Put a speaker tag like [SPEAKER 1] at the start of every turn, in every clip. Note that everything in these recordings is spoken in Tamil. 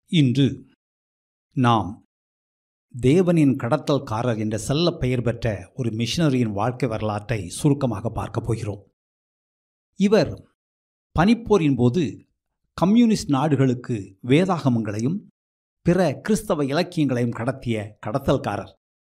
[SPEAKER 1] இன்று நாம் தேவனின் கடத்தல்காரர் என்ற செல்ல பெயர் பெற்ற ஒரு மிஷனரியின் வாழ்க்கை வரலாற்றை சுருக்கமாக பார்க்கப் போகிறோம் இவர் பனிப்போரின் போது கம்யூனிஸ்ட் நாடுகளுக்கு வேதாகமங்களையும் பிற கிறிஸ்தவ இலக்கியங்களையும் கடத்திய கடத்தல்காரர்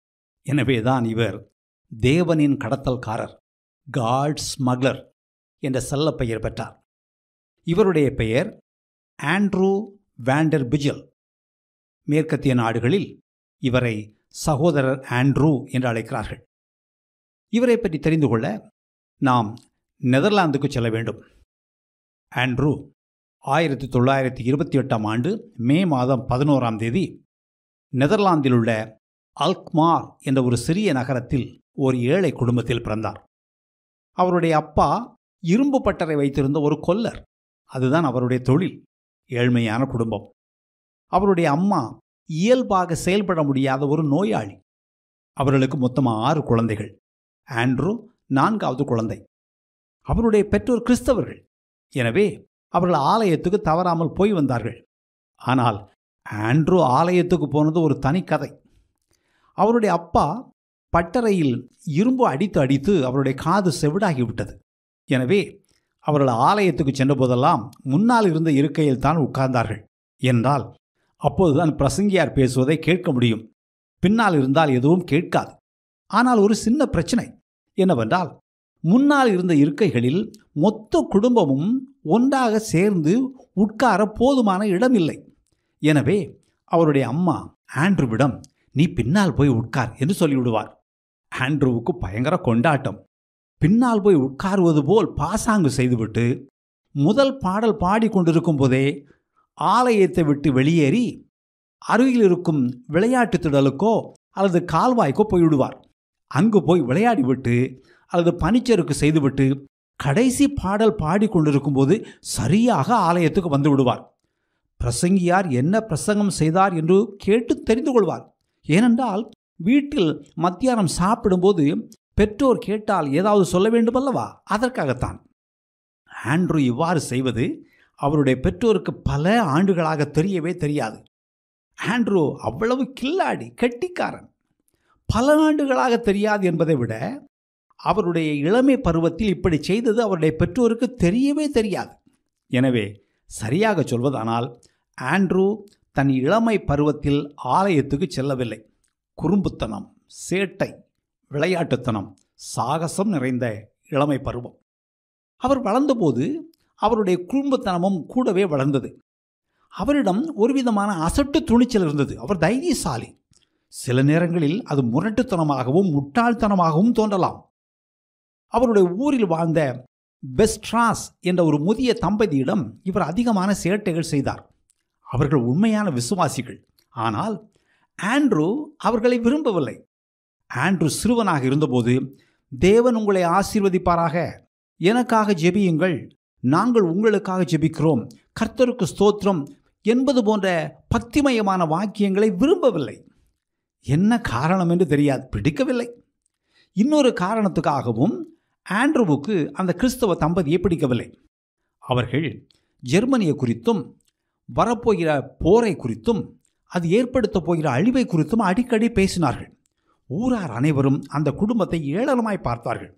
[SPEAKER 1] எனவேதான் இவர் தேவனின் கடத்தல்காரர் காட் ஸ்மக்லர் என்ற செல்ல பெயர் பெற்றார் இவருடைய பெயர் ஆண்ட்ரூ வேண்டர் பிஜல் மேற்கத்திய நாடுகளில் இவரை சகோதரர் ஆண்ட்ரூ என்று அழைக்கிறார்கள் இவரை பற்றி தெரிந்து கொள்ள நாம் நெதர்லாந்துக்கு செல்ல வேண்டும் ஆண்ட்ரூ ஆயிரத்தி தொள்ளாயிரத்தி இருபத்தி எட்டாம் ஆண்டு மே மாதம் பதினோராம் தேதி நெதர்லாந்தில் உள்ள அல்க்மார் என்ற ஒரு சிறிய நகரத்தில் ஒரு ஏழை குடும்பத்தில் பிறந்தார் அவருடைய அப்பா இரும்பு பட்டறை வைத்திருந்த ஒரு கொல்லர் அதுதான் அவருடைய தொழில் ஏழ்மையான குடும்பம் அவருடைய அம்மா இயல்பாக செயல்பட முடியாத ஒரு நோயாளி அவர்களுக்கு மொத்தமாக ஆறு குழந்தைகள் ஆண்ட்ரூ நான்காவது குழந்தை அவருடைய பெற்றோர் கிறிஸ்தவர்கள் எனவே அவர்கள் ஆலயத்துக்கு தவறாமல் போய் வந்தார்கள் ஆனால் ஆண்ட்ரூ ஆலயத்துக்கு போனது ஒரு தனி கதை அவருடைய அப்பா பட்டறையில் இரும்பு அடித்து அடித்து அவருடைய காது செவிடாகிவிட்டது எனவே அவர்கள் ஆலயத்துக்கு சென்றபோதெல்லாம் முன்னால் இருந்த இருக்கையில் தான் உட்கார்ந்தார்கள் என்றால் அப்போதுதான் பிரசங்கியார் பேசுவதை கேட்க முடியும் பின்னால் இருந்தால் எதுவும் கேட்காது ஆனால் ஒரு சின்ன பிரச்சனை என்னவென்றால் முன்னால் இருந்த இருக்கைகளில் மொத்த குடும்பமும் ஒன்றாக சேர்ந்து உட்கார போதுமான இடமில்லை எனவே அவருடைய அம்மா ஆண்ட்ரூவிடம் நீ பின்னால் போய் உட்கார் என்று சொல்லிவிடுவார் ஆண்ட்ரூவுக்கு பயங்கர கொண்டாட்டம் பின்னால் போய் உட்காருவது போல் பாசாங்கு செய்துவிட்டு முதல் பாடல் பாடிக்கொண்டிருக்கும் போதே ஆலயத்தை விட்டு வெளியேறி அருகில் இருக்கும் விளையாட்டு திடலுக்கோ அல்லது கால்வாய்க்கோ போய்விடுவார் அங்கு போய் விளையாடிவிட்டு அல்லது பனிச்சறுக்கு செய்துவிட்டு கடைசி பாடல் பாடிக்கொண்டிருக்கும் போது சரியாக ஆலயத்துக்கு வந்து விடுவார் பிரசங்கியார் என்ன பிரசங்கம் செய்தார் என்று கேட்டு தெரிந்து கொள்வார் ஏனென்றால் வீட்டில் மத்தியானம் சாப்பிடும்போது பெற்றோர் கேட்டால் ஏதாவது சொல்ல வேண்டுமல்லவா அதற்காகத்தான் ஆண்ட்ரூ இவ்வாறு செய்வது அவருடைய பெற்றோருக்கு பல ஆண்டுகளாக தெரியவே தெரியாது ஆண்ட்ரூ அவ்வளவு கில்லாடி கெட்டிக்காரன் பல ஆண்டுகளாக தெரியாது என்பதை விட அவருடைய இளமை பருவத்தில் இப்படி செய்தது அவருடைய பெற்றோருக்கு தெரியவே தெரியாது எனவே சரியாக சொல்வதானால் ஆண்ட்ரூ தன் இளமை பருவத்தில் ஆலயத்துக்கு செல்லவில்லை குறும்புத்தனம் சேட்டை விளையாட்டுத்தனம் சாகசம் நிறைந்த இளமை பருவம் அவர் வளர்ந்தபோது அவருடைய குடும்பத்தனமும் கூடவே வளர்ந்தது அவரிடம் ஒரு விதமான அசட்டு துணிச்சல் இருந்தது அவர் தைரியசாலி சில நேரங்களில் அது முரட்டுத்தனமாகவும் முட்டாள்தனமாகவும் தோன்றலாம் அவருடைய ஊரில் வாழ்ந்த பெஸ்ட்ராஸ் என்ற ஒரு முதிய தம்பதியிடம் இவர் அதிகமான சேட்டைகள் செய்தார் அவர்கள் உண்மையான விசுவாசிகள் ஆனால் ஆண்ட்ரூ அவர்களை விரும்பவில்லை ஆண்ட்ரூ சிறுவனாக இருந்தபோது தேவன் உங்களை ஆசீர்வதிப்பாராக எனக்காக ஜெபியுங்கள் நாங்கள் உங்களுக்காக ஜெபிக்கிறோம் கர்த்தருக்கு ஸ்தோத்திரம் என்பது போன்ற பக்திமயமான வாக்கியங்களை விரும்பவில்லை என்ன காரணம் என்று தெரியாது பிடிக்கவில்லை இன்னொரு காரணத்துக்காகவும் ஆண்ட்ரூவுக்கு அந்த கிறிஸ்தவ தம்பதியை பிடிக்கவில்லை அவர்கள் ஜெர்மனியை குறித்தும் வரப்போகிற போரை குறித்தும் அது ஏற்படுத்த போகிற அழிவை குறித்தும் அடிக்கடி பேசினார்கள் ஊரார் அனைவரும் அந்த குடும்பத்தை ஏளனமாய் பார்த்தார்கள்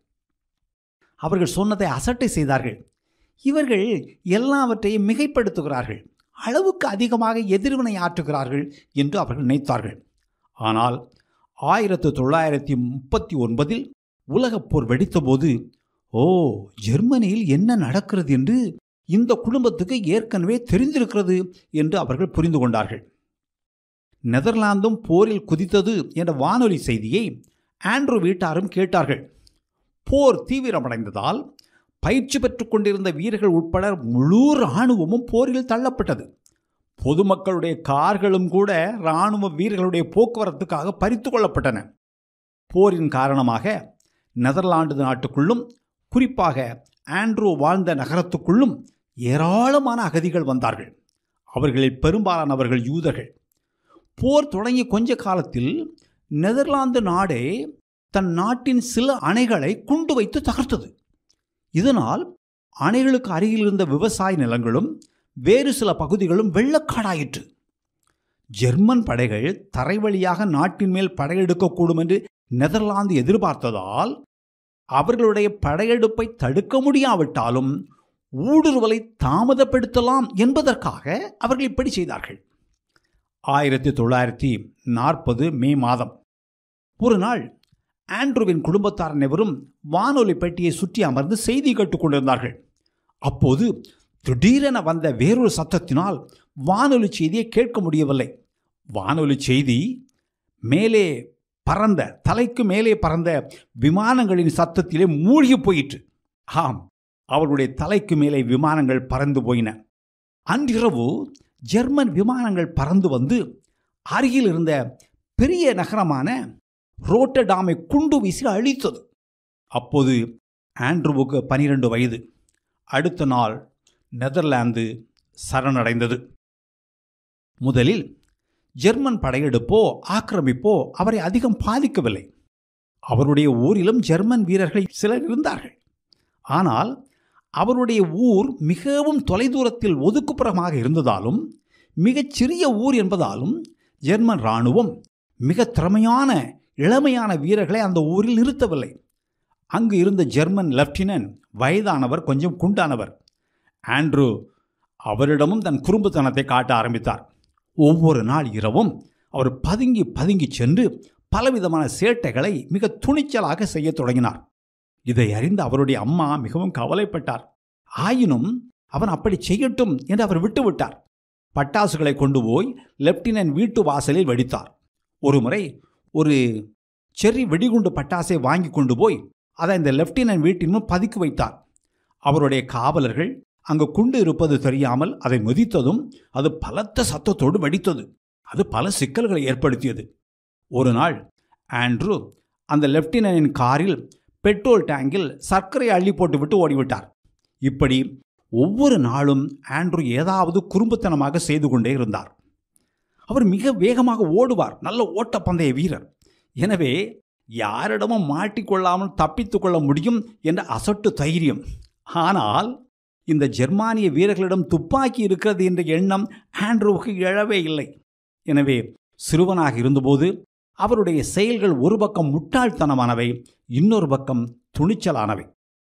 [SPEAKER 1] அவர்கள் சொன்னதை அசட்டை செய்தார்கள் இவர்கள் எல்லாவற்றையும் மிகைப்படுத்துகிறார்கள் அளவுக்கு அதிகமாக எதிர்வினை ஆற்றுகிறார்கள் என்று அவர்கள் நினைத்தார்கள் ஆனால் ஆயிரத்து தொள்ளாயிரத்தி முப்பத்தி ஒன்பதில் உலகப் போர் வெடித்தபோது ஓ ஜெர்மனியில் என்ன நடக்கிறது என்று இந்த குடும்பத்துக்கு ஏற்கனவே தெரிந்திருக்கிறது என்று அவர்கள் புரிந்து கொண்டார்கள் நெதர்லாந்தும் போரில் குதித்தது என்ற வானொலி செய்தியை ஆண்ட்ரூ வீட்டாரும் கேட்டார்கள் போர் தீவிரமடைந்ததால் பயிற்சி பெற்று கொண்டிருந்த வீரர்கள் உட்பட முழு இராணுவமும் போரில் தள்ளப்பட்டது பொதுமக்களுடைய கார்களும் கூட இராணுவ வீரர்களுடைய போக்குவரத்துக்காக பறித்து கொள்ளப்பட்டன போரின் காரணமாக நெதர்லாந்து நாட்டுக்குள்ளும் குறிப்பாக ஆண்ட்ரூ வாழ்ந்த நகரத்துக்குள்ளும் ஏராளமான அகதிகள் வந்தார்கள் அவர்களில் பெரும்பாலானவர்கள் யூதர்கள் போர் தொடங்கிய கொஞ்ச காலத்தில் நெதர்லாந்து நாடே தன் நாட்டின் சில அணைகளை குண்டு வைத்து தகர்த்தது இதனால் அணைகளுக்கு அருகில் இருந்த விவசாய நிலங்களும் வேறு சில பகுதிகளும் வெள்ளக்காடாயிற்று ஜெர்மன் படைகள் தரை வழியாக நாட்டின் மேல் படையெடுக்கக்கூடும் என்று நெதர்லாந்து எதிர்பார்த்ததால் அவர்களுடைய படையெடுப்பை தடுக்க முடியாவிட்டாலும் ஊடுருவலை தாமதப்படுத்தலாம் என்பதற்காக அவர்கள் இப்படி செய்தார்கள் ஆயிரத்தி தொள்ளாயிரத்தி நாற்பது மே மாதம் ஒரு நாள் ஆண்ட்ரூவின் குடும்பத்தார் அனைவரும் வானொலி பெட்டியை சுற்றி அமர்ந்து செய்தி கேட்டுக் கொண்டிருந்தார்கள் அப்போது திடீரென வந்த வேறொரு சத்தத்தினால் வானொலி செய்தியை கேட்க முடியவில்லை வானொலி செய்தி மேலே பறந்த தலைக்கு மேலே பறந்த விமானங்களின் சத்தத்திலே மூழ்கி போயிற்று ஆம் அவர்களுடைய தலைக்கு மேலே விமானங்கள் பறந்து போயின அன்றிரவு ஜெர்மன் விமானங்கள் பறந்து வந்து அருகில் இருந்த பெரிய நகரமான ரோட்டடாமை குண்டு வீசி அழித்தது அப்போது ஆண்ட்ரூவுக்கு பனிரெண்டு வயது அடுத்த நாள் நெதர்லாந்து சரணடைந்தது முதலில் ஜெர்மன் படையெடுப்போ ஆக்கிரமிப்போ அவரை அதிகம் பாதிக்கவில்லை அவருடைய ஊரிலும் ஜெர்மன் வீரர்கள் சிலர் இருந்தார்கள் ஆனால் அவருடைய ஊர் மிகவும் தொலைதூரத்தில் ஒதுக்குப்புறமாக இருந்ததாலும் மிகச் சிறிய ஊர் என்பதாலும் ஜெர்மன் இராணுவம் மிக திறமையான இளமையான வீரர்களை அந்த ஊரில் நிறுத்தவில்லை அங்கு இருந்த ஜெர்மன் லெப்டினன்ட் வயதானவர் கொஞ்சம் குண்டானவர் ஆண்ட்ரூ அவரிடமும் தன் குறும்புத்தனத்தை காட்ட ஆரம்பித்தார் ஒவ்வொரு நாள் இரவும் அவர் பதுங்கி பதுங்கி சென்று பலவிதமான சேட்டைகளை மிக துணிச்சலாக செய்யத் தொடங்கினார் இதை அறிந்த அவருடைய அம்மா மிகவும் கவலைப்பட்டார் ஆயினும் அவன் அப்படி செய்யட்டும் என்று அவர் விட்டுவிட்டார் பட்டாசுகளை கொண்டு போய் லெப்டினன்ட் வீட்டு வாசலில் வெடித்தார் ஒருமுறை ஒரு செர்ரி வெடிகுண்டு பட்டாசை வாங்கி கொண்டு போய் அதை இந்த லெப்டினன்ட் வீட்டின் முன் பதுக்கி வைத்தார் அவருடைய காவலர்கள் அங்கு குண்டு இருப்பது தெரியாமல் அதை மிதித்ததும் அது பலத்த சத்தத்தோடு வெடித்தது அது பல சிக்கல்களை ஏற்படுத்தியது ஒரு நாள் ஆண்ட்ரூ அந்த லெப்டினன்டின் காரில் பெட்ரோல் டேங்கில் சர்க்கரை அள்ளி போட்டுவிட்டு ஓடிவிட்டார் இப்படி ஒவ்வொரு நாளும் ஆண்ட்ரூ ஏதாவது குறும்புத்தனமாக செய்து கொண்டே இருந்தார் அவர் மிக வேகமாக ஓடுவார் நல்ல ஓட்டப்பந்தய வீரர் எனவே யாரிடமும் மாட்டிக்கொள்ளாமல் தப்பித்துக் கொள்ள முடியும் என்ற அசட்டு தைரியம் ஆனால் இந்த ஜெர்மானிய வீரர்களிடம் துப்பாக்கி இருக்கிறது என்ற எண்ணம் ஆண்ட்ரூவுக்கு எழவே இல்லை எனவே சிறுவனாக இருந்தபோது அவருடைய செயல்கள் ஒரு பக்கம் முட்டாள்தனமானவை இன்னொரு பக்கம் துணிச்சலானவை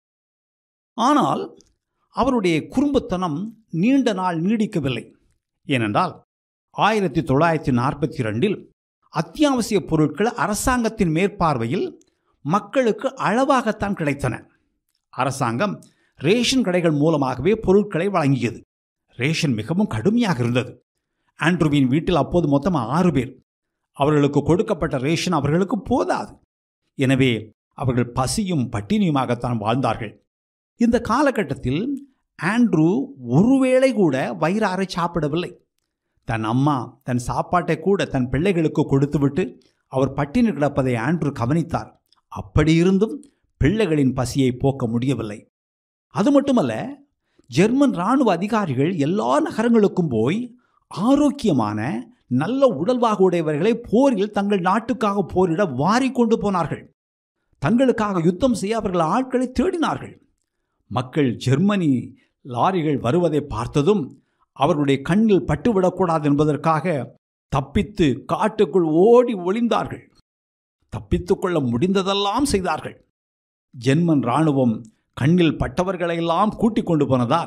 [SPEAKER 1] ஆனால் அவருடைய குறும்புத்தனம் நீண்ட நாள் நீடிக்கவில்லை ஏனென்றால் ஆயிரத்தி தொள்ளாயிரத்தி நாற்பத்தி ரெண்டில் அத்தியாவசிய பொருட்கள் அரசாங்கத்தின் மேற்பார்வையில் மக்களுக்கு அளவாகத்தான் கிடைத்தன அரசாங்கம் ரேஷன் கடைகள் மூலமாகவே பொருட்களை வழங்கியது ரேஷன் மிகவும் கடுமையாக இருந்தது ஆண்ட்ரூவின் வீட்டில் அப்போது மொத்தம் ஆறு பேர் அவர்களுக்கு கொடுக்கப்பட்ட ரேஷன் அவர்களுக்கு போதாது எனவே அவர்கள் பசியும் பட்டினியுமாகத்தான் வாழ்ந்தார்கள் இந்த காலகட்டத்தில் ஆண்ட்ரூ ஒருவேளை கூட வயிறாரை சாப்பிடவில்லை தன் அம்மா தன் சாப்பாட்டை கூட தன் பிள்ளைகளுக்கு கொடுத்துவிட்டு அவர் பட்டினி கிடப்பதை ஆண்ட்ரூ கவனித்தார் அப்படி இருந்தும் பிள்ளைகளின் பசியை போக்க முடியவில்லை அது மட்டுமல்ல ஜெர்மன் இராணுவ அதிகாரிகள் எல்லா நகரங்களுக்கும் போய் ஆரோக்கியமான நல்ல உடல்வாக உடையவர்களை போரில் தங்கள் நாட்டுக்காக போரிட வாரி கொண்டு போனார்கள் தங்களுக்காக யுத்தம் செய்ய அவர்கள் ஆட்களை தேடினார்கள் மக்கள் ஜெர்மனி லாரிகள் வருவதை பார்த்ததும் அவர்களுடைய கண்ணில் பட்டுவிடக்கூடாது என்பதற்காக தப்பித்து காட்டுக்குள் ஓடி ஒளிந்தார்கள் தப்பித்துக் கொள்ள முடிந்ததெல்லாம் செய்தார்கள் ஜெர்மன் இராணுவம் கண்ணில் பட்டவர்களையெல்லாம் கூட்டிக் கொண்டு போனதால்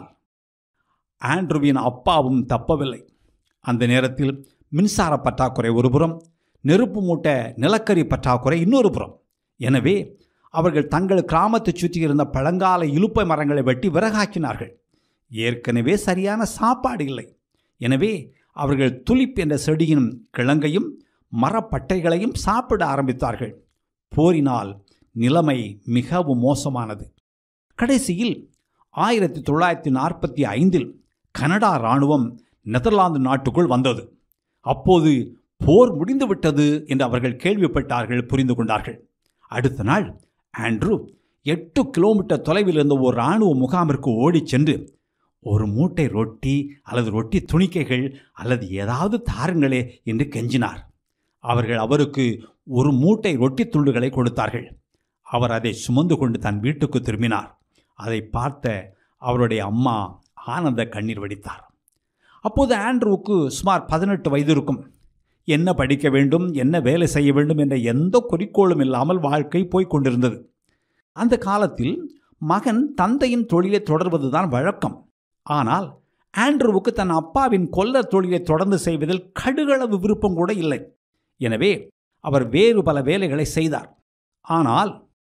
[SPEAKER 1] ஆண்ட்ருவின் அப்பாவும் தப்பவில்லை அந்த நேரத்தில் மின்சார பற்றாக்குறை ஒருபுறம் நெருப்பு மூட்ட நிலக்கரி பற்றாக்குறை இன்னொரு புறம் எனவே அவர்கள் தங்கள் கிராமத்தை சுற்றி இருந்த பழங்கால இலுப்பை மரங்களை வெட்டி விறகாக்கினார்கள் ஏற்கனவே சரியான சாப்பாடு இல்லை எனவே அவர்கள் துலிப் என்ற செடியின் கிழங்கையும் மரப்பட்டைகளையும் சாப்பிட ஆரம்பித்தார்கள் போரினால் நிலைமை மிகவும் மோசமானது கடைசியில் ஆயிரத்தி தொள்ளாயிரத்தி நாற்பத்தி ஐந்தில் கனடா இராணுவம் நெதர்லாந்து நாட்டுக்குள் வந்தது அப்போது போர் முடிந்துவிட்டது என்று அவர்கள் கேள்விப்பட்டார்கள் புரிந்து கொண்டார்கள் அடுத்த நாள் ஆண்ட்ரூ எட்டு கிலோமீட்டர் தொலைவில் இருந்த ஒரு இராணுவ முகாமிற்கு ஓடிச் சென்று ஒரு மூட்டை ரொட்டி அல்லது ரொட்டி துணிக்கைகள் அல்லது ஏதாவது தாருங்களே என்று கெஞ்சினார் அவர்கள் அவருக்கு ஒரு மூட்டை ரொட்டி துண்டுகளை கொடுத்தார்கள் அவர் அதை சுமந்து கொண்டு தன் வீட்டுக்கு திரும்பினார் அதை பார்த்த அவருடைய அம்மா ஆனந்த கண்ணீர் வடித்தார் அப்போது ஆண்ட்ரூவுக்கு சுமார் பதினெட்டு வயது இருக்கும் என்ன படிக்க வேண்டும் என்ன வேலை செய்ய வேண்டும் என்ற எந்த குறிக்கோளும் இல்லாமல் வாழ்க்கை போய்க் கொண்டிருந்தது அந்த காலத்தில் மகன் தந்தையின் தொழிலை தொடர்வதுதான் வழக்கம் ஆனால் ஆண்ட்ரூவுக்கு தன் அப்பாவின் கொல்லர் தொழிலை தொடர்ந்து செய்வதில் கடுகளவு விருப்பம் கூட இல்லை எனவே அவர் வேறு பல வேலைகளை செய்தார் ஆனால்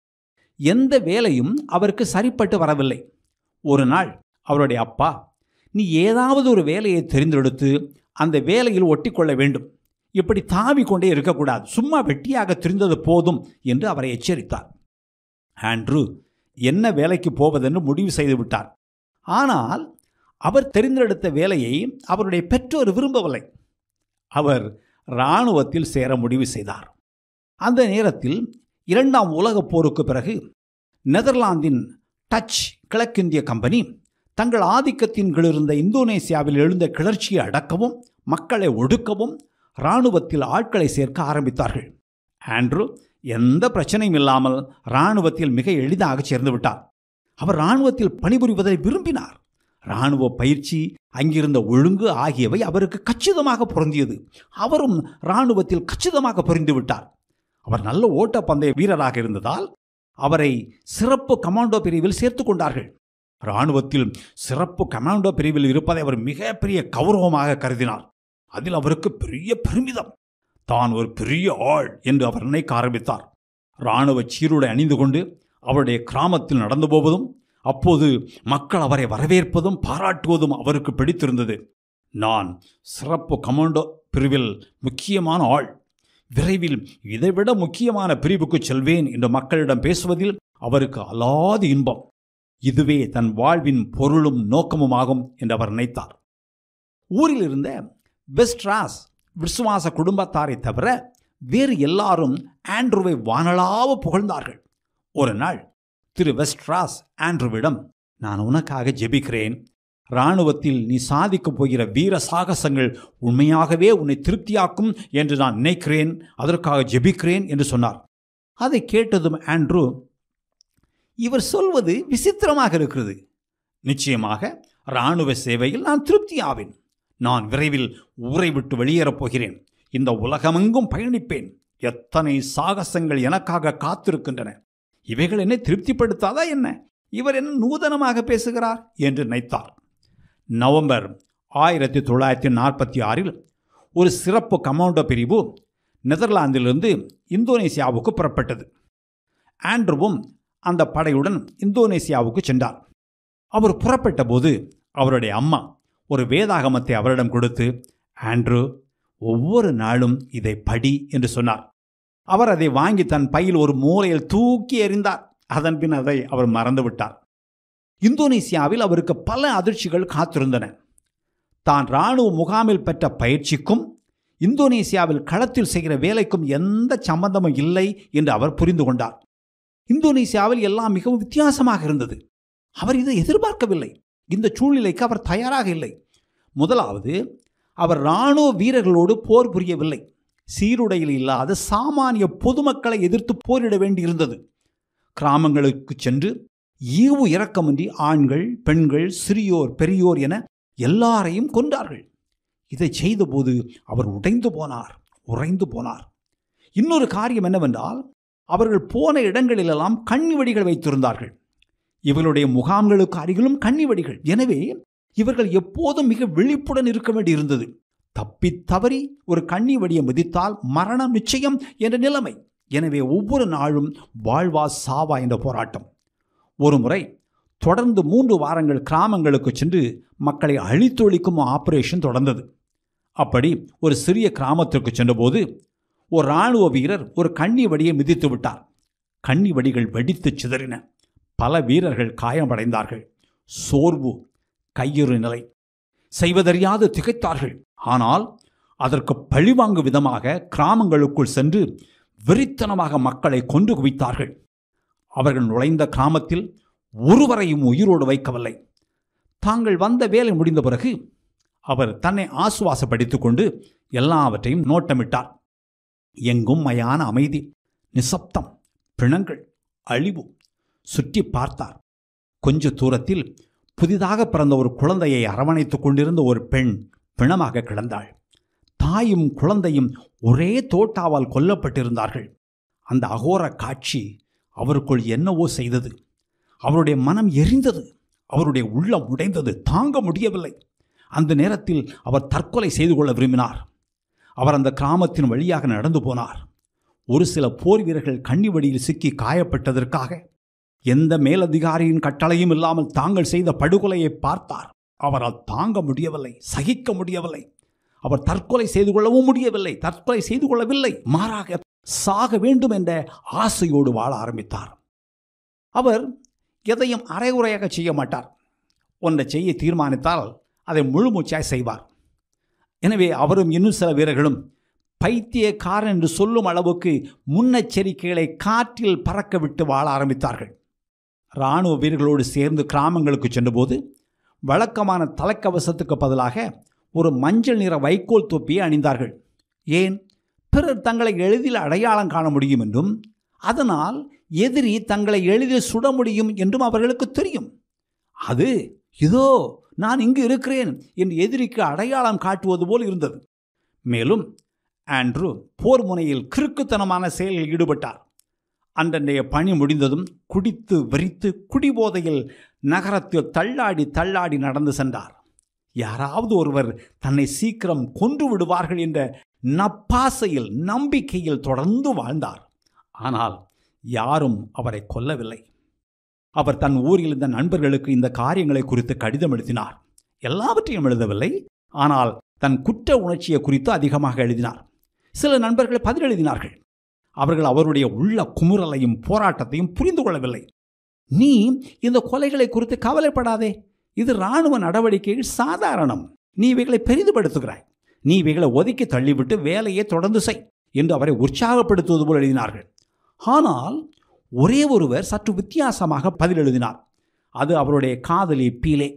[SPEAKER 1] எந்த வேலையும் அவருக்கு சரிப்பட்டு வரவில்லை ஒரு நாள் அவருடைய அப்பா நீ ஏதாவது ஒரு வேலையை தெரிந்தெடுத்து அந்த வேலையில் ஒட்டிக்கொள்ள வேண்டும் இப்படி தாவி கொண்டே இருக்கக்கூடாது சும்மா வெட்டியாக தெரிந்தது போதும் என்று அவரை எச்சரித்தார் ஆண்ட்ரூ என்ன வேலைக்கு போவதென்று முடிவு செய்து விட்டார் ஆனால் அவர் தெரிந்தெடுத்த வேலையை அவருடைய பெற்றோர் விரும்பவில்லை அவர் இராணுவத்தில் சேர முடிவு செய்தார் அந்த நேரத்தில் இரண்டாம் உலகப் போருக்கு பிறகு நெதர்லாந்தின் டச் கிழக்கிந்திய கம்பெனி தங்கள் ஆதிக்கத்தின் கீழ் இருந்த இந்தோனேசியாவில் எழுந்த கிளர்ச்சியை அடக்கவும் மக்களை ஒடுக்கவும் இராணுவத்தில் ஆட்களை சேர்க்க ஆரம்பித்தார்கள் ஆண்ட்ரூ எந்த பிரச்சனையும் இல்லாமல் இராணுவத்தில் மிக எளிதாக சேர்ந்து விட்டார் அவர் இராணுவத்தில் பணிபுரிவதை விரும்பினார் இராணுவ பயிற்சி அங்கிருந்த ஒழுங்கு ஆகியவை அவருக்கு கச்சிதமாக பொருந்தியது அவரும் இராணுவத்தில் கச்சிதமாக பொருந்தி விட்டார் அவர் நல்ல ஓட்டப்பந்தய வீரராக இருந்ததால் அவரை சிறப்பு கமாண்டோ பிரிவில் சேர்த்து கொண்டார்கள் இராணுவத்தில் சிறப்பு கமாண்டோ பிரிவில் இருப்பதை அவர் மிகப்பெரிய கௌரவமாக கருதினார் அதில் அவருக்கு பெரிய பெருமிதம் தான் ஒரு பெரிய ஆள் என்று அவர் நினைக்க ஆரம்பித்தார் இராணுவ சீருடை அணிந்து கொண்டு அவருடைய கிராமத்தில் நடந்து போவதும் அப்போது மக்கள் அவரை வரவேற்பதும் பாராட்டுவதும் அவருக்கு பிடித்திருந்தது நான் சிறப்பு கமாண்டோ பிரிவில் முக்கியமான ஆள் விரைவில் இதைவிட முக்கியமான பிரிவுக்கு செல்வேன் என்று மக்களிடம் பேசுவதில் அவருக்கு அலாது இன்பம் இதுவே தன் வாழ்வின் பொருளும் நோக்கமுமாகும் என்று அவர் நினைத்தார் ஊரில் இருந்த வெஸ்ட்ராஸ் விசுவாச குடும்பத்தாரை தவிர வேறு எல்லாரும் ஆண்ட்ரூவை வானளாவ புகழ்ந்தார்கள் ஒரு நாள் திரு வெஸ்ட்ராஸ் ஆண்ட்ரூவிடம் நான் உனக்காக ஜெபிக்கிறேன் இராணுவத்தில் நீ சாதிக்கப் போகிற வீர சாகசங்கள் உண்மையாகவே உன்னை திருப்தியாக்கும் என்று நான் நினைக்கிறேன் அதற்காக ஜெபிக்கிறேன் என்று சொன்னார் அதை கேட்டதும் ஆண்ட்ரூ இவர் சொல்வது விசித்திரமாக இருக்கிறது நிச்சயமாக இராணுவ சேவையில் நான் திருப்தி ஆவேன் நான் விரைவில் ஊரை விட்டு வெளியேறப் போகிறேன் இந்த உலகமெங்கும் பயணிப்பேன் எத்தனை சாகசங்கள் எனக்காக காத்திருக்கின்றன இவைகள் என்னை திருப்திப்படுத்தாதா என்ன இவர் என்ன நூதனமாக பேசுகிறார் என்று நினைத்தார் நவம்பர் ஆயிரத்தி தொள்ளாயிரத்தி நாற்பத்தி ஆறில் ஒரு சிறப்பு கமாண்டோ பிரிவு நெதர்லாந்திலிருந்து இந்தோனேசியாவுக்கு புறப்பட்டது ஆண்ட்ருவும் அந்த படையுடன் இந்தோனேசியாவுக்கு சென்றார் அவர் புறப்பட்ட போது அவருடைய அம்மா ஒரு வேதாகமத்தை அவரிடம் கொடுத்து ஆண்ட்ரூ ஒவ்வொரு நாளும் இதை படி என்று சொன்னார் அவர் அதை வாங்கி தன் பையில் ஒரு மூலையில் தூக்கி எறிந்தார் அதன் பின் அதை அவர் மறந்துவிட்டார் இந்தோனேசியாவில் அவருக்கு பல அதிர்ச்சிகள் காத்திருந்தன தான் இராணுவ முகாமில் பெற்ற பயிற்சிக்கும் இந்தோனேசியாவில் களத்தில் செய்கிற வேலைக்கும் எந்த சம்பந்தமும் இல்லை என்று அவர் புரிந்து கொண்டார் இந்தோனேசியாவில் எல்லாம் மிகவும் வித்தியாசமாக இருந்தது அவர் இதை எதிர்பார்க்கவில்லை இந்த சூழ்நிலைக்கு அவர் தயாராக இல்லை முதலாவது அவர் இராணுவ வீரர்களோடு போர் புரியவில்லை சீருடையில் இல்லாத சாமானிய பொதுமக்களை எதிர்த்து போரிட வேண்டியிருந்தது கிராமங்களுக்கு சென்று ஈவு இரக்கமின்றி ஆண்கள் பெண்கள் சிறியோர் பெரியோர் என எல்லாரையும் கொன்றார்கள் இதை செய்தபோது அவர் உடைந்து போனார் உறைந்து போனார் இன்னொரு காரியம் என்னவென்றால் அவர்கள் போன இடங்களிலெல்லாம் கண்ணி வெடிகள் வைத்திருந்தார்கள் இவர்களுடைய முகாம்களுக்கு அருகிலும் கண்ணி வெடிகள் எனவே இவர்கள் எப்போதும் மிக விழிப்புடன் இருக்க வேண்டியிருந்தது தப்பி தவறி ஒரு கண்ணி வடியை மிதித்தால் மரணம் நிச்சயம் என்ற நிலைமை எனவே ஒவ்வொரு நாளும் வாழ்வா சாவா என்ற போராட்டம் ஒரு முறை தொடர்ந்து மூன்று வாரங்கள் கிராமங்களுக்கு சென்று மக்களை அழித்தொழிக்கும் ஆபரேஷன் தொடர்ந்தது அப்படி ஒரு சிறிய கிராமத்திற்கு சென்றபோது ஒரு இராணுவ வீரர் ஒரு கண்ணி வடியை மிதித்து விட்டார் கண்ணி வடிகள் வெடித்து சிதறின பல வீரர்கள் காயமடைந்தார்கள் சோர்வு கையுறு நிலை செய்வதறியாது திகைத்தார்கள் ஆனால் அதற்கு பழிவாங்கும் விதமாக கிராமங்களுக்குள் சென்று வெறித்தனமாக மக்களை கொண்டு குவித்தார்கள் அவர்கள் நுழைந்த கிராமத்தில் ஒருவரையும் உயிரோடு வைக்கவில்லை தாங்கள் வந்த வேலை முடிந்த பிறகு அவர் தன்னை ஆசுவாசப்படுத்திக் கொண்டு எல்லாவற்றையும் நோட்டமிட்டார் எங்கும் மயான அமைதி நிசப்தம் பிணங்கள் அழிவு சுற்றி பார்த்தார் கொஞ்ச தூரத்தில் புதிதாக பிறந்த ஒரு குழந்தையை அரவணைத்துக் கொண்டிருந்த ஒரு பெண் பிணமாக கிடந்தாள் தாயும் குழந்தையும் ஒரே தோட்டாவால் கொல்லப்பட்டிருந்தார்கள் அந்த அகோர காட்சி அவருக்குள் என்னவோ செய்தது அவருடைய மனம் எரிந்தது அவருடைய உள்ளம் உடைந்தது தாங்க முடியவில்லை அந்த நேரத்தில் அவர் தற்கொலை செய்து கொள்ள விரும்பினார் அவர் அந்த கிராமத்தின் வழியாக நடந்து போனார் ஒரு சில போர் வீரர்கள் கண்ணி வடியில் சிக்கி காயப்பட்டதற்காக எந்த மேலதிகாரியின் கட்டளையும் இல்லாமல் தாங்கள் செய்த படுகொலையை பார்த்தார் அவரால் தாங்க முடியவில்லை சகிக்க முடியவில்லை அவர் தற்கொலை செய்து கொள்ளவும் முடியவில்லை தற்கொலை செய்து கொள்ளவில்லை மாறாக சாக வேண்டும் என்ற ஆசையோடு வாழ ஆரம்பித்தார் அவர் எதையும் அரைகுறையாக செய்ய மாட்டார் ஒன்றை செய்ய தீர்மானித்தால் அதை முழுமூச்சாய் செய்வார் எனவே அவரும் இன்னும் சில வீரர்களும் பைத்தியக்காரன் என்று சொல்லும் அளவுக்கு முன்னெச்சரிக்கைகளை காற்றில் பறக்க விட்டு வாழ ஆரம்பித்தார்கள் இராணுவ வீரர்களோடு சேர்ந்து கிராமங்களுக்கு சென்றபோது வழக்கமான தலைக்கவசத்துக்கு பதிலாக ஒரு மஞ்சள் நிற வைக்கோல் தொப்பியை அணிந்தார்கள் ஏன் பிறர் தங்களை எளிதில் அடையாளம் காண முடியும் என்றும் அதனால் எதிரி தங்களை எளிதில் சுட முடியும் என்றும் அவர்களுக்கு தெரியும் அது இதோ நான் இங்கு இருக்கிறேன் என்று எதிரிக்கு அடையாளம் காட்டுவது போல் இருந்தது மேலும் ஆண்ட்ரூ போர் முனையில் கிறுக்குத்தனமான செயலில் ஈடுபட்டார் அன்றன்றைய பணி முடிந்ததும் குடித்து வெறித்து குடிபோதையில் நகரத்தில் தள்ளாடி தள்ளாடி நடந்து சென்றார் யாராவது ஒருவர் தன்னை சீக்கிரம் கொன்று விடுவார்கள் என்ற நப்பாசையில் நம்பிக்கையில் தொடர்ந்து வாழ்ந்தார் ஆனால் யாரும் அவரை கொல்லவில்லை அவர் தன் ஊரில் இருந்த நண்பர்களுக்கு இந்த காரியங்களை குறித்து கடிதம் எழுதினார் எல்லாவற்றையும் எழுதவில்லை ஆனால் தன் குற்ற உணர்ச்சியை குறித்து அதிகமாக எழுதினார் சில நண்பர்கள் பதில் எழுதினார்கள் அவர்கள் அவருடைய உள்ள குமுறலையும் போராட்டத்தையும் புரிந்து கொள்ளவில்லை நீ இந்த கொலைகளை குறித்து கவலைப்படாதே இது இராணுவ நடவடிக்கைகள் சாதாரணம் நீ இவைகளை பெரிதுபடுத்துகிறாய் நீ இவைகளை ஒதுக்கி தள்ளிவிட்டு வேலையை தொடர்ந்து செய் என்று அவரை உற்சாகப்படுத்துவது போல் எழுதினார்கள் ஆனால் ஒரே ஒருவர் சற்று வித்தியாசமாக பதில் எழுதினார் அது அவருடைய காதலி பீலே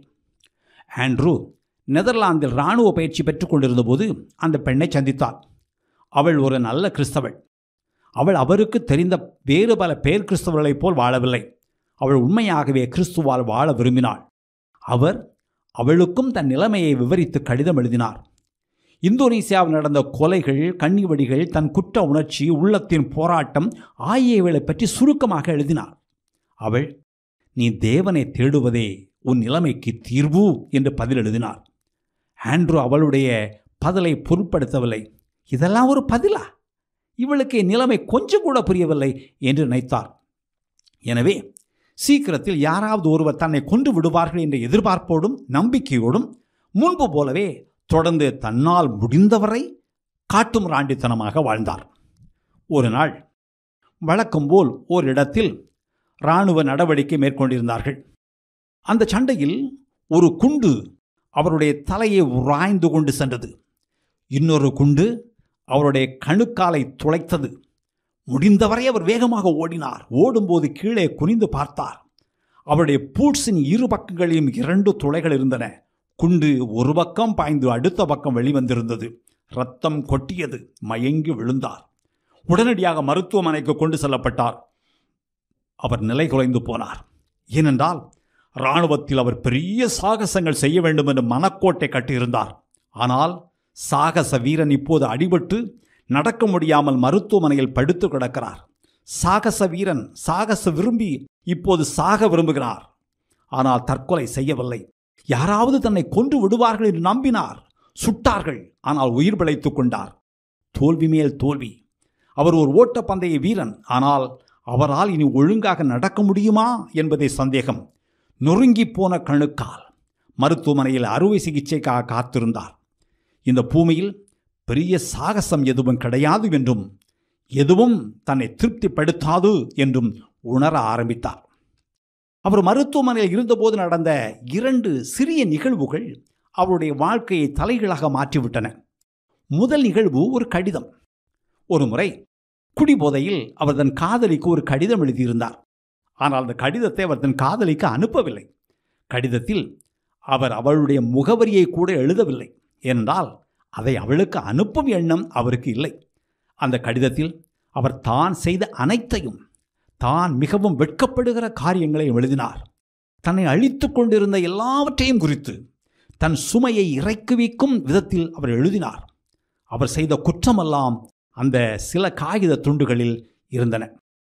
[SPEAKER 1] ஆண்ட்ரூ நெதர்லாந்தில் இராணுவ பயிற்சி பெற்றுக் கொண்டிருந்த போது அந்த பெண்ணை சந்தித்தார் அவள் ஒரு நல்ல கிறிஸ்தவள் அவள் அவருக்கு தெரிந்த வேறு பல பேர் கிறிஸ்தவர்களைப் போல் வாழவில்லை அவள் உண்மையாகவே கிறிஸ்துவால் வாழ விரும்பினாள் அவர் அவளுக்கும் தன் நிலைமையை விவரித்து கடிதம் எழுதினார் இந்தோனேசியாவில் நடந்த கொலைகள் கண்ணிவடிகள் தன் குற்ற உணர்ச்சி உள்ளத்தின் போராட்டம் ஆகியவைகளை பற்றி சுருக்கமாக எழுதினார் அவள் நீ தேவனை தேடுவதே உன் நிலைமைக்கு தீர்வு என்று பதில் எழுதினார் ஆண்ட்ரூ அவளுடைய பதிலை பொருட்படுத்தவில்லை இதெல்லாம் ஒரு பதிலா இவளுக்கு என் நிலைமை கொஞ்சம் கூட புரியவில்லை என்று நினைத்தார் எனவே சீக்கிரத்தில் யாராவது ஒருவர் தன்னை கொண்டு விடுவார்கள் என்ற எதிர்பார்ப்போடும் நம்பிக்கையோடும் முன்பு போலவே தொடர்ந்து தன்னால் முடிந்தவரை காட்டும் ராண்டித்தனமாக வாழ்ந்தார் ஒரு நாள் வழக்கம்போல் ஓரிடத்தில் இராணுவ நடவடிக்கை மேற்கொண்டிருந்தார்கள் அந்த சண்டையில் ஒரு குண்டு அவருடைய தலையை உராய்ந்து கொண்டு சென்றது இன்னொரு குண்டு அவருடைய கணுக்காலை துளைத்தது முடிந்தவரை அவர் வேகமாக ஓடினார் ஓடும்போது கீழே குனிந்து பார்த்தார் அவருடைய பூட்ஸின் இரு பக்கங்களிலும் இரண்டு துளைகள் இருந்தன குண்டு ஒரு பக்கம் பாய்ந்து அடுத்த பக்கம் வெளிவந்திருந்தது ரத்தம் கொட்டியது மயங்கி விழுந்தார் உடனடியாக மருத்துவமனைக்கு கொண்டு செல்லப்பட்டார் அவர் நிலை குலைந்து போனார் ஏனென்றால் இராணுவத்தில் அவர் பெரிய சாகசங்கள் செய்ய வேண்டும் என்று மனக்கோட்டை கட்டியிருந்தார் ஆனால் சாகச வீரன் இப்போது அடிபட்டு நடக்க முடியாமல் மருத்துவமனையில் படுத்து கிடக்கிறார் சாகச வீரன் சாகச விரும்பி இப்போது சாக விரும்புகிறார் ஆனால் தற்கொலை செய்யவில்லை யாராவது தன்னை கொன்று விடுவார்கள் என்று நம்பினார் சுட்டார்கள் ஆனால் உயிர் பிழைத்துக் கொண்டார் தோல்வி மேல் தோல்வி அவர் ஒரு ஓட்டப்பந்தய வீரன் ஆனால் அவரால் இனி ஒழுங்காக நடக்க முடியுமா என்பதே சந்தேகம் நொறுங்கி போன கணுக்கால் மருத்துவமனையில் அறுவை சிகிச்சைக்காக காத்திருந்தார் இந்த பூமியில் பெரிய சாகசம் எதுவும் கிடையாது என்றும் எதுவும் தன்னை திருப்திப்படுத்தாது என்றும் உணர ஆரம்பித்தார் அவர் மருத்துவமனையில் இருந்தபோது நடந்த இரண்டு சிறிய நிகழ்வுகள் அவருடைய வாழ்க்கையை தலைகீழாக மாற்றிவிட்டன முதல் நிகழ்வு ஒரு கடிதம் ஒரு முறை குடிபோதையில் அவர் தன் காதலிக்கு ஒரு கடிதம் எழுதியிருந்தார் ஆனால் அந்த கடிதத்தை அவர் தன் காதலிக்கு அனுப்பவில்லை கடிதத்தில் அவர் அவளுடைய முகவரியை கூட எழுதவில்லை என்றால் அதை அவளுக்கு அனுப்பும் எண்ணம் அவருக்கு இல்லை அந்த கடிதத்தில் அவர் தான் செய்த அனைத்தையும் தான் மிகவும் வெட்கப்படுகிற காரியங்களை எழுதினார் தன்னை அழித்து கொண்டிருந்த எல்லாவற்றையும் குறித்து தன் சுமையை இறக்கி வைக்கும் விதத்தில் அவர் எழுதினார் அவர் செய்த குற்றமெல்லாம் அந்த சில காகித துண்டுகளில் இருந்தன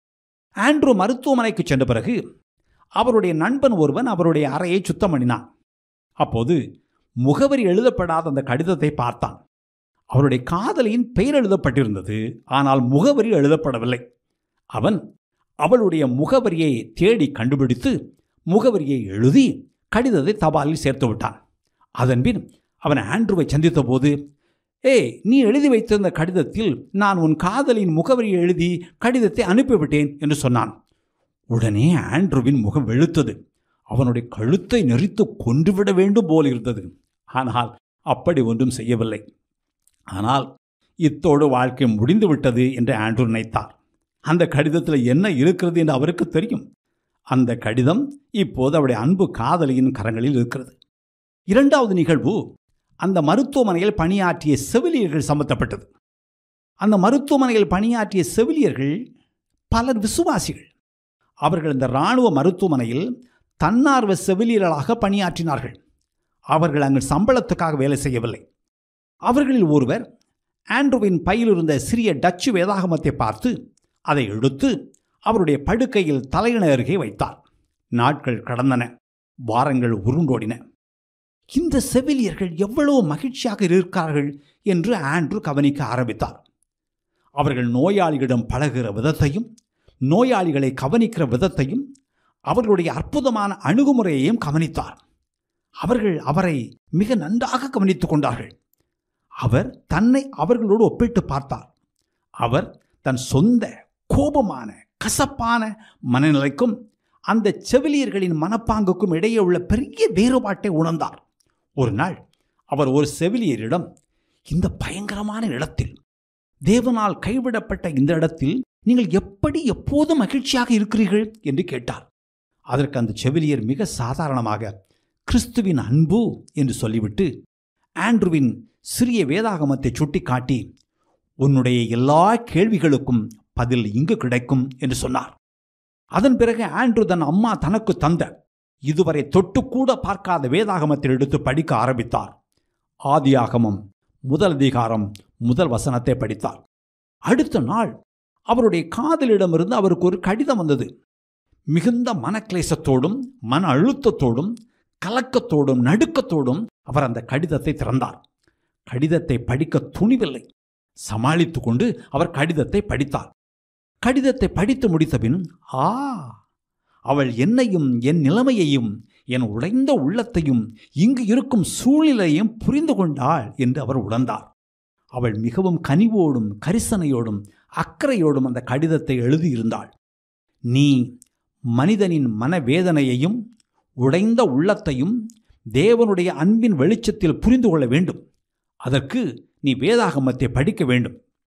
[SPEAKER 1] ஆண்ட்ரூ மருத்துவமனைக்கு சென்ற பிறகு அவருடைய நண்பன் ஒருவன் அவருடைய அறையை சுத்தம் பண்ணினான் அப்போது முகவரி எழுதப்படாத அந்த கடிதத்தை பார்த்தான் அவருடைய காதலியின் பெயர் எழுதப்பட்டிருந்தது ஆனால் முகவரி எழுதப்படவில்லை அவன் அவளுடைய முகவரியை தேடி கண்டுபிடித்து முகவரியை எழுதி கடிதத்தை தபாலில் சேர்த்து விட்டான் அதன்பின் அவன் ஆண்ட்ரூவை சந்தித்த போது ஏய் நீ எழுதி வைத்திருந்த கடிதத்தில் நான் உன் காதலின் முகவரியை எழுதி கடிதத்தை அனுப்பிவிட்டேன் என்று சொன்னான் உடனே ஆண்ட்ரூவின் முகம் வெளுத்தது அவனுடைய கழுத்தை நெறித்து கொன்றுவிட வேண்டும் போல் இருந்தது ஆனால் அப்படி ஒன்றும் செய்யவில்லை ஆனால் இத்தோடு வாழ்க்கை முடிந்து விட்டது என்று ஆண்ட்ரூ நினைத்தார் அந்த கடிதத்தில் என்ன இருக்கிறது என்று அவருக்கு தெரியும் அந்த கடிதம் இப்போது அவருடைய அன்பு காதலியின் கரங்களில் இருக்கிறது இரண்டாவது நிகழ்வு அந்த மருத்துவமனையில் பணியாற்றிய செவிலியர்கள் சம்பந்தப்பட்டது அந்த மருத்துவமனையில் பணியாற்றிய செவிலியர்கள் பலர் விசுவாசிகள் அவர்கள் இந்த இராணுவ மருத்துவமனையில் தன்னார்வ செவிலியர்களாக பணியாற்றினார்கள் அவர்கள் அங்கு சம்பளத்துக்காக வேலை செய்யவில்லை அவர்களில் ஒருவர் ஆண்ட்ரூவின் பையில் இருந்த சிறிய டச்சு வேதாகமத்தை பார்த்து அதை எடுத்து அவருடைய படுக்கையில் தலையின அருகே வைத்தார் நாட்கள் கடந்தன வாரங்கள் உருண்டோடின இந்த செவிலியர்கள் எவ்வளவு மகிழ்ச்சியாக இருக்கிறார்கள் என்று ஆண்ட்ரூ கவனிக்க ஆரம்பித்தார் அவர்கள் நோயாளிகளிடம் பழகுகிற விதத்தையும் நோயாளிகளை கவனிக்கிற விதத்தையும் அவர்களுடைய அற்புதமான அணுகுமுறையையும் கவனித்தார் அவர்கள் அவரை மிக நன்றாக கவனித்துக் கொண்டார்கள் அவர் தன்னை அவர்களோடு ஒப்பிட்டு பார்த்தார் அவர் தன் சொந்த கோபமான கசப்பான மனநிலைக்கும் அந்த செவிலியர்களின் மனப்பாங்குக்கும் இடையே உள்ள பெரிய வேறுபாட்டை உணர்ந்தார் ஒரு நாள் அவர் ஒரு செவிலியரிடம் இந்த பயங்கரமான இடத்தில் தேவனால் கைவிடப்பட்ட இந்த இடத்தில் நீங்கள் எப்படி எப்போதும் மகிழ்ச்சியாக இருக்கிறீர்கள் என்று கேட்டார் அதற்கு அந்த செவிலியர் மிக சாதாரணமாக கிறிஸ்துவின் அன்பு என்று சொல்லிவிட்டு ஆண்ட்ருவின் சிறிய வேதாகமத்தை சுட்டிக்காட்டி உன்னுடைய எல்லா கேள்விகளுக்கும் பதில் இங்கு கிடைக்கும் என்று சொன்னார் அதன் பிறகு ஆண்ட்ரு தன் அம்மா தனக்கு தந்த இதுவரை தொட்டுக்கூட பார்க்காத வேதாகமத்தை எடுத்து படிக்க ஆரம்பித்தார் ஆதியாகமம் முதல் அதிகாரம் முதல் வசனத்தை படித்தார் அடுத்த நாள் அவருடைய காதலிடமிருந்து அவருக்கு ஒரு கடிதம் வந்தது மிகுந்த மனக்லேசத்தோடும் மன அழுத்தத்தோடும் கலக்கத்தோடும் நடுக்கத்தோடும் அவர் அந்த கடிதத்தை திறந்தார் கடிதத்தை படிக்க துணிவில்லை சமாளித்து கொண்டு அவர் கடிதத்தை படித்தார் கடிதத்தை படித்து முடித்தபின் ஆ அவள் என்னையும் என் நிலைமையையும் என் உடைந்த உள்ளத்தையும் இங்கு இருக்கும் சூழ்நிலையையும் புரிந்து கொண்டாள் என்று அவர் உணர்ந்தார் அவள் மிகவும் கனிவோடும் கரிசனையோடும் அக்கறையோடும் அந்த கடிதத்தை எழுதியிருந்தாள் நீ மனிதனின் மனவேதனையையும் உடைந்த உள்ளத்தையும் தேவனுடைய அன்பின் வெளிச்சத்தில் புரிந்து கொள்ள வேண்டும் அதற்கு நீ வேதாகமத்தை படிக்க வேண்டும்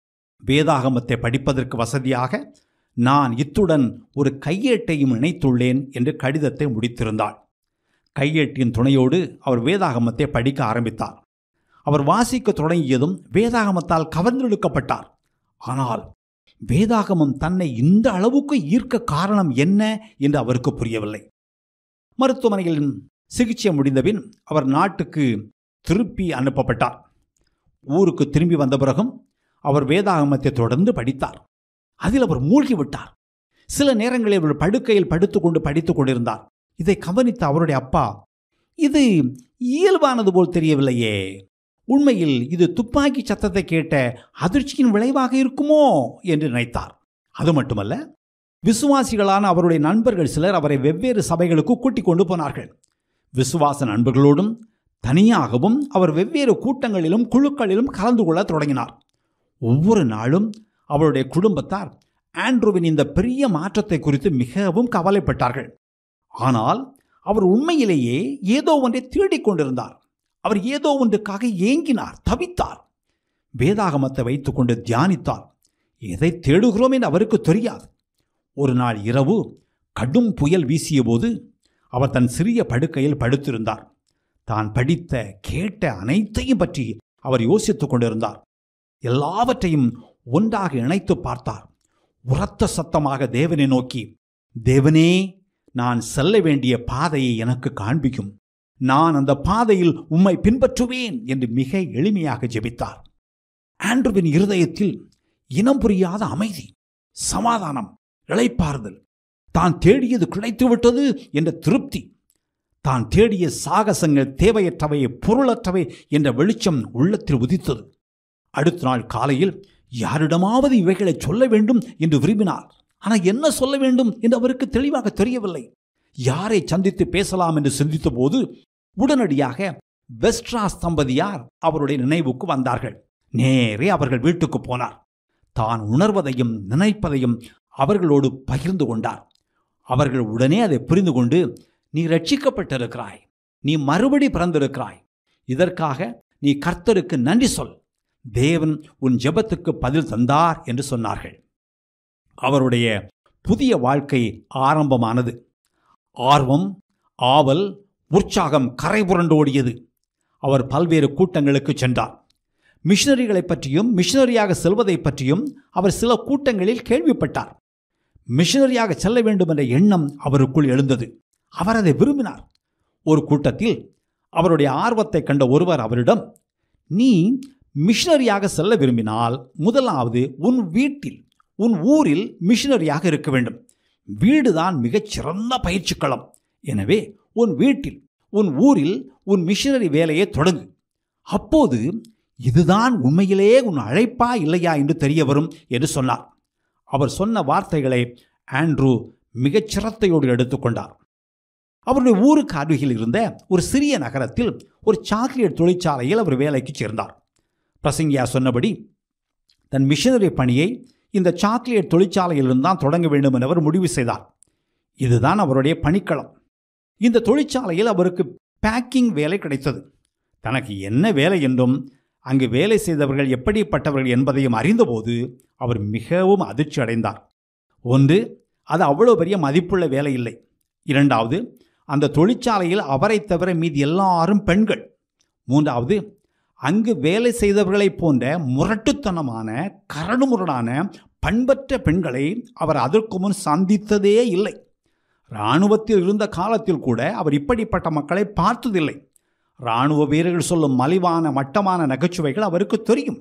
[SPEAKER 1] வேதாகமத்தை படிப்பதற்கு வசதியாக நான் இத்துடன் ஒரு கையேட்டையும் இணைத்துள்ளேன் என்று கடிதத்தை முடித்திருந்தாள் கையேட்டின் துணையோடு அவர் வேதாகமத்தை படிக்க ஆரம்பித்தார் அவர் வாசிக்க தொடங்கியதும் வேதாகமத்தால் கவர்ந்தெழுக்கப்பட்டார் ஆனால் வேதாகமம் தன்னை இந்த அளவுக்கு ஈர்க்க காரணம் என்ன என்று அவருக்கு புரியவில்லை மருத்துவமனையில் சிகிச்சை முடிந்தபின் அவர் நாட்டுக்கு திருப்பி அனுப்பப்பட்டார் ஊருக்கு திரும்பி வந்த பிறகும் அவர் வேதாகமத்தை தொடர்ந்து படித்தார் அதில் அவர் மூழ்கி விட்டார் சில நேரங்களில் அவர் படுக்கையில் படுத்துக்கொண்டு படித்துக் கொண்டிருந்தார் இதை கவனித்த அவருடைய அப்பா இது இயல்பானது போல் தெரியவில்லையே உண்மையில் இது துப்பாக்கி சத்தத்தை கேட்ட அதிர்ச்சியின் விளைவாக இருக்குமோ என்று நினைத்தார் அது மட்டுமல்ல விசுவாசிகளான அவருடைய நண்பர்கள் சிலர் அவரை வெவ்வேறு சபைகளுக்கு கூட்டிக் கொண்டு போனார்கள் விசுவாச நண்பர்களோடும் தனியாகவும் அவர் வெவ்வேறு கூட்டங்களிலும் குழுக்களிலும் கலந்து கொள்ள தொடங்கினார் ஒவ்வொரு நாளும் அவருடைய குடும்பத்தார் ஆண்ட்ரூவின் இந்த பெரிய மாற்றத்தை குறித்து மிகவும் கவலைப்பட்டார்கள் ஆனால் அவர் உண்மையிலேயே ஏதோ ஒன்றை தேடிக் கொண்டிருந்தார் அவர் ஏதோ ஒன்றுக்காக ஏங்கினார் தவித்தார் வேதாகமத்தை வைத்துக்கொண்டு தியானித்தார் எதை தேடுகிறோம் என்று அவருக்கு தெரியாது ஒரு நாள் இரவு கடும் புயல் வீசியபோது அவர் தன் சிறிய படுக்கையில் படுத்திருந்தார் தான் படித்த கேட்ட அனைத்தையும் பற்றி அவர் யோசித்துக் கொண்டிருந்தார் எல்லாவற்றையும் ஒன்றாக இணைத்து பார்த்தார் உரத்த சத்தமாக தேவனை நோக்கி தேவனே நான் செல்ல வேண்டிய பாதையை எனக்கு காண்பிக்கும் நான் அந்த பாதையில் உம்மை பின்பற்றுவேன் என்று மிக எளிமையாக ஜெபித்தார் ஆண்ட்ருவின் இருதயத்தில் இனம் புரியாத அமைதி சமாதானம் இளைப்பாறுதல் தான் தேடியது கிடைத்து விட்டது என்ற திருப்தி தான் தேடிய சாகசங்கள் தேவையற்றவை பொருளற்றவை என்ற வெளிச்சம் உள்ளத்தில் உதித்தது அடுத்த நாள் காலையில் யாரிடமாவது இவைகளை சொல்ல வேண்டும் என்று விரும்பினார் ஆனால் என்ன சொல்ல வேண்டும் என்று அவருக்கு தெளிவாக தெரியவில்லை யாரை சந்தித்து பேசலாம் என்று சிந்தித்த போது உடனடியாக வெஸ்ட்ராஸ் தம்பதியார் அவருடைய நினைவுக்கு வந்தார்கள் நேரே அவர்கள் வீட்டுக்கு போனார் தான் உணர்வதையும் நினைப்பதையும் அவர்களோடு பகிர்ந்து கொண்டார் அவர்கள் உடனே அதை புரிந்து கொண்டு நீ ரட்சிக்கப்பட்டிருக்கிறாய் நீ மறுபடி பிறந்திருக்கிறாய் இதற்காக நீ கர்த்தருக்கு நன்றி சொல் தேவன் உன் ஜெபத்துக்கு பதில் தந்தார் என்று சொன்னார்கள் அவருடைய புதிய வாழ்க்கை ஆரம்பமானது ஆர்வம் ஆவல் உற்சாகம் கரை புரண்டோடியது அவர் பல்வேறு கூட்டங்களுக்கு சென்றார் மிஷனரிகளை பற்றியும் மிஷனரியாக செல்வதை பற்றியும் அவர் சில கூட்டங்களில் கேள்விப்பட்டார் மிஷனரியாக செல்ல வேண்டும் என்ற எண்ணம் அவருக்குள் எழுந்தது அவர் அதை விரும்பினார் ஒரு கூட்டத்தில் அவருடைய ஆர்வத்தை கண்ட ஒருவர் அவரிடம் நீ மிஷனரியாக செல்ல விரும்பினால் முதலாவது உன் வீட்டில் உன் ஊரில் மிஷனரியாக இருக்க வேண்டும் வீடுதான் மிகச் சிறந்த பயிற்சி களம் எனவே உன் வீட்டில் உன் ஊரில் உன் மிஷனரி வேலையை தொடங்கு அப்போது இதுதான் உண்மையிலே உன் அழைப்பா இல்லையா என்று தெரிய வரும் என்று சொன்னார் அவர் சொன்ன வார்த்தைகளை ஆண்ட்ரூ மிகச் சிரத்தையோடு எடுத்துக்கொண்டார் அவருடைய ஊருக்கு அருகில் இருந்த ஒரு சிறிய நகரத்தில் ஒரு சாக்லேட் தொழிற்சாலையில் அவர் வேலைக்கு சேர்ந்தார் பிரசங்கியா சொன்னபடி தன் மிஷனரி பணியை இந்த சாக்லேட் தொழிற்சாலையிலிருந்து தான் தொடங்க வேண்டும் என அவர் முடிவு செய்தார் இதுதான் அவருடைய பணிக்களம் இந்த தொழிற்சாலையில் அவருக்கு பேக்கிங் வேலை கிடைத்தது தனக்கு என்ன வேலை என்றும் அங்கு வேலை செய்தவர்கள் எப்படிப்பட்டவர்கள் என்பதையும் அறிந்தபோது அவர் மிகவும் அதிர்ச்சி அடைந்தார் ஒன்று அது அவ்வளோ பெரிய மதிப்புள்ள வேலை இல்லை இரண்டாவது அந்த தொழிற்சாலையில் அவரை தவிர மீதி எல்லாரும் பெண்கள் மூன்றாவது அங்கு வேலை செய்தவர்களைப் போன்ற முரட்டுத்தனமான கரடுமுரடான பண்பற்ற பெண்களை அவர் அதற்கு முன் சந்தித்ததே இல்லை இராணுவத்தில் இருந்த காலத்தில் கூட அவர் இப்படிப்பட்ட மக்களை பார்த்ததில்லை இராணுவ வீரர்கள் சொல்லும் மலிவான மட்டமான நகைச்சுவைகள் அவருக்கு தெரியும்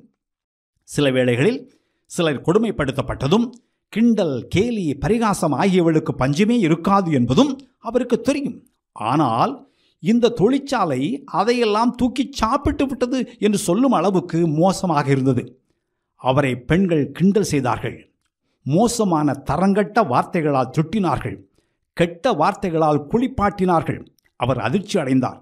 [SPEAKER 1] சில வேளைகளில் சிலர் கொடுமைப்படுத்தப்பட்டதும் கிண்டல் கேலி பரிகாசம் ஆகியவர்களுக்கு பஞ்சமே இருக்காது என்பதும் அவருக்கு தெரியும் ஆனால் இந்த தொழிற்சாலை அதையெல்லாம் தூக்கி சாப்பிட்டு விட்டது என்று சொல்லும் அளவுக்கு மோசமாக இருந்தது அவரை பெண்கள் கிண்டல் செய்தார்கள் மோசமான தரங்கட்ட வார்த்தைகளால் திட்டினார்கள் கெட்ட வார்த்தைகளால் குளிப்பாட்டினார்கள் அவர் அதிர்ச்சி அடைந்தார்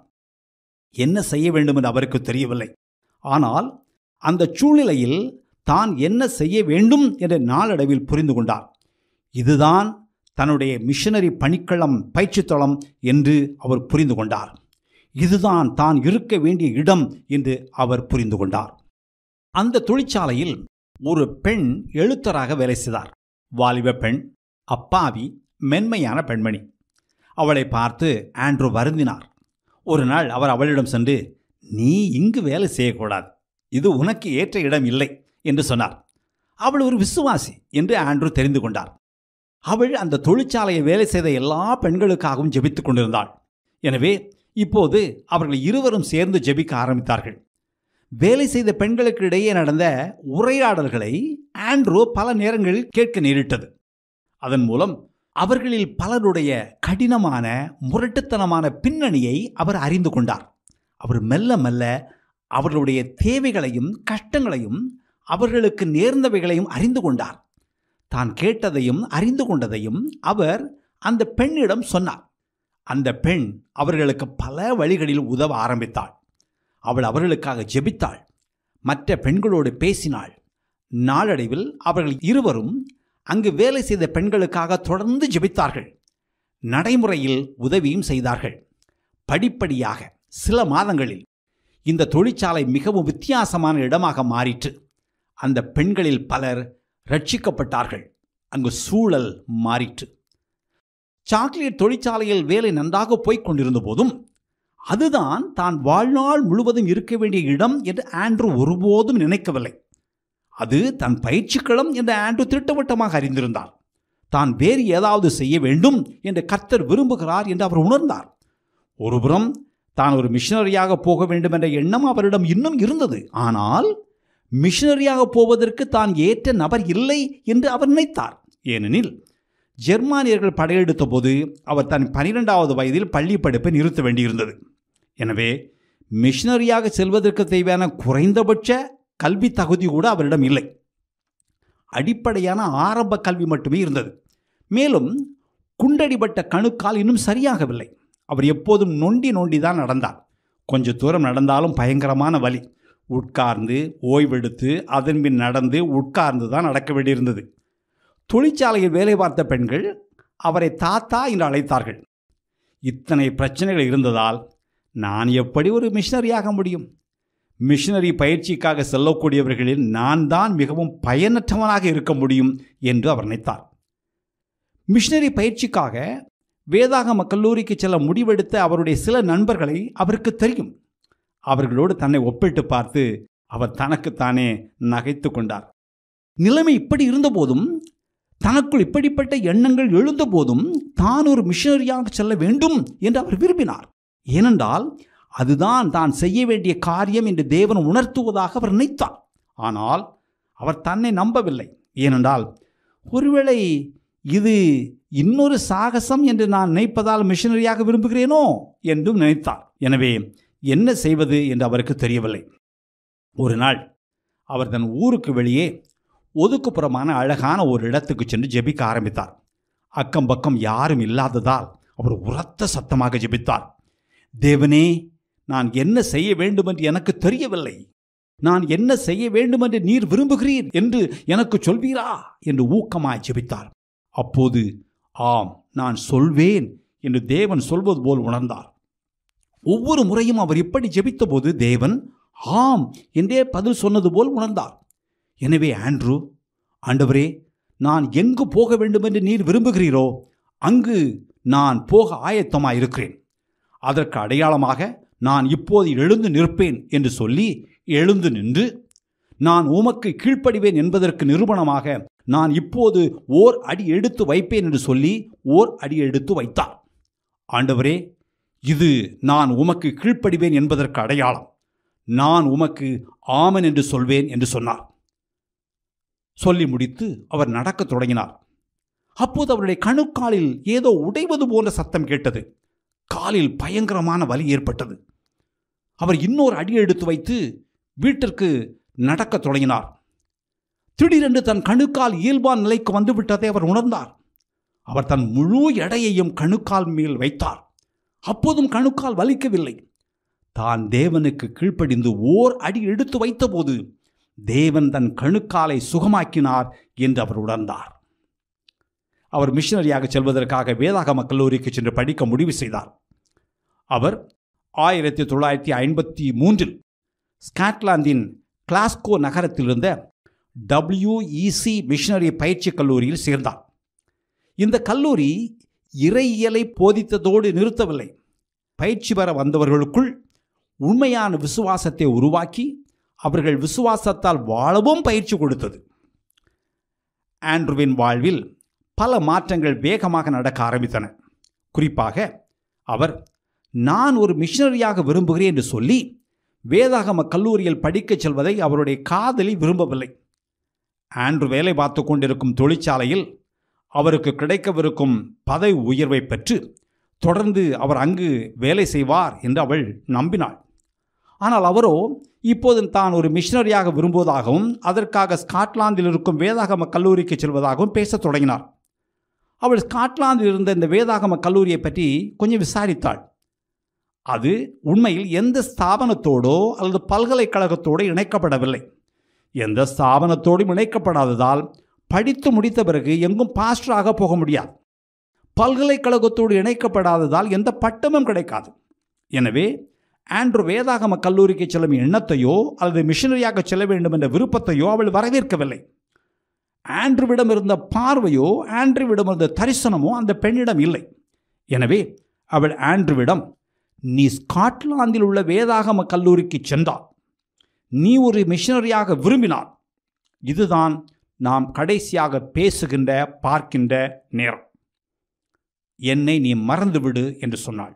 [SPEAKER 1] என்ன செய்ய வேண்டும் என்று அவருக்கு தெரியவில்லை ஆனால் அந்த சூழ்நிலையில் தான் என்ன செய்ய வேண்டும் என்ற நாளடைவில் புரிந்து கொண்டார் இதுதான் தன்னுடைய மிஷனரி பணிக்களம் பயிற்சித்தளம் என்று அவர் புரிந்து கொண்டார் இதுதான் தான் இருக்க வேண்டிய இடம் என்று அவர் புரிந்து கொண்டார் அந்த தொழிற்சாலையில் ஒரு பெண் எழுத்தராக வேலை செய்தார் வாலிப பெண் அப்பாவி மென்மையான பெண்மணி அவளை பார்த்து ஆண்ட்ரூ வருந்தினார் ஒரு நாள் அவர் அவளிடம் சென்று நீ இங்கு வேலை செய்யக்கூடாது இது உனக்கு ஏற்ற இடம் இல்லை என்று சொன்னார் அவள் ஒரு விசுவாசி என்று ஆண்ட்ரூ தெரிந்து கொண்டார் அவள் அந்த தொழிற்சாலையை வேலை செய்த எல்லா பெண்களுக்காகவும் ஜெபித்துக் கொண்டிருந்தாள் எனவே இப்போது அவர்கள் இருவரும் சேர்ந்து ஜெபிக்க ஆரம்பித்தார்கள் வேலை செய்த பெண்களுக்கு இடையே நடந்த உரையாடல்களை ஆண்ட்ரூ பல நேரங்களில் கேட்க நேரிட்டது அதன் மூலம் அவர்களில் பலருடைய கடினமான முரட்டுத்தனமான பின்னணியை அவர் அறிந்து கொண்டார் அவர் மெல்ல மெல்ல அவர்களுடைய தேவைகளையும் கஷ்டங்களையும் அவர்களுக்கு நேர்ந்தவைகளையும் அறிந்து கொண்டார் தான் கேட்டதையும் அறிந்து கொண்டதையும் அவர் அந்த பெண்ணிடம் சொன்னார் அந்த பெண் அவர்களுக்கு பல வழிகளில் உதவ ஆரம்பித்தாள் அவள் அவர்களுக்காக ஜெபித்தாள் மற்ற பெண்களோடு பேசினாள் நாளடைவில் அவர்கள் இருவரும் அங்கு வேலை செய்த பெண்களுக்காக தொடர்ந்து ஜெபித்தார்கள் நடைமுறையில் உதவியும் செய்தார்கள் படிப்படியாக சில மாதங்களில் இந்த தொழிற்சாலை மிகவும் வித்தியாசமான இடமாக மாறிற்று அந்த பெண்களில் பலர் ரட்சிக்கப்பட்டார்கள் அங்கு சூழல் மாறிற்று சாக்லேட் தொழிற்சாலையில் வேலை நன்றாக போய்க் கொண்டிருந்த போதும் அதுதான் தான் வாழ்நாள் முழுவதும் இருக்க வேண்டிய இடம் என்று ஆண்ட்ரூ ஒருபோதும் நினைக்கவில்லை அது தன் பயிற்சிக்களம் என்று ஆண்ட்ரூ திட்டவட்டமாக அறிந்திருந்தார் தான் வேறு ஏதாவது செய்ய வேண்டும் என்று கர்த்தர் விரும்புகிறார் என்று அவர் உணர்ந்தார் ஒருபுறம் தான் ஒரு மிஷனரியாக போக வேண்டும் என்ற எண்ணம் அவரிடம் இன்னும் இருந்தது ஆனால் மிஷனரியாக போவதற்கு தான் ஏற்ற நபர் இல்லை என்று அவர் நினைத்தார் ஏனெனில் ஜெர்மானியர்கள் படையெடுத்த போது அவர் தன் பனிரெண்டாவது வயதில் பள்ளி படிப்பை நிறுத்த வேண்டியிருந்தது எனவே மிஷனரியாக செல்வதற்கு தேவையான குறைந்தபட்ச கல்வி தகுதி கூட அவரிடம் இல்லை அடிப்படையான ஆரம்ப கல்வி மட்டுமே இருந்தது மேலும் குண்டடிபட்ட கணுக்கால் இன்னும் சரியாகவில்லை அவர் எப்போதும் நொண்டி நொண்டி தான் நடந்தார் கொஞ்ச தூரம் நடந்தாலும் பயங்கரமான வலி உட்கார்ந்து ஓய்வெடுத்து அதன் பின் நடந்து உட்கார்ந்து தான் நடக்க வேண்டியிருந்தது தொழிற்சாலையில் வேலை பார்த்த பெண்கள் அவரை தாத்தா என்று அழைத்தார்கள் இத்தனை பிரச்சனைகள் இருந்ததால் நான் எப்படி ஒரு மிஷனரியாக முடியும் மிஷனரி பயிற்சிக்காக செல்லக்கூடியவர்களில் நான் தான் மிகவும் பயனற்றவனாக இருக்க முடியும் என்று அவர் நினைத்தார் மிஷனரி பயிற்சிக்காக வேதாகம கல்லூரிக்கு செல்ல முடிவெடுத்த அவருடைய சில நண்பர்களை அவருக்கு தெரியும் அவர்களோடு தன்னை ஒப்பிட்டு பார்த்து அவர் தனக்குத்தானே நகைத்து கொண்டார் நிலைமை இப்படி இருந்தபோதும் தனக்குள் இப்படிப்பட்ட எண்ணங்கள் எழுந்தபோதும் தான் ஒரு மிஷனரியாக செல்ல வேண்டும் என்று அவர் விரும்பினார் ஏனென்றால் அதுதான் தான் செய்ய வேண்டிய காரியம் என்று தேவன் உணர்த்துவதாக அவர் நினைத்தார் ஆனால் அவர் தன்னை நம்பவில்லை ஏனென்றால் ஒருவேளை இது இன்னொரு சாகசம் என்று நான் நினைப்பதால் மிஷனரியாக விரும்புகிறேனோ என்றும் நினைத்தார் எனவே என்ன செய்வது என்று அவருக்கு தெரியவில்லை ஒரு நாள் அவர் தன் ஊருக்கு வெளியே ஒதுக்குப்புறமான அழகான ஒரு இடத்துக்கு சென்று ஜெபிக்க ஆரம்பித்தார் அக்கம் பக்கம் யாரும் இல்லாததால் அவர் உரத்த சத்தமாக ஜெபித்தார் தேவனே நான் என்ன செய்ய வேண்டும் என்று எனக்கு தெரியவில்லை நான் என்ன செய்ய வேண்டும் என்று நீர் விரும்புகிறீர் என்று எனக்கு சொல்வீரா என்று ஊக்கமாய் ஜெபித்தார் அப்போது ஆம் நான் சொல்வேன் என்று தேவன் சொல்வது போல் உணர்ந்தார் ஒவ்வொரு முறையும் அவர் இப்படி ஜெபித்தபோது தேவன் ஆம் என்றே பதில் சொன்னது போல் உணர்ந்தார் எனவே ஆண்ட்ரூ ஆண்டவரே நான் எங்கு போக வேண்டும் என்று நீர் விரும்புகிறீரோ அங்கு நான் போக ஆயத்தமாயிருக்கிறேன் அதற்கு அடையாளமாக நான் இப்போது எழுந்து நிற்பேன் என்று சொல்லி எழுந்து நின்று நான் உமக்கு கீழ்ப்படிவேன் என்பதற்கு நிரூபணமாக நான் இப்போது ஓர் அடி எடுத்து வைப்பேன் என்று சொல்லி ஓர் அடி எடுத்து வைத்தார் ஆண்டவரே இது நான் உமக்கு கீழ்ப்படிவேன் என்பதற்கு அடையாளம் நான் உமக்கு ஆமன் என்று சொல்வேன் என்று சொன்னார் சொல்லி முடித்து அவர் நடக்கத் தொடங்கினார் அப்போது அவருடைய கணுக்காலில் ஏதோ உடைவது போன்ற சத்தம் கேட்டது காலில் பயங்கரமான வலி ஏற்பட்டது அவர் இன்னொரு அடி எடுத்து வைத்து வீட்டிற்கு நடக்கத் தொடங்கினார் திடீரென்று தன் கணுக்கால் இயல்பான நிலைக்கு வந்துவிட்டதை அவர் உணர்ந்தார் அவர் தன் முழு எடையையும் கணுக்கால் மேல் வைத்தார் அப்போதும் கணுக்கால் வலிக்கவில்லை தான் தேவனுக்கு கீழ்ப்படிந்து ஓர் அடி எடுத்து வைத்தபோது தேவன் தன் கணுக்காலை சுகமாக்கினார் என்று அவர் உணர்ந்தார் அவர் மிஷனரியாக செல்வதற்காக வேதாகம கல்லூரிக்கு சென்று படிக்க முடிவு செய்தார் அவர் ஆயிரத்தி தொள்ளாயிரத்தி ஐம்பத்தி மூன்றில் ஸ்காட்லாந்தின் கிளாஸ்கோ நகரத்தில் இருந்த டபிள்யூஇசி மிஷனரி பயிற்சி கல்லூரியில் சேர்ந்தார் இந்த கல்லூரி இறையியலை போதித்ததோடு நிறுத்தவில்லை பயிற்சி பெற வந்தவர்களுக்குள் உண்மையான விசுவாசத்தை உருவாக்கி அவர்கள் விசுவாசத்தால் வாழவும் பயிற்சி கொடுத்தது ஆண்ட்ருவின் வாழ்வில் பல மாற்றங்கள் வேகமாக நடக்க ஆரம்பித்தன குறிப்பாக அவர் நான் ஒரு மிஷனரியாக விரும்புகிறேன் என்று சொல்லி வேதாகம கல்லூரியில் படிக்கச் செல்வதை அவருடைய காதலி விரும்பவில்லை ஆண்ட்ரு வேலை பார்த்து கொண்டிருக்கும் தொழிற்சாலையில் அவருக்கு கிடைக்கவிருக்கும் பதவி உயர்வை பெற்று தொடர்ந்து அவர் அங்கு வேலை செய்வார் என்று அவள் நம்பினாள் ஆனால் அவரோ இப்போது தான் ஒரு மிஷனரியாக விரும்புவதாகவும் அதற்காக ஸ்காட்லாந்தில் இருக்கும் வேதாகம கல்லூரிக்கு செல்வதாகவும் பேசத் தொடங்கினார் அவள் ஸ்காட்லாந்தில் இருந்த இந்த வேதாகம கல்லூரியை பற்றி கொஞ்சம் விசாரித்தாள் அது உண்மையில் எந்த ஸ்தாபனத்தோடோ அல்லது பல்கலைக்கழகத்தோடு இணைக்கப்படவில்லை எந்த ஸ்தாபனத்தோடும் இணைக்கப்படாததால் படித்து முடித்த பிறகு எங்கும் பாஸ்டராக போக முடியாது பல்கலைக்கழகத்தோடு இணைக்கப்படாததால் எந்த பட்டமும் கிடைக்காது எனவே ஆண்ட்ரு வேதாகம கல்லூரிக்கு செல்லும் எண்ணத்தையோ அல்லது மிஷனரியாக செல்ல வேண்டும் என்ற விருப்பத்தையோ அவள் வரவேற்கவில்லை ஆண்ட்ருவிடம் இருந்த பார்வையோ ஆண்ட்ருவிடம் இருந்த தரிசனமோ அந்த பெண்ணிடம் இல்லை எனவே அவள் ஆண்ட்ருவிடம் நீ ஸ்காட்லாந்தில் உள்ள வேதாகம கல்லூரிக்கு சென்றால் நீ ஒரு மிஷனரியாக விரும்பினால் இதுதான் நாம் கடைசியாக பேசுகின்ற பார்க்கின்ற நேரம் என்னை நீ மறந்துவிடு என்று சொன்னாள்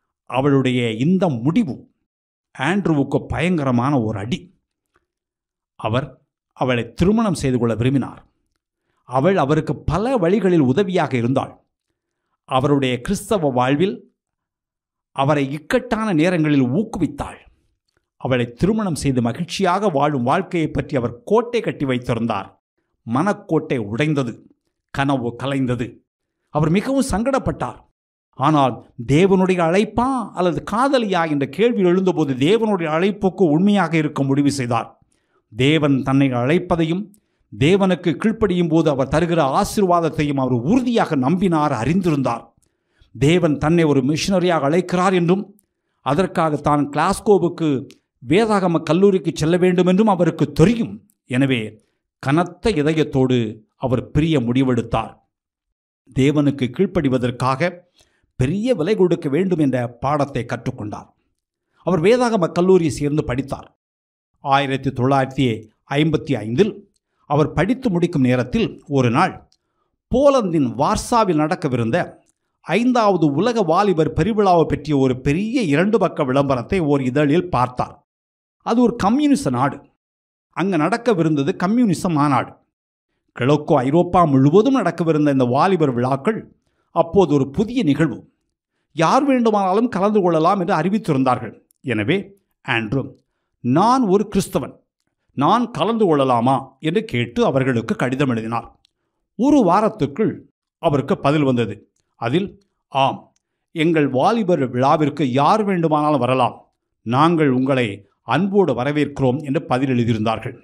[SPEAKER 1] அவளுடைய இந்த முடிவு ஆண்ட்ருவுக்கு பயங்கரமான ஒரு அடி அவர் அவளை திருமணம் செய்து கொள்ள விரும்பினார் அவள் அவருக்கு பல வழிகளில் உதவியாக இருந்தாள் அவருடைய கிறிஸ்தவ வாழ்வில் அவரை இக்கட்டான நேரங்களில் ஊக்குவித்தாள் அவளை திருமணம் செய்து மகிழ்ச்சியாக வாழும் வாழ்க்கையை பற்றி அவர் கோட்டை கட்டி வைத்திருந்தார் மனக்கோட்டை உடைந்தது கனவு கலைந்தது அவர் மிகவும் சங்கடப்பட்டார் ஆனால் தேவனுடைய அழைப்பா அல்லது காதலியா என்ற கேள்வி எழுந்தபோது தேவனுடைய அழைப்புக்கு உண்மையாக இருக்க முடிவு செய்தார் தேவன் தன்னை அழைப்பதையும் தேவனுக்கு கீழ்ப்படியும் போது அவர் தருகிற ஆசீர்வாதத்தையும் அவர் உறுதியாக நம்பினார் அறிந்திருந்தார் தேவன் தன்னை ஒரு மிஷனரியாக அழைக்கிறார் என்றும் அதற்காக தான் கிளாஸ்கோவுக்கு வேதாகம கல்லூரிக்கு செல்ல வேண்டும் என்றும் அவருக்கு தெரியும் எனவே கனத்த இதயத்தோடு அவர் பிரிய முடிவெடுத்தார் தேவனுக்கு கீழ்ப்படிவதற்காக பெரிய விலை கொடுக்க வேண்டும் என்ற பாடத்தை கற்றுக்கொண்டார் அவர் வேதாகம கல்லூரியை சேர்ந்து படித்தார் ஆயிரத்தி தொள்ளாயிரத்தி ஐம்பத்தி ஐந்தில் அவர் படித்து முடிக்கும் நேரத்தில் ஒரு நாள் போலந்தின் வார்சாவில் நடக்கவிருந்த ஐந்தாவது உலக வாலிபர் பெருவிழாவை பற்றிய ஒரு பெரிய இரண்டு பக்க விளம்பரத்தை ஓர் இதழில் பார்த்தார் அது ஒரு கம்யூனிச நாடு அங்கு நடக்கவிருந்தது கம்யூனிச மாநாடு கிழக்கு ஐரோப்பா முழுவதும் நடக்கவிருந்த இந்த வாலிபர் விழாக்கள் அப்போது ஒரு புதிய நிகழ்வு யார் வேண்டுமானாலும் கலந்து கொள்ளலாம் என்று அறிவித்திருந்தார்கள் எனவே ஆண்ட்ரூ நான் ஒரு கிறிஸ்தவன் நான் கலந்து கொள்ளலாமா என்று கேட்டு அவர்களுக்கு கடிதம் எழுதினார் ஒரு வாரத்துக்குள் அவருக்கு பதில் வந்தது அதில் ஆம் எங்கள் வாலிபர் விழாவிற்கு யார் வேண்டுமானாலும் வரலாம் நாங்கள் உங்களை அன்போடு வரவேற்கிறோம் என்று பதில் எழுதியிருந்தார்கள்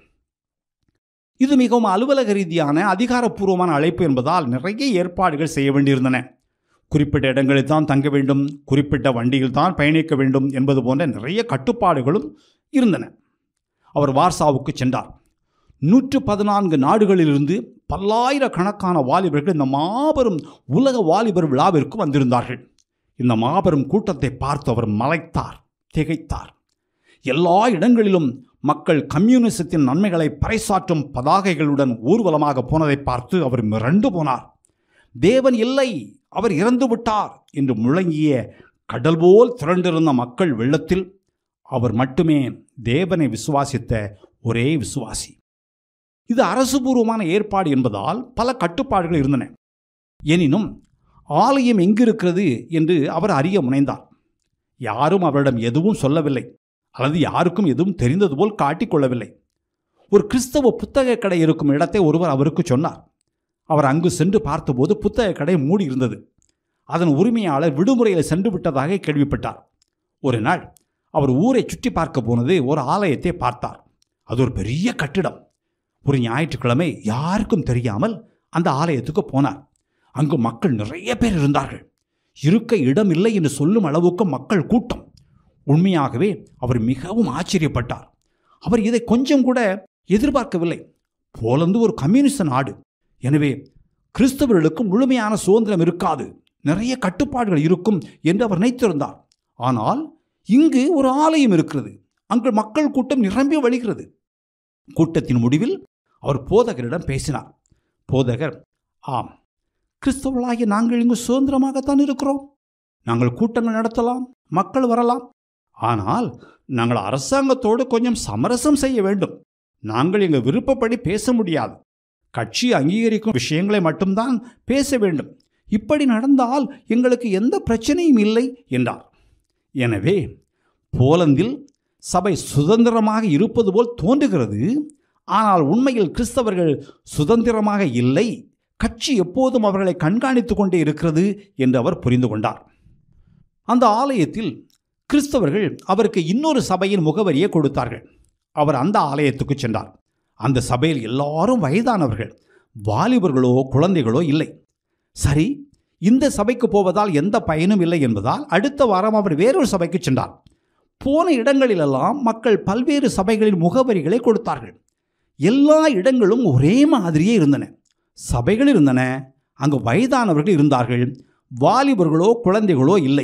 [SPEAKER 1] இது மிகவும் அலுவலக ரீதியான அதிகாரப்பூர்வமான அழைப்பு என்பதால் நிறைய ஏற்பாடுகள் செய்ய வேண்டியிருந்தன குறிப்பிட்ட இடங்களில் தான் தங்க வேண்டும் குறிப்பிட்ட வண்டியில் தான் பயணிக்க வேண்டும் என்பது போன்ற நிறைய கட்டுப்பாடுகளும் இருந்தன அவர் வார்சாவுக்கு சென்றார் நூற்று பதினான்கு நாடுகளிலிருந்து பல்லாயிரக்கணக்கான வாலிபர்கள் இந்த மாபெரும் உலக வாலிபர் விழாவிற்கு வந்திருந்தார்கள் இந்த மாபெரும் கூட்டத்தை பார்த்து அவர் மலைத்தார் திகைத்தார் எல்லா இடங்களிலும் மக்கள் கம்யூனிசத்தின் நன்மைகளை பறைசாற்றும் பதாகைகளுடன் ஊர்வலமாக போனதை பார்த்து அவர் மிரண்டு போனார் தேவன் இல்லை அவர் இறந்து விட்டார் என்று முழங்கிய கடல் போல் திரண்டிருந்த மக்கள் வெள்ளத்தில் அவர் மட்டுமே தேவனை விசுவாசித்த ஒரே விசுவாசி இது அரசுபூர்வமான ஏற்பாடு என்பதால் பல கட்டுப்பாடுகள் இருந்தன எனினும் ஆலயம் எங்கிருக்கிறது என்று அவர் அறிய முனைந்தார் யாரும் அவரிடம் எதுவும் சொல்லவில்லை அல்லது யாருக்கும் எதுவும் தெரிந்தது போல் காட்டிக்கொள்ளவில்லை ஒரு கிறிஸ்தவ புத்தக கடை இருக்கும் இடத்தை ஒருவர் அவருக்கு சொன்னார் அவர் அங்கு சென்று பார்த்தபோது புத்தக கடை மூடி இருந்தது அதன் உரிமையாளர் விடுமுறையில் சென்று விட்டதாக கேள்விப்பட்டார் ஒரு நாள் அவர் ஊரை சுற்றி பார்க்க போனது ஒரு ஆலயத்தை பார்த்தார் அது ஒரு பெரிய கட்டிடம் ஒரு ஞாயிற்றுக்கிழமை யாருக்கும் தெரியாமல் அந்த ஆலயத்துக்கு போனார் அங்கு மக்கள் நிறைய பேர் இருந்தார்கள் இருக்க இடம் இல்லை என்று சொல்லும் அளவுக்கு மக்கள் கூட்டம் உண்மையாகவே அவர் மிகவும் ஆச்சரியப்பட்டார் அவர் இதை கொஞ்சம் கூட எதிர்பார்க்கவில்லை போலந்து ஒரு கம்யூனிஸ்ட் நாடு எனவே கிறிஸ்தவர்களுக்கு முழுமையான சுதந்திரம் இருக்காது நிறைய கட்டுப்பாடுகள் இருக்கும் என்று அவர் நினைத்திருந்தார் ஆனால் இங்கு ஒரு ஆலயம் இருக்கிறது அங்கு மக்கள் கூட்டம் நிரம்பி வழிகிறது கூட்டத்தின் முடிவில் அவர் போதகரிடம் பேசினார் போதகர் ஆம் கிறிஸ்தவர்களாகிய நாங்கள் இங்கு சுதந்திரமாகத்தான் இருக்கிறோம் நாங்கள் கூட்டங்கள் நடத்தலாம் மக்கள் வரலாம் ஆனால் நாங்கள் அரசாங்கத்தோடு கொஞ்சம் சமரசம் செய்ய வேண்டும் நாங்கள் எங்கள் விருப்பப்படி பேச முடியாது கட்சி அங்கீகரிக்கும் விஷயங்களை மட்டும்தான் பேச வேண்டும் இப்படி நடந்தால் எங்களுக்கு எந்த பிரச்சனையும் இல்லை என்றார் எனவே போலந்தில் சபை சுதந்திரமாக இருப்பது போல் தோன்றுகிறது ஆனால் உண்மையில் கிறிஸ்தவர்கள் சுதந்திரமாக இல்லை கட்சி எப்போதும் அவர்களை கண்காணித்து கொண்டே இருக்கிறது என்று அவர் புரிந்து கொண்டார் அந்த ஆலயத்தில் கிறிஸ்தவர்கள் அவருக்கு இன்னொரு சபையின் முகவரியை கொடுத்தார்கள் அவர் அந்த ஆலயத்துக்கு சென்றார் அந்த சபையில் எல்லாரும் வயதானவர்கள் வாலிபர்களோ குழந்தைகளோ இல்லை சரி இந்த சபைக்கு போவதால் எந்த பயனும் இல்லை என்பதால் அடுத்த வாரம் அவர் வேறொரு சபைக்கு சென்றார் போன இடங்களிலெல்லாம் மக்கள் பல்வேறு சபைகளின் முகவரிகளை கொடுத்தார்கள் எல்லா இடங்களும் ஒரே மாதிரியே இருந்தன சபைகள் இருந்தன அங்கு வயதானவர்கள் இருந்தார்கள் வாலிபர்களோ குழந்தைகளோ இல்லை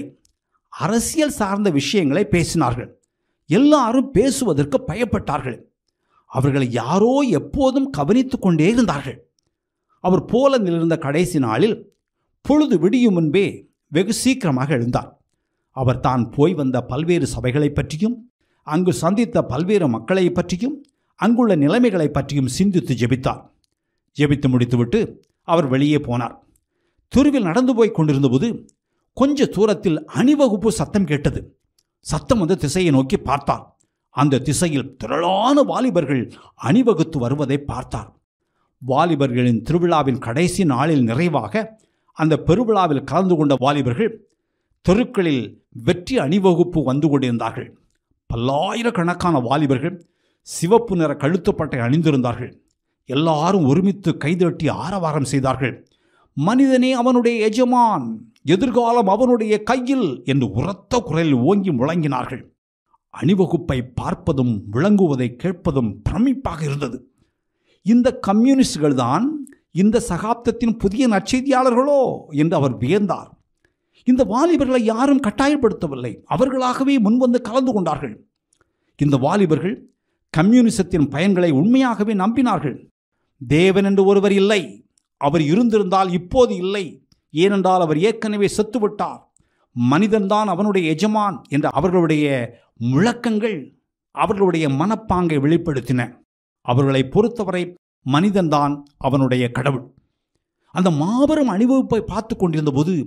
[SPEAKER 1] அரசியல் சார்ந்த விஷயங்களை பேசினார்கள் எல்லாரும் பேசுவதற்கு பயப்பட்டார்கள் அவர்களை யாரோ எப்போதும் கவனித்து கொண்டே இருந்தார்கள் அவர் போலந்தில் இருந்த கடைசி நாளில் பொழுது விடியும் முன்பே வெகு சீக்கிரமாக எழுந்தார் அவர் தான் போய் வந்த பல்வேறு சபைகளை பற்றியும் அங்கு சந்தித்த பல்வேறு மக்களை பற்றியும் அங்குள்ள நிலைமைகளை பற்றியும் சிந்தித்து ஜெபித்தார் ஜெபித்து முடித்துவிட்டு அவர் வெளியே போனார் தெருவில் நடந்து போய் கொண்டிருந்தபோது கொஞ்ச தூரத்தில் அணிவகுப்பு சத்தம் கேட்டது சத்தம் வந்த திசையை நோக்கி பார்த்தார் அந்த திசையில் திரளான வாலிபர்கள் அணிவகுத்து வருவதை பார்த்தார் வாலிபர்களின் திருவிழாவின் கடைசி நாளில் நிறைவாக அந்த பெருவிழாவில் கலந்து கொண்ட வாலிபர்கள் தெருக்களில் வெற்றி அணிவகுப்பு வந்து கொண்டிருந்தார்கள் பல்லாயிரக்கணக்கான வாலிபர்கள் சிவப்பு நிற கழுத்துப்பட்டை அணிந்திருந்தார்கள் எல்லாரும் ஒருமித்து கைதட்டி ஆரவாரம் செய்தார்கள் மனிதனே அவனுடைய எஜமான் எதிர்காலம் அவனுடைய கையில் என்று உரத்த குரலில் ஓங்கி முழங்கினார்கள் அணிவகுப்பை பார்ப்பதும் விளங்குவதை கேட்பதும் பிரமிப்பாக இருந்தது இந்த கம்யூனிஸ்டுகள் தான் இந்த சகாப்தத்தின் புதிய நற்செய்தியாளர்களோ என்று அவர் வியந்தார் இந்த வாலிபர்களை யாரும் கட்டாயப்படுத்தவில்லை அவர்களாகவே முன்வந்து கலந்து கொண்டார்கள் இந்த வாலிபர்கள் கம்யூனிசத்தின் பயன்களை உண்மையாகவே நம்பினார்கள் தேவன் என்று ஒருவர் இல்லை அவர் இருந்திருந்தால் இப்போது இல்லை ஏனென்றால் அவர் ஏற்கனவே செத்துவிட்டார் மனிதன்தான் அவனுடைய எஜமான் என்ற அவர்களுடைய முழக்கங்கள் அவர்களுடைய மனப்பாங்கை வெளிப்படுத்தின அவர்களை பொறுத்தவரை மனிதன்தான் அவனுடைய கடவுள் அந்த மாபெரும் அணிவகுப்பை பார்த்து கொண்டிருந்தபோது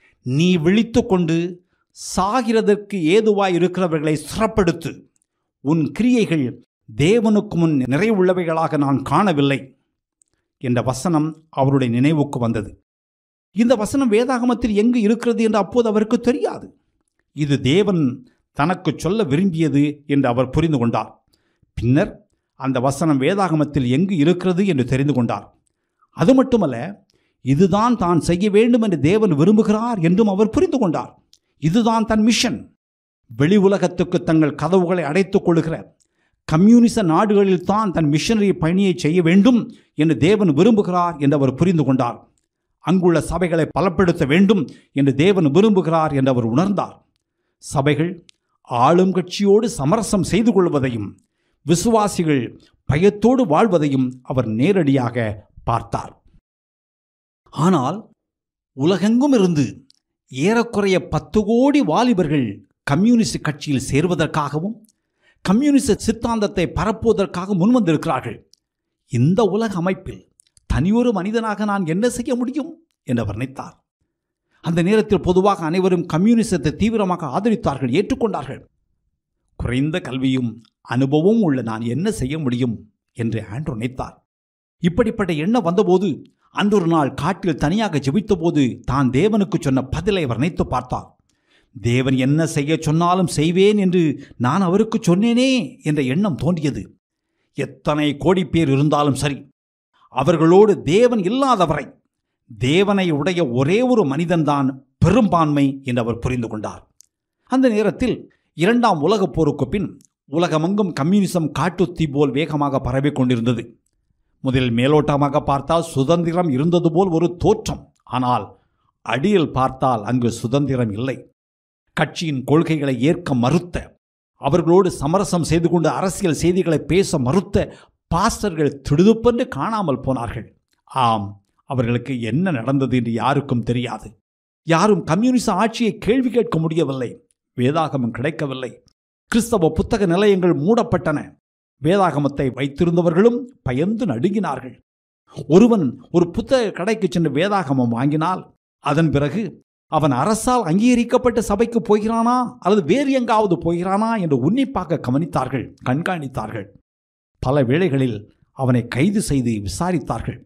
[SPEAKER 1] நீ விழித்து கொண்டு சாகிறதற்கு ஏதுவாய் இருக்கிறவர்களை சிறப்படுத்து உன் கிரியைகள் தேவனுக்கு முன் நிறைவுள்ளவைகளாக நான் காணவில்லை என்ற வசனம் அவருடைய நினைவுக்கு வந்தது இந்த வசனம் வேதாகமத்தில் எங்கு இருக்கிறது என்று அப்போது அவருக்கு தெரியாது இது தேவன் தனக்கு சொல்ல விரும்பியது என்று அவர் புரிந்து கொண்டார் பின்னர் அந்த வசனம் வேதாகமத்தில் எங்கு இருக்கிறது என்று தெரிந்து கொண்டார் அது மட்டுமல்ல இதுதான் தான் செய்ய வேண்டும் என்று தேவன் விரும்புகிறார் என்றும் அவர் புரிந்து கொண்டார் இதுதான் தன் மிஷன் வெளி உலகத்துக்கு தங்கள் கதவுகளை அடைத்துக் கொள்கிற கம்யூனிச நாடுகளில் தான் தன் மிஷனரி பணியை செய்ய வேண்டும் என்று தேவன் விரும்புகிறார் என்று அவர் புரிந்து கொண்டார் அங்குள்ள சபைகளை பலப்படுத்த வேண்டும் என்று தேவன் விரும்புகிறார் என்று அவர் உணர்ந்தார் சபைகள் ஆளும் கட்சியோடு சமரசம் செய்து கொள்வதையும் விசுவாசிகள் பயத்தோடு வாழ்வதையும் அவர் நேரடியாக பார்த்தார் ஆனால் உலகெங்கும் இருந்து ஏறக்குறைய பத்து கோடி வாலிபர்கள் கம்யூனிஸ்ட் கட்சியில் சேர்வதற்காகவும் கம்யூனிஸ்ட் சித்தாந்தத்தை பரப்புவதற்காக முன்வந்திருக்கிறார்கள் இந்த உலக அமைப்பில் தனியொரு மனிதனாக நான் என்ன செய்ய முடியும் என்று அவர் நினைத்தார் அந்த நேரத்தில் பொதுவாக அனைவரும் கம்யூனிசத்தை தீவிரமாக ஆதரித்தார்கள் ஏற்றுக்கொண்டார்கள் குறைந்த கல்வியும் அனுபவமும் உள்ள நான் என்ன செய்ய முடியும் என்று ஆண்ட்ரோ நினைத்தார் இப்படிப்பட்ட எண்ணம் வந்தபோது அன்றொரு நாள் காட்டில் தனியாக ஜெபித்தபோது தான் தேவனுக்கு சொன்ன பதிலை அவர் நினைத்து பார்த்தார் தேவன் என்ன செய்ய சொன்னாலும் செய்வேன் என்று நான் அவருக்கு சொன்னேனே என்ற எண்ணம் தோன்றியது எத்தனை கோடி பேர் இருந்தாலும் சரி அவர்களோடு தேவன் இல்லாதவரை தேவனை உடைய ஒரே ஒரு மனிதன்தான் பெரும்பான்மை என்று அவர் புரிந்து கொண்டார் அந்த நேரத்தில் இரண்டாம் உலகப் போருக்கு பின் உலகமெங்கும் கம்யூனிசம் காட்டுத்தீ போல் வேகமாக பரவிக் கொண்டிருந்தது முதலில் மேலோட்டமாக பார்த்தால் சுதந்திரம் இருந்தது போல் ஒரு தோற்றம் ஆனால் அடியில் பார்த்தால் அங்கு சுதந்திரம் இல்லை கட்சியின் கொள்கைகளை ஏற்க மறுத்த அவர்களோடு சமரசம் செய்து கொண்டு அரசியல் செய்திகளை பேச மறுத்த பாஸ்டர்கள் திடுதுப்பென்று காணாமல் போனார்கள் ஆம் அவர்களுக்கு என்ன நடந்தது என்று யாருக்கும் தெரியாது யாரும் கம்யூனிச ஆட்சியை கேள்வி கேட்க முடியவில்லை வேதாகமம் கிடைக்கவில்லை கிறிஸ்தவ புத்தக நிலையங்கள் மூடப்பட்டன வேதாகமத்தை வைத்திருந்தவர்களும் பயந்து நடுங்கினார்கள் ஒருவன் ஒரு புத்தக கடைக்கு சென்று வேதாகமம் வாங்கினால் அதன் பிறகு அவன் அரசால் அங்கீகரிக்கப்பட்ட சபைக்கு போகிறானா அல்லது வேறு எங்காவது போகிறானா என்று உன்னிப்பாக கவனித்தார்கள் கண்காணித்தார்கள் பல வேளைகளில் அவனை கைது செய்து விசாரித்தார்கள்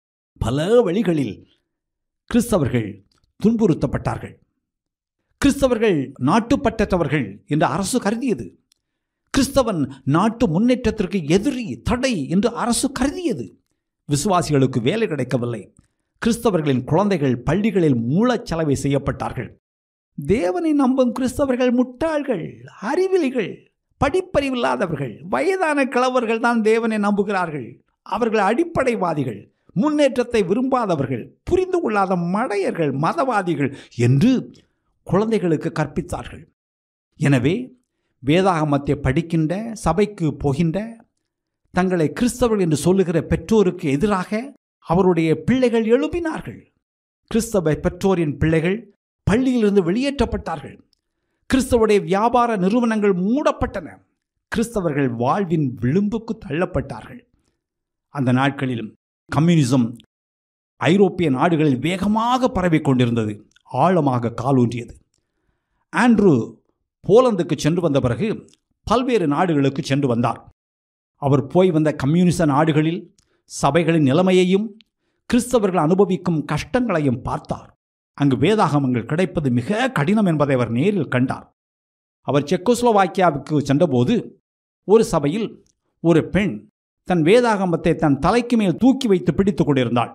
[SPEAKER 1] பல வழிகளில் கிறிஸ்தவர்கள் துன்புறுத்தப்பட்டார்கள் கிறிஸ்தவர்கள் நாட்டுப்பற்றவர்கள் என்று அரசு கருதியது கிறிஸ்தவன் நாட்டு முன்னேற்றத்திற்கு எதிரி தடை என்று அரசு கருதியது விசுவாசிகளுக்கு வேலை கிடைக்கவில்லை கிறிஸ்தவர்களின் குழந்தைகள் பள்ளிகளில் மூலச்சலவை செய்யப்பட்டார்கள் தேவனை நம்பும் கிறிஸ்தவர்கள் முட்டாள்கள் அறிவிலிகள் படிப்பறிவில்லாதவர்கள் வயதான கிழவர்கள் தான் தேவனை நம்புகிறார்கள் அவர்கள் அடிப்படைவாதிகள் முன்னேற்றத்தை விரும்பாதவர்கள் புரிந்து கொள்ளாத மடையர்கள் மதவாதிகள் என்று குழந்தைகளுக்கு கற்பித்தார்கள் எனவே வேதாகமத்தை படிக்கின்ற சபைக்கு போகின்ற தங்களை கிறிஸ்தவர்கள் என்று சொல்லுகிற பெற்றோருக்கு எதிராக அவருடைய பிள்ளைகள் எழுப்பினார்கள் கிறிஸ்தவ பெற்றோரின் பிள்ளைகள் பள்ளியிலிருந்து வெளியேற்றப்பட்டார்கள் கிறிஸ்தவுடைய வியாபார நிறுவனங்கள் மூடப்பட்டன கிறிஸ்தவர்கள் வாழ்வின் விளிம்புக்கு தள்ளப்பட்டார்கள் அந்த நாட்களில் கம்யூனிசம் ஐரோப்பிய நாடுகளில் வேகமாக பரவிக் கொண்டிருந்தது ஆழமாக காலூன்றியது ஆண்ட்ரூ போலந்துக்கு சென்று வந்த பிறகு பல்வேறு நாடுகளுக்கு சென்று வந்தார் அவர் போய் வந்த கம்யூனிச நாடுகளில் சபைகளின் நிலைமையையும் கிறிஸ்தவர்கள் அனுபவிக்கும் கஷ்டங்களையும் பார்த்தார் அங்கு வேதாகமங்கள் கிடைப்பது மிக கடினம் என்பதை அவர் நேரில் கண்டார் அவர் செக்கோஸ்லோவாக்கியாவுக்கு சென்றபோது ஒரு சபையில் ஒரு பெண் தன் வேதாகமத்தை தன் தலைக்கு மேல் தூக்கி வைத்து பிடித்து கொண்டிருந்தாள்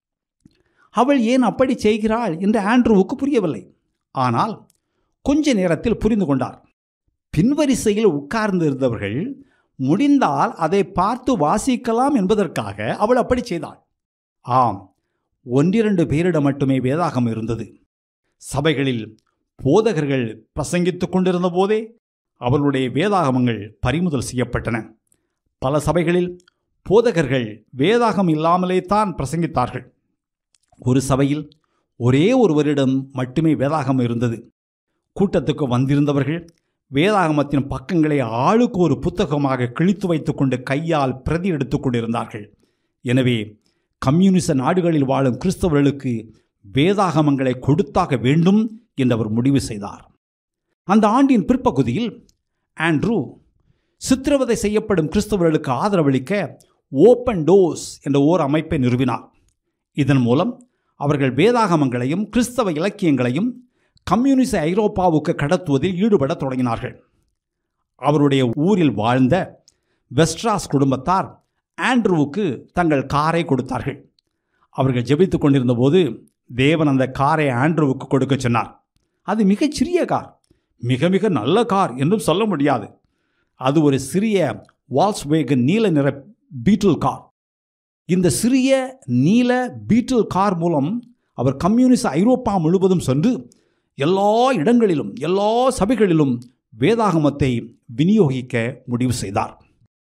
[SPEAKER 1] அவள் ஏன் அப்படி செய்கிறாள் என்று ஆண்ட்ரூவுக்கு புரியவில்லை ஆனால் கொஞ்ச நேரத்தில் புரிந்து கொண்டார் பின்வரிசையில் உட்கார்ந்து இருந்தவர்கள் முடிந்தால் அதை பார்த்து வாசிக்கலாம் என்பதற்காக அவள் அப்படி செய்தாள் ஆம் ஒன்றிரண்டு பேரிடம் மட்டுமே வேதாகம் இருந்தது சபைகளில் போதகர்கள் பிரசங்கித்துக் கொண்டிருந்த போதே அவளுடைய வேதாகமங்கள் பறிமுதல் செய்யப்பட்டன பல சபைகளில் போதகர்கள் வேதாகம் இல்லாமலே தான் பிரசங்கித்தார்கள் ஒரு சபையில் ஒரே ஒருவரிடம் மட்டுமே வேதாகம் இருந்தது கூட்டத்துக்கு வந்திருந்தவர்கள் வேதாகமத்தின் பக்கங்களை ஆளுக்கு ஒரு புத்தகமாக கிழித்து வைத்துக்கொண்டு கையால் பிரதி எடுத்துக் கொண்டிருந்தார்கள் எனவே கம்யூனிச நாடுகளில் வாழும் கிறிஸ்தவர்களுக்கு வேதாகமங்களை கொடுத்தாக வேண்டும் என்று அவர் முடிவு செய்தார் அந்த ஆண்டின் பிற்பகுதியில் ஆண்ட்ரூ சித்திரவதை செய்யப்படும் கிறிஸ்தவர்களுக்கு ஆதரவளிக்க ஓப்பன் டோஸ் என்ற ஓர் அமைப்பை நிறுவினார் இதன் மூலம் அவர்கள் வேதாகமங்களையும் கிறிஸ்தவ இலக்கியங்களையும் கம்யூனிச ஐரோப்பாவுக்கு கடத்துவதில் ஈடுபட தொடங்கினார்கள் அவருடைய ஊரில் வாழ்ந்த வெஸ்ட்ராஸ் குடும்பத்தார் ஆண்ட்ரூவுக்கு தங்கள் காரை கொடுத்தார்கள் அவர்கள் ஜெபித்துக் கொண்டிருந்த போது தேவன் அந்த காரை ஆண்ட்ரூவுக்கு கொடுக்க சொன்னார் அது மிகச் சிறிய கார் மிக மிக நல்ல கார் என்றும் சொல்ல முடியாது அது ஒரு சிறிய வால்ஸ்வேகன் நீல நிற பீட்டில் கார் இந்த சிறிய நீல பீட்டில் கார் மூலம் அவர் கம்யூனிச ஐரோப்பா முழுவதும் சென்று எல்லா இடங்களிலும் எல்லா சபைகளிலும் வேதாகமத்தை விநியோகிக்க முடிவு செய்தார்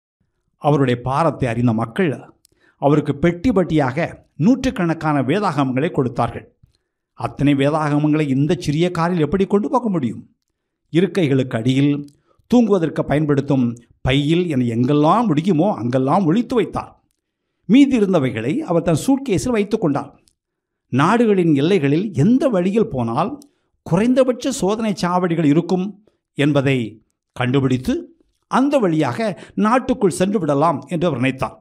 [SPEAKER 1] அவருடைய பாரத்தை அறிந்த மக்கள் அவருக்கு பெட்டி பட்டியாக நூற்றுக்கணக்கான வேதாகமங்களை கொடுத்தார்கள் அத்தனை வேதாகமங்களை இந்த சிறிய காரில் எப்படி கொண்டு போக முடியும் இருக்கைகளுக்கு அடியில் தூங்குவதற்கு பயன்படுத்தும் பையில் என எங்கெல்லாம் முடியுமோ அங்கெல்லாம் ஒழித்து வைத்தார் மீதி இருந்தவைகளை அவர் தன் சூட்கேஸில் வைத்து கொண்டார் நாடுகளின் எல்லைகளில் எந்த வழியில் போனால் குறைந்தபட்ச சோதனை சாவடிகள் இருக்கும் என்பதை கண்டுபிடித்து அந்த வழியாக நாட்டுக்குள் சென்று விடலாம் என்று அவர் நினைத்தார்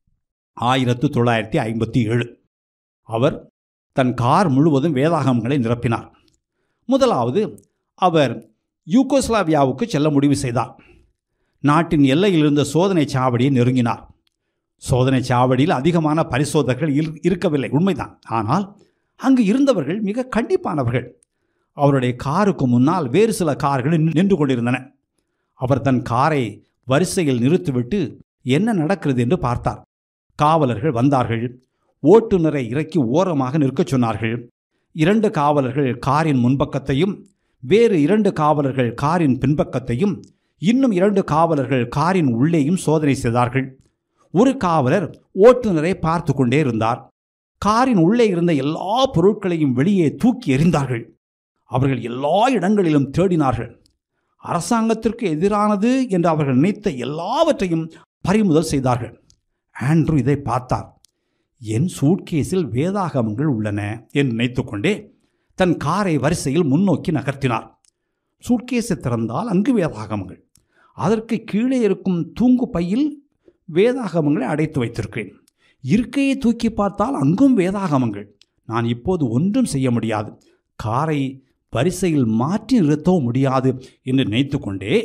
[SPEAKER 1] ஆயிரத்து தொள்ளாயிரத்தி ஐம்பத்தி ஏழு அவர் தன் கார் முழுவதும் வேதாகமங்களை நிரப்பினார் முதலாவது அவர் யூகோஸ்லாவியாவுக்கு செல்ல முடிவு செய்தார் நாட்டின் எல்லையில் இருந்த சோதனை சாவடியை நெருங்கினார் சோதனை சாவடியில் அதிகமான பரிசோதகர்கள் இரு- இருக்கவில்லை உண்மைதான் ஆனால் அங்கு இருந்தவர்கள் மிக கண்டிப்பானவர்கள் அவருடைய காருக்கு முன்னால் வேறு சில கார்கள் நின்று- நின்று கொண்டிருந்தன அவர் தன் காரை வரிசையில் நிறுத்திவிட்டு என்ன நடக்கிறது என்று பார்த்தார் காவலர்கள் வந்தார்கள் ஓட்டுநரை இறக்கி ஓரமாக நிற்கச் சொன்னார்கள் இரண்டு காவலர்கள் காரின் முன்பக்கத்தையும் வேறு இரண்டு காவலர்கள் காரின் பின்பக்கத்தையும் இன்னும் இரண்டு காவலர்கள் காரின் உள்ளேயும் சோதனை செய்தார்கள் ஒரு காவலர் ஓட்டுநரை பார்த்து கொண்டே இருந்தார் காரின் உள்ளே இருந்த எல்லா பொருட்களையும் வெளியே தூக்கி எறிந்தார்கள் அவர்கள் எல்லா இடங்களிலும் தேடினார்கள் அரசாங்கத்திற்கு எதிரானது என்று அவர்கள் நினைத்த எல்லாவற்றையும் பறிமுதல் செய்தார்கள் ஆண்ட்ரூ இதை பார்த்தார் என் சூட்கேஸில் வேதாகமங்கள் உள்ளன என்று நினைத்துக்கொண்டே தன் காரை வரிசையில் முன்னோக்கி நகர்த்தினார் சூட்கேஸை திறந்தால் அங்கு வேதாகமங்கள் அதற்கு கீழே இருக்கும் தூங்கு பையில் வேதாகமங்களை அடைத்து வைத்திருக்கிறேன் இருக்கையை தூக்கி பார்த்தால் அங்கும் வேதாகமங்கள் நான் இப்போது ஒன்றும் செய்ய முடியாது காரை வரிசையில் மாற்றி நிறுத்தவும் முடியாது என்று நினைத்துக்கொண்டே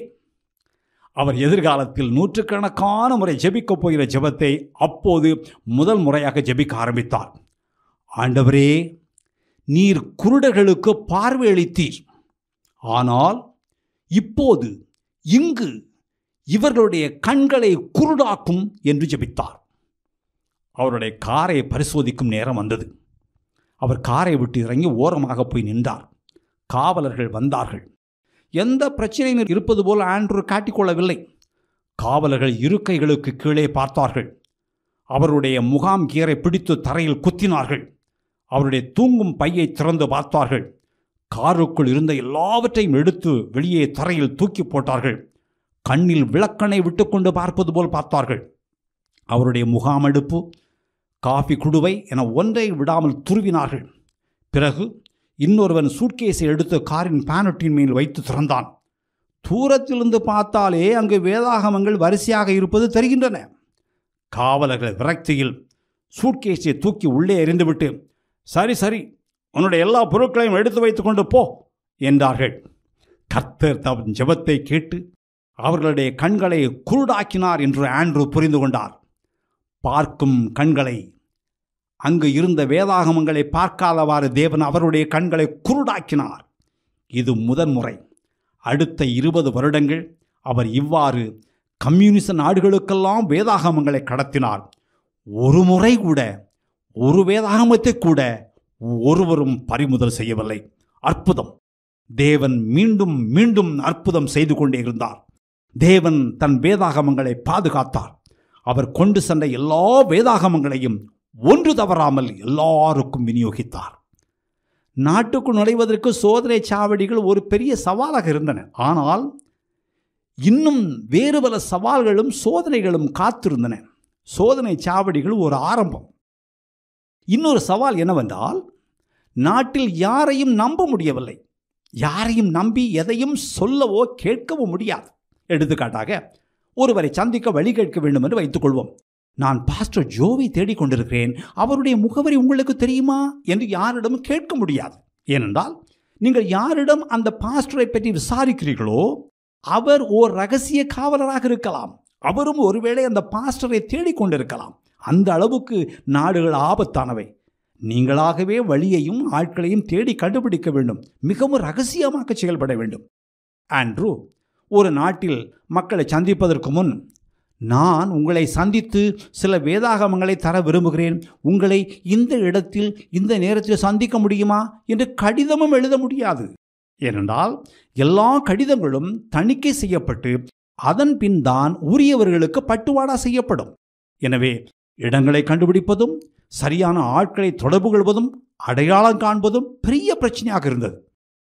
[SPEAKER 1] அவர் எதிர்காலத்தில் நூற்றுக்கணக்கான முறை ஜெபிக்கப் போகிற ஜெபத்தை அப்போது முதல் முறையாக ஜெபிக்க ஆரம்பித்தார் ஆண்டவரே நீர் குருடர்களுக்கு பார்வையளித்தீர் ஆனால் இப்போது இங்கு இவர்களுடைய கண்களை குருடாக்கும் என்று ஜெபித்தார் அவருடைய காரை பரிசோதிக்கும் நேரம் வந்தது அவர் காரை விட்டு இறங்கி ஓரமாக போய் நின்றார் காவலர்கள் வந்தார்கள் எந்த பிரச்சனையும் இருப்பது போல் ஆண்ட்ரூ காட்டிக்கொள்ளவில்லை காவலர்கள் இருக்கைகளுக்கு கீழே பார்த்தார்கள் அவருடைய முகாம் கியரை பிடித்து தரையில் குத்தினார்கள் அவருடைய தூங்கும் பையை திறந்து பார்த்தார்கள் காருக்குள் இருந்த எல்லாவற்றையும் எடுத்து வெளியே தரையில் தூக்கி போட்டார்கள் கண்ணில் விளக்கணை விட்டுக்கொண்டு பார்ப்பது போல் பார்த்தார்கள் அவருடைய முகாமெடுப்பு காஃபி குடுவை என ஒன்றை விடாமல் துருவினார்கள் பிறகு இன்னொருவன் சூட்கேஸை எடுத்து காரின் பேனட்டின் மேல் வைத்து திறந்தான் தூரத்திலிருந்து பார்த்தாலே அங்கு வேதாகமங்கள் வரிசையாக இருப்பது தெரிகின்றன காவலர்கள் விரக்தியில் சூட்கேஸை தூக்கி உள்ளே எறிந்துவிட்டு சரி சரி உன்னுடைய எல்லா பொருட்களையும் எடுத்து வைத்துக்கொண்டு போ என்றார்கள் கர்த்தர் தம் ஜெபத்தை கேட்டு அவர்களுடைய கண்களை குருடாக்கினார் என்று ஆண்ட்ரூ புரிந்து கொண்டார் பார்க்கும் கண்களை அங்கு இருந்த வேதாகமங்களை பார்க்காதவாறு தேவன் அவருடைய கண்களை குருடாக்கினார் இது முதன்முறை அடுத்த இருபது வருடங்கள் அவர் இவ்வாறு கம்யூனிச நாடுகளுக்கெல்லாம் வேதாகமங்களை கடத்தினார் ஒரு முறை கூட ஒரு வேதாகமத்தை கூட ஒருவரும் பறிமுதல் செய்யவில்லை அற்புதம் தேவன் மீண்டும் மீண்டும் அற்புதம் செய்து கொண்டே இருந்தார் தேவன் தன் வேதாகமங்களை பாதுகாத்தார் அவர் கொண்டு சென்ற எல்லா வேதாகமங்களையும் ஒன்று தவறாமல் எல்லாருக்கும் விநியோகித்தார் நாட்டுக்குள் நுழைவதற்கு சோதனை சாவடிகள் ஒரு பெரிய சவாலாக இருந்தன ஆனால் இன்னும் வேறு பல சவால்களும் சோதனைகளும் காத்திருந்தன சோதனை சாவடிகள் ஒரு ஆரம்பம் இன்னொரு சவால் என்னவென்றால் நாட்டில் யாரையும் நம்ப முடியவில்லை யாரையும் நம்பி எதையும் சொல்லவோ கேட்கவோ முடியாது எடுத்துக்காட்டாக ஒருவரை சந்திக்க வழி கேட்க வேண்டும் என்று வைத்துக்கொள்வோம் நான் பாஸ்டர் ஜோவை தேடிக் கொண்டிருக்கிறேன் அவருடைய முகவரி உங்களுக்கு தெரியுமா என்று யாரிடமும் கேட்க முடியாது ஏனென்றால் நீங்கள் யாரிடம் அந்த பாஸ்டரை பற்றி விசாரிக்கிறீர்களோ அவர் ஓர் ரகசிய காவலராக இருக்கலாம் அவரும் ஒருவேளை அந்த பாஸ்டரை தேடிக்கொண்டிருக்கலாம் அந்த அளவுக்கு நாடுகள் ஆபத்தானவை நீங்களாகவே வழியையும் ஆட்களையும் தேடி கண்டுபிடிக்க வேண்டும் மிகவும் ரகசியமாக செயல்பட வேண்டும் ஆண்ட்ரூ ஒரு நாட்டில் மக்களை சந்திப்பதற்கு முன் நான் உங்களை சந்தித்து சில வேதாகமங்களை தர விரும்புகிறேன் உங்களை இந்த இடத்தில் இந்த நேரத்தில் சந்திக்க முடியுமா என்று கடிதமும் எழுத முடியாது ஏனென்றால் எல்லா கடிதங்களும் தணிக்கை செய்யப்பட்டு அதன் பின் தான் உரியவர்களுக்கு பட்டுவாடா செய்யப்படும் எனவே இடங்களை கண்டுபிடிப்பதும் சரியான ஆட்களை தொடர்பு கொள்வதும் அடையாளம் காண்பதும் பெரிய பிரச்சனையாக இருந்தது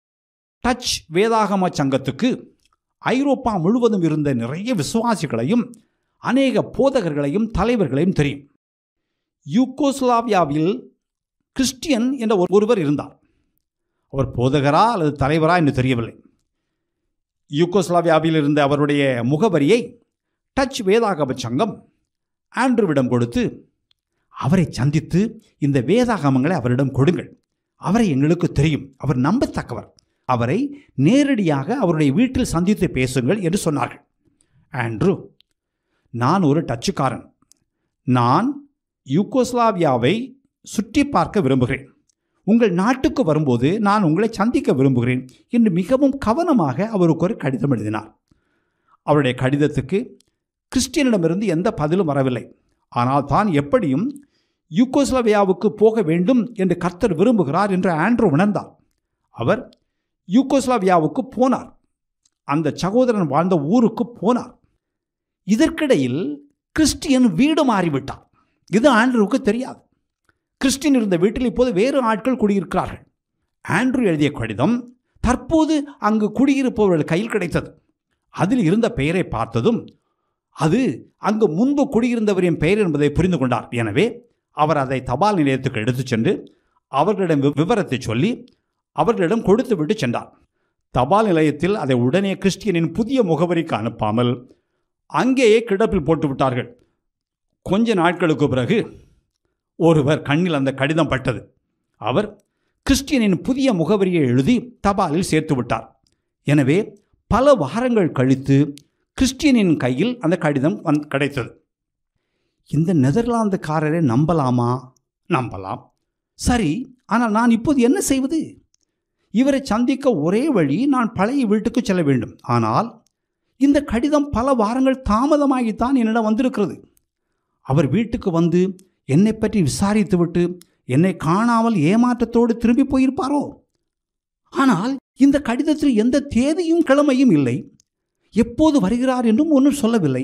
[SPEAKER 1] டச் வேதாகம சங்கத்துக்கு ஐரோப்பா முழுவதும் இருந்த நிறைய விசுவாசிகளையும் அநேக போதகர்களையும் தலைவர்களையும் தெரியும் யூகோஸ்லாவியாவில் கிறிஸ்டியன் என்ற ஒரு- ஒருவர் இருந்தார் அவர் போதகரா அல்லது தலைவரா என்று தெரியவில்லை யூகோஸ்லாவியாவில் இருந்த அவருடைய முகவரியை டச் வேதாகம சங்கம் ஆண்ட்ரூவிடம் கொடுத்து அவரை சந்தித்து இந்த வேதாகமங்களை அவரிடம் கொடுங்கள் அவரை எங்களுக்கு தெரியும் அவர் நம்பத்தக்கவர் அவரை நேரடியாக அவருடைய வீட்டில் சந்தித்து பேசுங்கள் என்று சொன்னார்கள் ஆண்ட்ரூ நான் ஒரு டச்சுக்காரன் நான் யூகோஸ்லாவியாவை சுற்றி பார்க்க விரும்புகிறேன் உங்கள் நாட்டுக்கு வரும்போது நான் உங்களை சந்திக்க விரும்புகிறேன் என்று மிகவும் கவனமாக அவருக்கு ஒரு கடிதம் எழுதினார் அவருடைய கடிதத்துக்கு கிறிஸ்டியனிடமிருந்து எந்த பதிலும் வரவில்லை ஆனால் தான் எப்படியும் யூகோஸ்லாவியாவுக்கு போக வேண்டும் என்று கர்த்தர் விரும்புகிறார் என்று ஆண்ட்ரூ உணர்ந்தார் அவர் யூகோஸ்லாவியாவுக்கு போனார் அந்த சகோதரன் வாழ்ந்த ஊருக்கு போனார் இதற்கிடையில் கிறிஸ்டியன் வீடு மாறிவிட்டார் இது ஆண்ட்ரூவுக்கு தெரியாது கிறிஸ்டியன் இருந்த வீட்டில் இப்போது வேறு ஆட்கள் குடியிருக்கிறார்கள் ஆண்ட்ரூ எழுதிய கடிதம் தற்போது அங்கு குடியிருப்பவர்கள் கையில் கிடைத்தது அதில் இருந்த பெயரை பார்த்ததும் அது அங்கு முன்பு குடியிருந்தவரின் பெயர் என்பதை புரிந்து கொண்டார் எனவே அவர் அதை தபால் நிலையத்துக்கு எடுத்துச் சென்று அவர்களிடம் வி- விவரத்தை சொல்லி அவர்களிடம் கொடுத்து விட்டு சென்றார் தபால் நிலையத்தில் அதை உடனே கிறிஸ்டியனின் புதிய முகவரிக்கு அனுப்பாமல் அங்கேயே கிடப்பில் போட்டு விட்டார்கள் கொஞ்ச நாட்களுக்கு பிறகு ஒருவர் கண்ணில் அந்த கடிதம் பட்டது அவர் கிறிஸ்டியனின் புதிய முகவரியை எழுதி தபாலில் சேர்த்து விட்டார் எனவே பல வாரங்கள் கழித்து கிறிஸ்டியனின் கையில் அந்த கடிதம் வந் கிடைத்தது இந்த நெதர்லாந்துக்காரரை நம்பலாமா நம்பலாம் சரி ஆனால் நான் இப்போது என்ன செய்வது இவரை சந்திக்க ஒரே வழி நான் பழைய வீட்டுக்கு செல்ல வேண்டும் ஆனால் இந்த கடிதம் பல வாரங்கள் தாமதமாகித்தான் என்னிடம் வந்திருக்கிறது அவர் வீட்டுக்கு வந்து என்னை பற்றி விசாரித்துவிட்டு என்னை காணாமல் ஏமாற்றத்தோடு திரும்பி போயிருப்பாரோ ஆனால் இந்த கடிதத்தில் எந்த தேதியும் கிழமையும் இல்லை எப்போது வருகிறார் என்றும் ஒன்றும் சொல்லவில்லை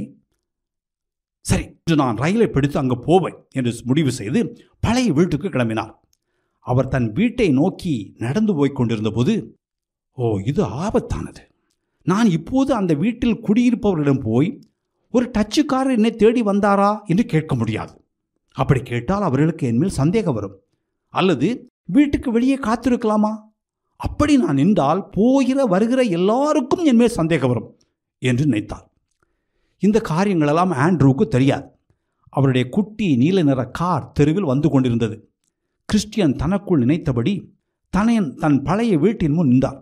[SPEAKER 1] சரி இன்று நான் ரயிலை பிடித்து அங்கு போவேன் என்று முடிவு செய்து பழைய வீட்டுக்கு கிளம்பினார் அவர் தன் வீட்டை நோக்கி நடந்து போய்க் கொண்டிருந்த போது ஓ இது ஆபத்தானது நான் இப்போது அந்த வீட்டில் குடியிருப்பவர்களிடம் போய் ஒரு டச்சுக்காரர் என்னை தேடி வந்தாரா என்று கேட்க முடியாது அப்படி கேட்டால் அவர்களுக்கு என்மேல் சந்தேகம் வரும் அல்லது வீட்டுக்கு வெளியே காத்திருக்கலாமா அப்படி நான் நின்றால் போகிற வருகிற எல்லாருக்கும் என்மேல் சந்தேகம் வரும் என்று நினைத்தார் இந்த காரியங்களெல்லாம் ஆண்ட்ரூவுக்கு தெரியாது அவருடைய குட்டி நீல நிற கார் தெருவில் வந்து கொண்டிருந்தது கிறிஸ்டியன் தனக்குள் நினைத்தபடி தனையன் தன் பழைய வீட்டின் முன் நின்றார்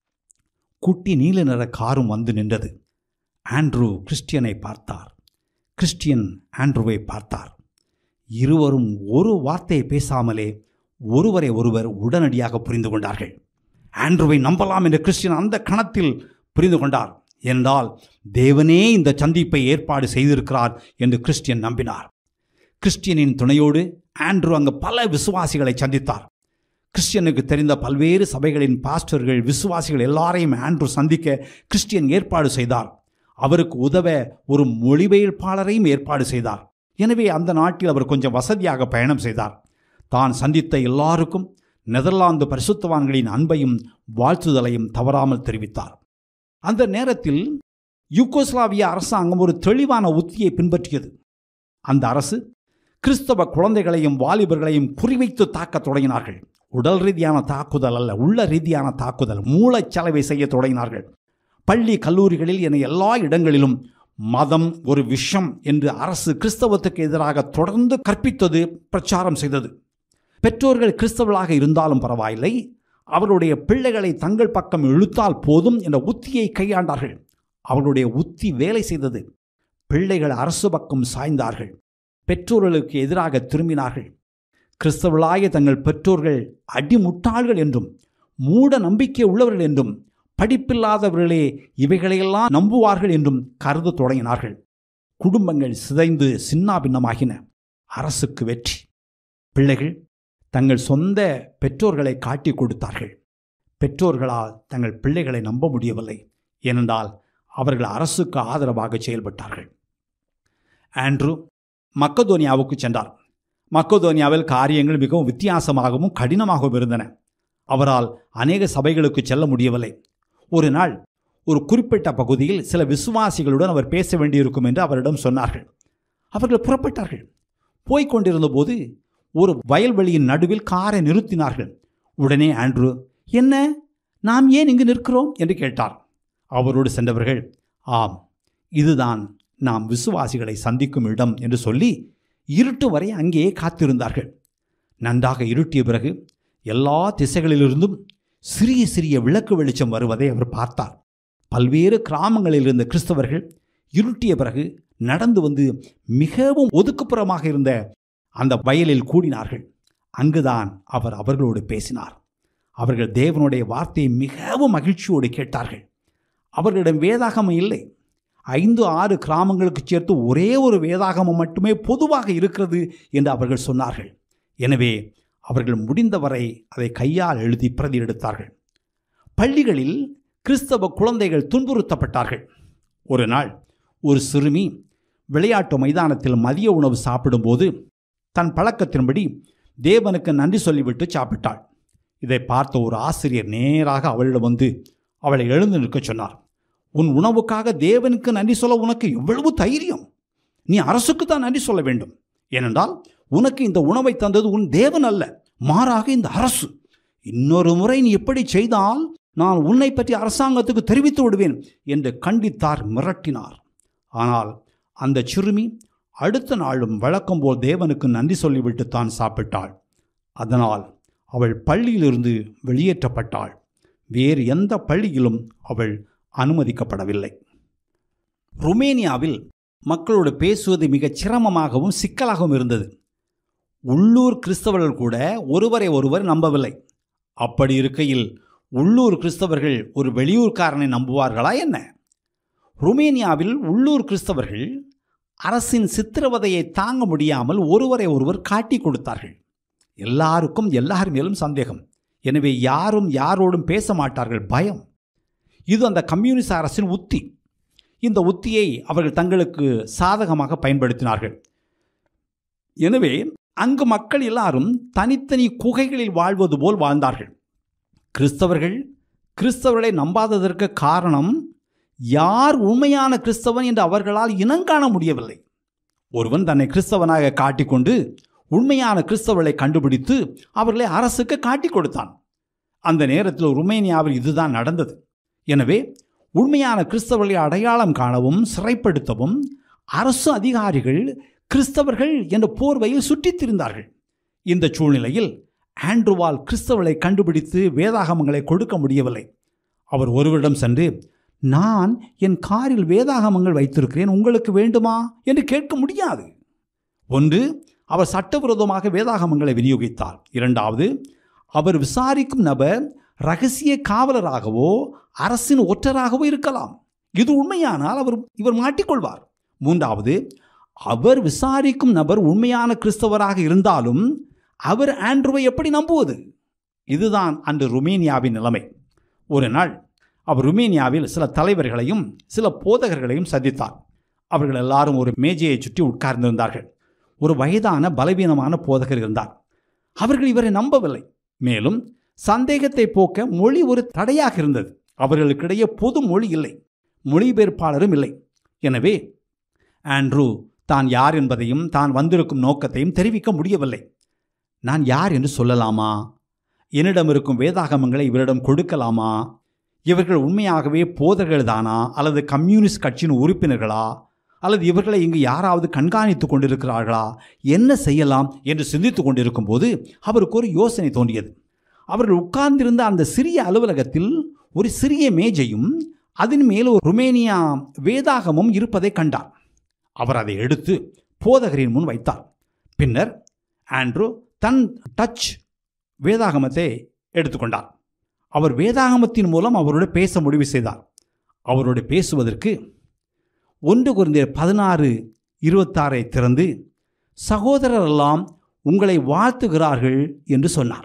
[SPEAKER 1] குட்டி நீல நிற காரும் வந்து நின்றது ஆண்ட்ரூ கிறிஸ்டியனை பார்த்தார் கிறிஸ்டியன் ஆண்ட்ரூவை பார்த்தார் இருவரும் ஒரு வார்த்தையை பேசாமலே ஒருவரை ஒருவர் உடனடியாக புரிந்து கொண்டார்கள் ஆண்ட்ரூவை நம்பலாம் என்று கிறிஸ்டியன் அந்த கணத்தில் புரிந்து கொண்டார் என்றால் தேவனே இந்த சந்திப்பை ஏற்பாடு செய்திருக்கிறார் என்று கிறிஸ்டியன் நம்பினார் கிறிஸ்டியனின் துணையோடு ஆண்ட்ரூ அங்கு பல விசுவாசிகளை சந்தித்தார் கிறிஸ்டியனுக்கு தெரிந்த பல்வேறு சபைகளின் பாஸ்டர்கள் விசுவாசிகள் எல்லாரையும் ஆண்ட்ரூ சந்திக்க கிறிஸ்டியன் ஏற்பாடு செய்தார் அவருக்கு உதவ ஒரு மொழிபெயர்ப்பாளரையும் ஏற்பாடு செய்தார் எனவே அந்த நாட்டில் அவர் கொஞ்சம் வசதியாக பயணம் செய்தார் தான் சந்தித்த எல்லாருக்கும் நெதர்லாந்து பரிசுத்தவான்களின் அன்பையும் வாழ்த்துதலையும் தவறாமல் தெரிவித்தார் அந்த நேரத்தில் யூகோஸ்லாவிய அரசாங்கம் ஒரு தெளிவான உத்தியை பின்பற்றியது அந்த அரசு கிறிஸ்தவ குழந்தைகளையும் வாலிபர்களையும் குறிவைத்து தாக்கத் தொடங்கினார்கள் உடல் ரீதியான தாக்குதல் அல்ல உள்ள ரீதியான தாக்குதல் மூளைச்சலவை செய்ய தொடங்கினார்கள் பள்ளி கல்லூரிகளில் என எல்லா இடங்களிலும் மதம் ஒரு விஷம் என்று அரசு கிறிஸ்தவத்துக்கு எதிராக தொடர்ந்து கற்பித்தது பிரச்சாரம் செய்தது பெற்றோர்கள் கிறிஸ்தவர்களாக இருந்தாலும் பரவாயில்லை அவருடைய பிள்ளைகளை தங்கள் பக்கம் இழுத்தால் போதும் என்ற உத்தியை கையாண்டார்கள் அவர்களுடைய உத்தி வேலை செய்தது பிள்ளைகள் அரசு பக்கம் சாய்ந்தார்கள் பெற்றோர்களுக்கு எதிராக திரும்பினார்கள் கிறிஸ்தவர்களாய தங்கள் பெற்றோர்கள் அடிமுட்டாள்கள் என்றும் மூட நம்பிக்கை உள்ளவர்கள் என்றும் படிப்பில்லாதவர்களே இவைகளையெல்லாம் நம்புவார்கள் என்றும் கருத தொடங்கினார்கள் குடும்பங்கள் சிதைந்து சின்னாபின்னமாகின அரசுக்கு வெற்றி பிள்ளைகள் தங்கள் சொந்த பெற்றோர்களை காட்டி கொடுத்தார்கள் பெற்றோர்களால் தங்கள் பிள்ளைகளை நம்ப முடியவில்லை ஏனென்றால் அவர்கள் அரசுக்கு ஆதரவாக செயல்பட்டார்கள் ஆண்ட்ரூ மக்கதோனியாவுக்கு சென்றார் மக்கதோனியாவில் காரியங்கள் மிகவும் வித்தியாசமாகவும் கடினமாகவும் இருந்தன அவரால் அநேக சபைகளுக்கு செல்ல முடியவில்லை ஒரு நாள் ஒரு குறிப்பிட்ட பகுதியில் சில விசுவாசிகளுடன் அவர் பேச வேண்டியிருக்கும் என்று அவரிடம் சொன்னார்கள் அவர்கள் புறப்பட்டார்கள் போய்க் கொண்டிருந்தபோது ஒரு வயல்வெளியின் நடுவில் காரை நிறுத்தினார்கள் உடனே ஆண்ட்ரூ என்ன நாம் ஏன் இங்கு நிற்கிறோம் என்று கேட்டார் அவரோடு சென்றவர்கள் ஆம் இதுதான் நாம் விசுவாசிகளை சந்திக்கும் இடம் என்று சொல்லி இருட்டு வரை அங்கேயே காத்திருந்தார்கள் நன்றாக இருட்டிய பிறகு எல்லா திசைகளிலிருந்தும் சிறிய சிறிய விளக்கு வெளிச்சம் வருவதை அவர் பார்த்தார் பல்வேறு கிராமங்களில் இருந்த கிறிஸ்தவர்கள் இருட்டிய பிறகு நடந்து வந்து மிகவும் ஒதுக்குப்புறமாக இருந்த அந்த வயலில் கூடினார்கள் அங்குதான் அவர் அவர்களோடு பேசினார் அவர்கள் தேவனுடைய வார்த்தையை மிகவும் மகிழ்ச்சியோடு கேட்டார்கள் அவர்களிடம் வேதாகமம் இல்லை ஐந்து ஆறு கிராமங்களுக்கு சேர்த்து ஒரே ஒரு வேதாகமம் மட்டுமே பொதுவாக இருக்கிறது என்று அவர்கள் சொன்னார்கள் எனவே அவர்கள் முடிந்தவரை அதை கையால் எழுதி பிரதி எடுத்தார்கள் பள்ளிகளில் கிறிஸ்தவ குழந்தைகள் துன்புறுத்தப்பட்டார்கள் ஒரு நாள் ஒரு சிறுமி விளையாட்டு மைதானத்தில் மதிய உணவு சாப்பிடும்போது தன் பழக்கத்தின்படி தேவனுக்கு நன்றி சொல்லிவிட்டு சாப்பிட்டாள் இதை பார்த்த ஒரு ஆசிரியர் நேராக அவளிடம் வந்து அவளை எழுந்து நிற்க சொன்னார் உன் உணவுக்காக தேவனுக்கு நன்றி சொல்ல உனக்கு எவ்வளவு தைரியம் நீ அரசுக்கு தான் நன்றி சொல்ல வேண்டும் ஏனென்றால் உனக்கு இந்த உணவை தந்தது உன் தேவன் அல்ல மாறாக இந்த அரசு இன்னொரு முறை நீ எப்படி செய்தால் நான் உன்னை பற்றி அரசாங்கத்துக்கு தெரிவித்து விடுவேன் என்று கண்டித்தார் மிரட்டினார் ஆனால் அந்த சிறுமி அடுத்த நாளும் வழக்கம் போல் தேவனுக்கு நன்றி சொல்லிவிட்டு தான் சாப்பிட்டாள் அதனால் அவள் பள்ளியிலிருந்து வெளியேற்றப்பட்டாள் வேறு எந்த பள்ளியிலும் அவள் அனுமதிக்கப்படவில்லை ருமேனியாவில் மக்களோடு பேசுவது மிகச் சிரமமாகவும் சிக்கலாகவும் இருந்தது உள்ளூர் கிறிஸ்தவர்கள் கூட ஒருவரை ஒருவர் நம்பவில்லை அப்படி இருக்கையில் உள்ளூர் கிறிஸ்தவர்கள் ஒரு வெளியூர்காரனை நம்புவார்களா என்ன ருமேனியாவில் உள்ளூர் கிறிஸ்தவர்கள் அரசின் சித்திரவதையை தாங்க முடியாமல் ஒருவரை ஒருவர் காட்டி கொடுத்தார்கள் எல்லாருக்கும் எல்லார் மேலும் சந்தேகம் எனவே யாரும் யாரோடும் பேச மாட்டார்கள் பயம் இது அந்த கம்யூனிஸ்ட் அரசின் உத்தி இந்த உத்தியை அவர்கள் தங்களுக்கு சாதகமாக பயன்படுத்தினார்கள் எனவே அங்கு மக்கள் எல்லாரும் தனித்தனி குகைகளில் வாழ்வது போல் வாழ்ந்தார்கள் கிறிஸ்தவர்கள் கிறிஸ்தவர்களை நம்பாததற்கு காரணம் யார் உண்மையான கிறிஸ்தவன் என்று அவர்களால் இனங்காண முடியவில்லை ஒருவன் தன்னை கிறிஸ்தவனாக காட்டிக்கொண்டு உண்மையான கிறிஸ்தவர்களை கண்டுபிடித்து அவர்களை அரசுக்கு காட்டிக் கொடுத்தான் அந்த நேரத்தில் ருமேனியாவில் இதுதான் நடந்தது எனவே உண்மையான கிறிஸ்தவர்களை அடையாளம் காணவும் சிறைப்படுத்தவும் அரசு அதிகாரிகள் கிறிஸ்தவர்கள் என்ற போர்வையில் சுற்றித் திரிந்தார்கள் இந்த சூழ்நிலையில் ஆண்ட்ருவால் கிறிஸ்தவர்களை கண்டுபிடித்து வேதாகமங்களை கொடுக்க முடியவில்லை அவர் ஒருவரிடம் சென்று நான் என் காரில் வேதாகமங்கள் வைத்திருக்கிறேன் உங்களுக்கு வேண்டுமா என்று கேட்க முடியாது ஒன்று அவர் சட்டவிரோதமாக வேதாகமங்களை விநியோகித்தார் இரண்டாவது அவர் விசாரிக்கும் நபர் ரகசிய காவலராகவோ அரசின் ஒற்றராகவோ இருக்கலாம் இது உண்மையானால் அவர் இவர் மாட்டிக்கொள்வார் மூன்றாவது அவர் விசாரிக்கும் நபர் உண்மையான கிறிஸ்தவராக இருந்தாலும் அவர் ஆண்ட்ருவை எப்படி நம்புவது இதுதான் அன்று ருமேனியாவின் நிலைமை ஒரு நாள் அவர் ருமேனியாவில் சில தலைவர்களையும் சில போதகர்களையும் சந்தித்தார் அவர்கள் எல்லாரும் ஒரு மேஜையை சுற்றி உட்கார்ந்திருந்தார்கள் ஒரு வயதான பலவீனமான போதகர் இருந்தார் அவர்கள் இவரை நம்பவில்லை மேலும் சந்தேகத்தை போக்க மொழி ஒரு தடையாக இருந்தது அவர்களுக்கிடையே பொது மொழி இல்லை மொழிபெயர்ப்பாளரும் இல்லை எனவே ஆண்ட்ரூ தான் யார் என்பதையும் தான் வந்திருக்கும் நோக்கத்தையும் தெரிவிக்க முடியவில்லை நான் யார் என்று சொல்லலாமா என்னிடம் இருக்கும் வேதாகமங்களை இவரிடம் கொடுக்கலாமா இவர்கள் உண்மையாகவே போதர்கள் தானா அல்லது கம்யூனிஸ்ட் கட்சியின் உறுப்பினர்களா அல்லது இவர்களை இங்கு யாராவது கண்காணித்து கொண்டிருக்கிறார்களா என்ன செய்யலாம் என்று சிந்தித்து கொண்டிருக்கும் போது அவருக்கு ஒரு யோசனை தோன்றியது அவர்கள் உட்கார்ந்திருந்த அந்த சிறிய அலுவலகத்தில் ஒரு சிறிய மேஜையும் அதன் மேல் ஒரு ருமேனியா வேதாகமும் இருப்பதை கண்டார் அவர் அதை எடுத்து போதகரின் முன் வைத்தார் பின்னர் ஆண்ட்ரூ தன் டச் வேதாகமத்தை எடுத்துக்கொண்டார் அவர் வேதாகமத்தின் மூலம் அவரோடு பேச முடிவு செய்தார் அவரோடு பேசுவதற்கு ஒன்று குறைந்த பதினாறு இருபத்தாறை திறந்து சகோதரரெல்லாம் உங்களை வாழ்த்துகிறார்கள் என்று சொன்னார்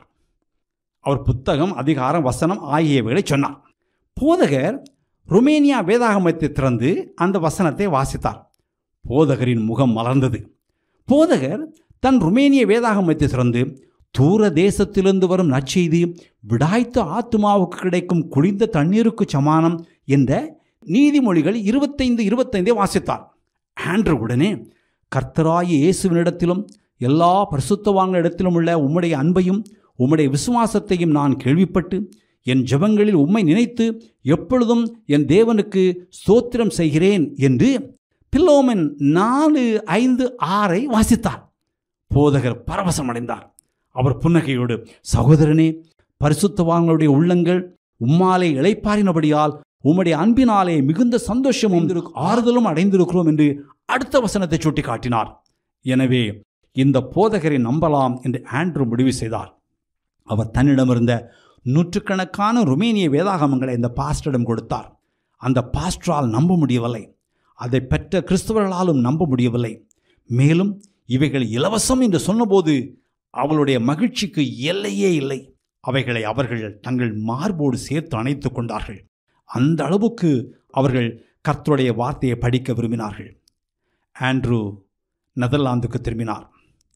[SPEAKER 1] அவர் புத்தகம் அதிகாரம் வசனம் ஆகியவைகளை சொன்னார் போதகர் ருமேனியா வேதாகமத்தை திறந்து அந்த வசனத்தை வாசித்தார் போதகரின் முகம் மலர்ந்தது போதகர் தன் ருமேனிய வேதாகமத்தை திறந்து தூர தேசத்திலிருந்து வரும் நற்செய்தி விடாய்த்த ஆத்மாவுக்கு கிடைக்கும் குளிர்ந்த தண்ணீருக்கு சமானம் என்ற நீதிமொழிகள் இருபத்தைந்து இருபத்தைந்தை வாசித்தார் ஆண்ட்ரு உடனே கர்த்தராய இயேசுவினிடத்திலும் எல்லா பரிசுத்தவான்களிடத்திலும் உள்ள உம்முடைய அன்பையும் உம்முடைய விசுவாசத்தையும் நான் கேள்விப்பட்டு என் ஜெபங்களில் உம்மை நினைத்து எப்பொழுதும் என் தேவனுக்கு ஸ்தோத்திரம் செய்கிறேன் என்று பில்லோமன் நாலு ஐந்து ஆறை வாசித்தார் போதகர் பரவசமடைந்தார் அவர் புன்னகையோடு சகோதரனே பரிசுத்தவான்களுடைய உள்ளங்கள் உம்மாலே இளைப்பாரினபடியால் உம்முடைய அன்பினாலே மிகுந்த சந்தோஷமும் ஆறுதலும் அடைந்திருக்கிறோம் என்று அடுத்த வசனத்தை சுட்டி காட்டினார் எனவே இந்த போதகரை நம்பலாம் என்று ஆண்ட்ரூ முடிவு செய்தார் அவர் தன்னிடமிருந்த நூற்றுக்கணக்கான ருமேனிய வேதாகமங்களை இந்த பாஸ்டரிடம் கொடுத்தார் அந்த பாஸ்டரால் நம்ப முடியவில்லை அதை பெற்ற கிறிஸ்தவர்களாலும் நம்ப முடியவில்லை மேலும் இவைகள் இலவசம் என்று சொன்னபோது அவளுடைய மகிழ்ச்சிக்கு எல்லையே இல்லை அவைகளை அவர்கள் தங்கள் மார்போடு சேர்த்து அணைத்து கொண்டார்கள் அந்த அளவுக்கு அவர்கள் கர்த்தருடைய வார்த்தையை படிக்க விரும்பினார்கள் ஆண்ட்ரூ நெதர்லாந்துக்கு திரும்பினார்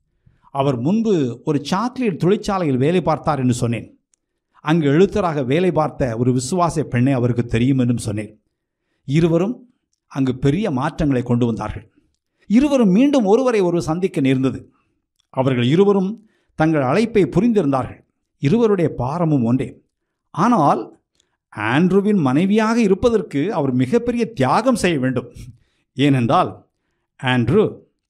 [SPEAKER 1] அவர் முன்பு ஒரு சாக்லேட் தொழிற்சாலையில் வேலை பார்த்தார் என்று சொன்னேன் அங்கு எழுத்தராக வேலை பார்த்த ஒரு விசுவாச பெண்ணை அவருக்கு தெரியும் என்றும் சொன்னேன் இருவரும் அங்கு பெரிய மாற்றங்களை கொண்டு வந்தார்கள் இருவரும் மீண்டும் ஒருவரை ஒருவர் சந்திக்க நேர்ந்தது அவர்கள் இருவரும் தங்கள் அழைப்பை புரிந்திருந்தார்கள் இருவருடைய பாரமும் ஒன்றே ஆனால் ஆண்ட்ரூவின் மனைவியாக இருப்பதற்கு அவர் மிகப்பெரிய தியாகம் செய்ய வேண்டும் ஏனென்றால் ஆண்ட்ரூ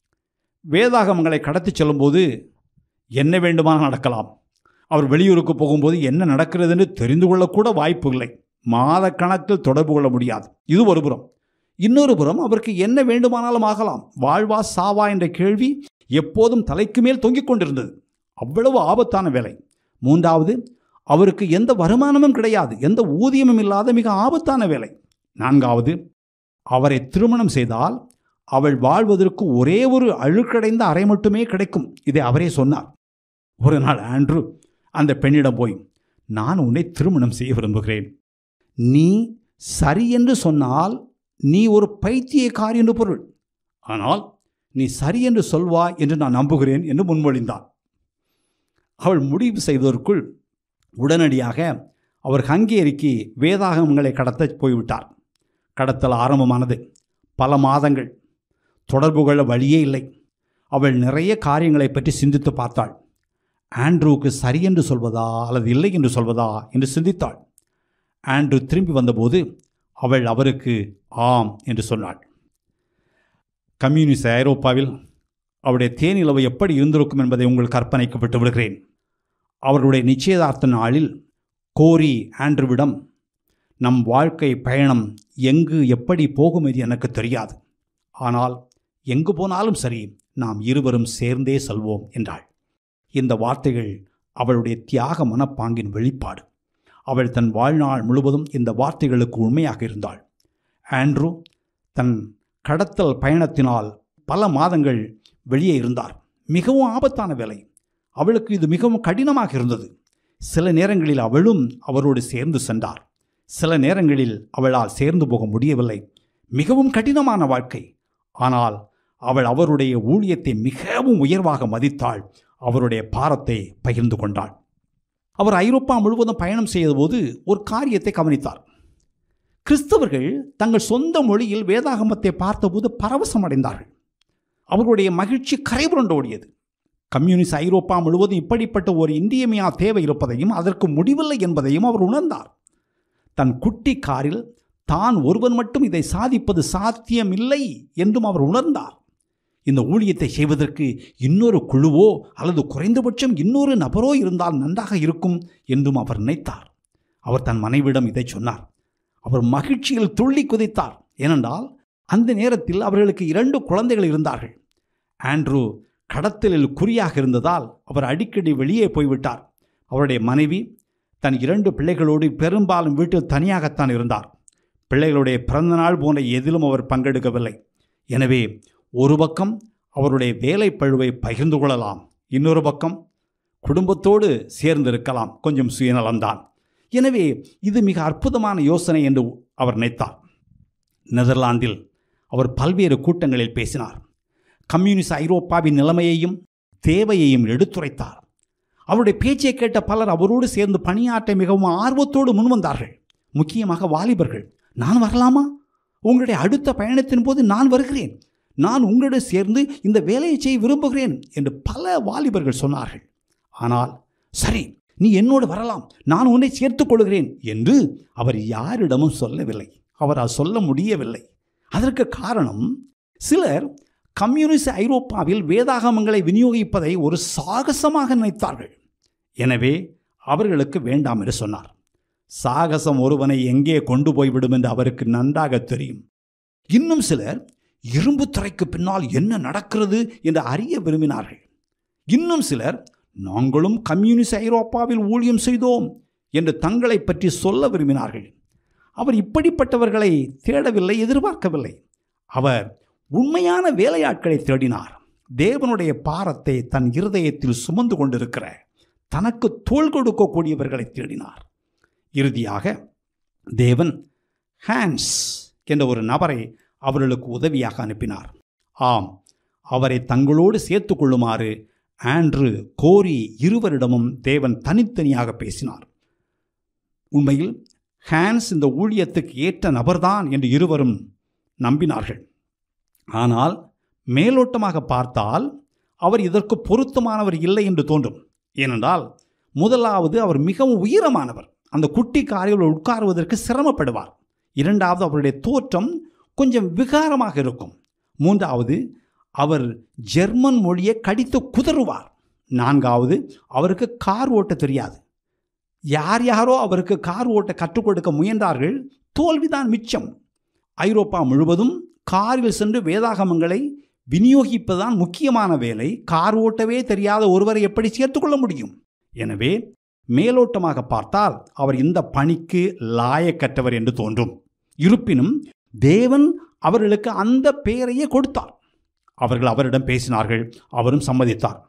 [SPEAKER 1] வேதாகமங்களை கடத்திச் செல்லும்போது என்ன வேண்டுமானால் நடக்கலாம் அவர் வெளியூருக்கு போகும்போது என்ன நடக்கிறது என்று தெரிந்து கொள்ளக்கூட வாய்ப்பு இல்லை மாத கணக்கில் தொடர்பு கொள்ள முடியாது இது ஒரு புறம் இன்னொரு புறம் அவருக்கு என்ன வேண்டுமானாலும் ஆகலாம் வாழ்வா சாவா என்ற கேள்வி எப்போதும் தலைக்கு மேல் தொங்கிக் கொண்டிருந்தது அவ்வளவு ஆபத்தான வேலை மூன்றாவது அவருக்கு எந்த வருமானமும் கிடையாது எந்த ஊதியமும் இல்லாத மிக ஆபத்தான வேலை நான்காவது அவரை திருமணம் செய்தால் அவள் வாழ்வதற்கு ஒரே ஒரு அழுக்கடைந்த அறை மட்டுமே கிடைக்கும் இதை அவரே சொன்னார் ஒரு நாள் ஆண்ட்ரூ அந்த பெண்ணிடம் போய் நான் உன்னை திருமணம் செய்ய விரும்புகிறேன் நீ சரி என்று சொன்னால் நீ ஒரு பைத்தியக்காரி என்று பொருள் ஆனால் நீ சரி என்று சொல்வாய் என்று நான் நம்புகிறேன் என்று முன்மொழிந்தார் அவள் முடிவு செய்ததற்குள் உடனடியாக அவர் ஹங்கேரிக்கு வேதாகமங்களை கடத்த போய்விட்டார் கடத்தல் ஆரம்பமானது பல மாதங்கள் தொடர்பு கொள்ள வழியே இல்லை அவள் நிறைய காரியங்களை பற்றி சிந்தித்து பார்த்தாள் ஆண்ட்ரூவுக்கு சரி என்று சொல்வதா அல்லது இல்லை என்று சொல்வதா என்று சிந்தித்தாள் ஆண்ட்ரூ திரும்பி வந்தபோது அவள் அவருக்கு ஆம் என்று சொன்னாள் கம்யூனிஸ்ட் ஐரோப்பாவில் அவருடைய தேனிலவு எப்படி இருந்திருக்கும் என்பதை உங்கள் கற்பனைக்கு விட்டு விடுகிறேன் அவர்களுடைய நிச்சயதார்த்த நாளில் கோரி ஆண்ட்ருவிடம் நம் வாழ்க்கை பயணம் எங்கு எப்படி போகும் இது எனக்கு தெரியாது ஆனால் எங்கு போனாலும் சரி நாம் இருவரும் சேர்ந்தே செல்வோம் என்றாள் இந்த வார்த்தைகள் அவளுடைய தியாக மனப்பாங்கின் வெளிப்பாடு அவள் தன் வாழ்நாள் முழுவதும் இந்த வார்த்தைகளுக்கு உண்மையாக இருந்தாள் ஆண்ட்ரூ தன் கடத்தல் பயணத்தினால் பல மாதங்கள் வெளியே இருந்தார் மிகவும் ஆபத்தான வேலை அவளுக்கு இது மிகவும் கடினமாக இருந்தது சில நேரங்களில் அவளும் அவரோடு சேர்ந்து சென்றார் சில நேரங்களில் அவளால் சேர்ந்து போக முடியவில்லை மிகவும் கடினமான வாழ்க்கை ஆனால் அவள் அவருடைய ஊழியத்தை மிகவும் உயர்வாக மதித்தாள் அவருடைய பாரத்தை பகிர்ந்து கொண்டாள் அவர் ஐரோப்பா முழுவதும் பயணம் செய்தபோது ஒரு காரியத்தை கவனித்தார் கிறிஸ்தவர்கள் தங்கள் சொந்த மொழியில் வேதாகமத்தை பார்த்தபோது பரவசம் அடைந்தார்கள் அவர்களுடைய மகிழ்ச்சி கரைபுரண்டு ஓடியது கம்யூனிஸ்ட் ஐரோப்பா முழுவதும் இப்படிப்பட்ட ஒரு இன்றியமையா தேவை இருப்பதையும் அதற்கு முடிவில்லை என்பதையும் அவர் உணர்ந்தார் தன் குட்டி காரில் தான் ஒருவன் மட்டும் இதை சாதிப்பது சாத்தியமில்லை என்றும் அவர் உணர்ந்தார் இந்த ஊழியத்தை செய்வதற்கு இன்னொரு குழுவோ அல்லது குறைந்தபட்சம் இன்னொரு நபரோ இருந்தால் நன்றாக இருக்கும் என்றும் அவர் நினைத்தார் அவர் தன் மனைவிடம் இதை சொன்னார் அவர் மகிழ்ச்சியில் துள்ளி குதித்தார் ஏனென்றால் அந்த நேரத்தில் அவர்களுக்கு இரண்டு குழந்தைகள் இருந்தார்கள் ஆண்ட்ரூ கடத்தலில் குறியாக இருந்ததால் அவர் அடிக்கடி வெளியே போய்விட்டார் அவருடைய மனைவி தன் இரண்டு பிள்ளைகளோடு பெரும்பாலும் வீட்டில் தனியாகத்தான் இருந்தார் பிள்ளைகளுடைய பிறந்தநாள் போன்ற எதிலும் அவர் பங்கெடுக்கவில்லை எனவே ஒரு பக்கம் அவருடைய வேலை பழுவை பகிர்ந்து கொள்ளலாம் இன்னொரு பக்கம் குடும்பத்தோடு சேர்ந்திருக்கலாம் கொஞ்சம் சுயநலம்தான் எனவே இது மிக அற்புதமான யோசனை என்று அவர் நினைத்தார் நெதர்லாந்தில் அவர் பல்வேறு கூட்டங்களில் பேசினார் கம்யூனிஸ்ட் ஐரோப்பாவின் நிலைமையையும் தேவையையும் எடுத்துரைத்தார் அவருடைய பேச்சை கேட்ட பலர் அவரோடு சேர்ந்து பணியாற்ற மிகவும் ஆர்வத்தோடு முன்வந்தார்கள் முக்கியமாக வாலிபர்கள் நான் வரலாமா உங்களுடைய அடுத்த பயணத்தின் போது நான் வருகிறேன் நான் உங்களுடன் சேர்ந்து இந்த வேலையை செய்ய விரும்புகிறேன் என்று பல வாலிபர்கள் சொன்னார்கள் ஆனால் சரி நீ என்னோடு வரலாம் நான் உன்னை சேர்த்துக் கொள்கிறேன் என்று அவர் யாரிடமும் சொல்லவில்லை அவரால் சொல்ல முடியவில்லை அதற்கு காரணம் சிலர் கம்யூனிஸ்ட் ஐரோப்பாவில் வேதாகமங்களை விநியோகிப்பதை ஒரு சாகசமாக நினைத்தார்கள் எனவே அவர்களுக்கு வேண்டாம் என்று சொன்னார் சாகசம் ஒருவனை எங்கே கொண்டு போய்விடும் என்று அவருக்கு நன்றாக தெரியும் இன்னும் சிலர் இரும்பு துறைக்கு பின்னால் என்ன நடக்கிறது என்று அறிய விரும்பினார்கள் இன்னும் சிலர் நாங்களும் கம்யூனிஸ்ட் ஐரோப்பாவில் ஊழியம் செய்தோம் என்று தங்களை பற்றி சொல்ல விரும்பினார்கள் அவர் இப்படிப்பட்டவர்களை தேடவில்லை எதிர்பார்க்கவில்லை அவர் உண்மையான வேலையாட்களை தேடினார் தேவனுடைய பாரத்தை தன் இருதயத்தில் சுமந்து கொண்டிருக்கிற தனக்கு தோள் கொடுக்கக்கூடியவர்களை தேடினார் இறுதியாக தேவன் ஹான்ஸ் என்ற ஒரு நபரை அவர்களுக்கு உதவியாக அனுப்பினார் ஆம் அவரை தங்களோடு சேர்த்து கொள்ளுமாறு ஆண்ட்ரு கோரி இருவரிடமும் தேவன் தனித்தனியாக பேசினார் உண்மையில் ஹான்ஸ் இந்த ஊழியத்துக்கு ஏற்ற நபர்தான் என்று இருவரும் நம்பினார்கள் ஆனால் மேலோட்டமாக பார்த்தால் அவர் இதற்கு பொருத்தமானவர் இல்லை என்று தோன்றும் ஏனென்றால் முதலாவது அவர் மிகவும் உயரமானவர் அந்த குட்டி காரில் உட்காருவதற்கு சிரமப்படுவார் இரண்டாவது அவருடைய தோற்றம் கொஞ்சம் விகாரமாக இருக்கும் மூன்றாவது அவர் ஜெர்மன் மொழியை கடித்து குதறுவார் நான்காவது அவருக்கு கார் ஓட்ட தெரியாது யார் யாரோ அவருக்கு கார் ஓட்ட கற்றுக் கொடுக்க முயன்றார்கள் தோல்விதான் மிச்சம் ஐரோப்பா முழுவதும் காரில் சென்று வேதாகமங்களை விநியோகிப்பதுதான் முக்கியமான வேலை கார் ஓட்டவே தெரியாத ஒருவரை எப்படி சேர்த்துக்கொள்ள முடியும் எனவே மேலோட்டமாக பார்த்தால் அவர் இந்த பணிக்கு லாயக்கற்றவர் என்று தோன்றும் இருப்பினும் தேவன் அவர்களுக்கு அந்த பெயரையே கொடுத்தார் அவர்கள் அவரிடம் பேசினார்கள் அவரும் சம்மதித்தார்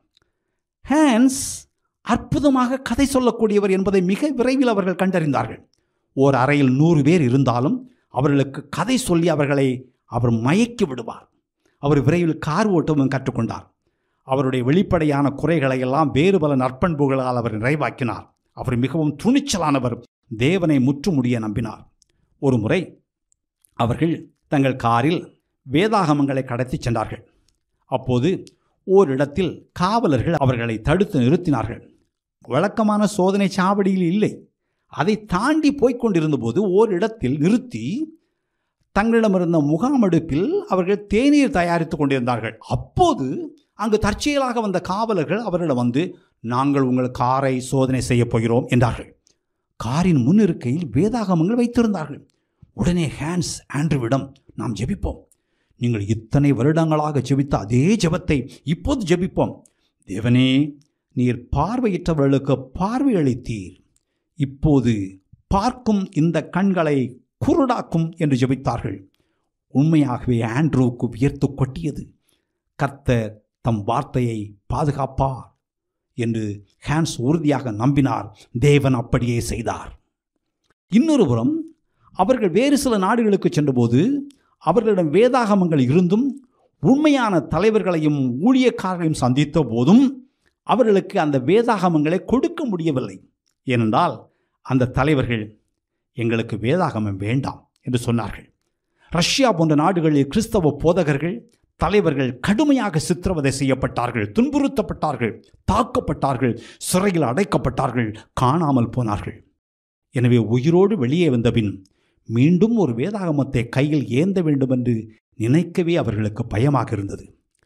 [SPEAKER 1] ஹேன்ஸ் அற்புதமாக கதை சொல்லக்கூடியவர் என்பதை மிக விரைவில் அவர்கள் கண்டறிந்தார்கள் ஓர் அறையில் நூறு பேர் இருந்தாலும் அவர்களுக்கு கதை சொல்லி அவர்களை அவர் மயக்கி விடுவார் அவர் விரைவில் கார் ஓட்டவும் கற்றுக்கொண்டார் அவருடைய வெளிப்படையான குறைகளை எல்லாம் வேறு பல நற்பண்புகளால் அவர் நிறைவாக்கினார் அவர் மிகவும் துணிச்சலானவர் தேவனை முற்றுமுடிய நம்பினார் ஒரு முறை அவர்கள் தங்கள் காரில் வேதாகமங்களை கடத்திச் சென்றார்கள் அப்போது ஓரிடத்தில் காவலர்கள் அவர்களை தடுத்து நிறுத்தினார்கள் வழக்கமான சோதனை சாவடியில் இல்லை அதை தாண்டி போய்க் கொண்டிருந்தபோது ஓரிடத்தில் நிறுத்தி தங்களிடமிருந்த முகாமெடுப்பில் அவர்கள் தேநீர் தயாரித்துக் கொண்டிருந்தார்கள் அப்போது அங்கு தற்செயலாக வந்த காவலர்கள் அவரிடம் வந்து நாங்கள் உங்கள் காரை சோதனை செய்யப் போகிறோம் என்றார்கள் காரின் முன் இருக்கையில் வேதாகமங்கள் வைத்திருந்தார்கள் உடனே ஹேண்ட்ஸ் ஆண்ட்ருவிடம் நாம் ஜெபிப்போம் நீங்கள் இத்தனை வருடங்களாக ஜெபித்த அதே ஜெபத்தை இப்போது ஜெபிப்போம் தேவனே நீர் பார்வையற்றவர்களுக்கு பார்வை அளித்தீர் இப்போது பார்க்கும் இந்த கண்களை குருடாக்கும் என்று ஜெபித்தார்கள் உண்மையாகவே ஆண்ட்ரூவுக்கு வியர்த்து கொட்டியது கர்த்தர் தம் வார்த்தையை பாதுகாப்பார் என்று ஹான்ஸ் உறுதியாக நம்பினார் தேவன் அப்படியே செய்தார் இன்னொரு புறம் அவர்கள் வேறு சில நாடுகளுக்கு சென்றபோது அவர்களிடம் வேதாகமங்கள் இருந்தும் உண்மையான தலைவர்களையும் ஊழியக்காரர்களையும் சந்தித்த போதும் அவர்களுக்கு அந்த வேதாகமங்களை கொடுக்க முடியவில்லை ஏனென்றால் அந்த தலைவர்கள் எங்களுக்கு வேதாகமம் வேண்டாம் என்று சொன்னார்கள் ரஷ்யா போன்ற நாடுகளில் கிறிஸ்தவ போதகர்கள் தலைவர்கள் கடுமையாக சித்திரவதை செய்யப்பட்டார்கள் துன்புறுத்தப்பட்டார்கள் தாக்கப்பட்டார்கள் சிறையில் அடைக்கப்பட்டார்கள் காணாமல் போனார்கள் எனவே உயிரோடு வெளியே வந்தபின் மீண்டும் ஒரு வேதாகமத்தை கையில் ஏந்த வேண்டும் என்று நினைக்கவே அவர்களுக்கு பயமாக இருந்தது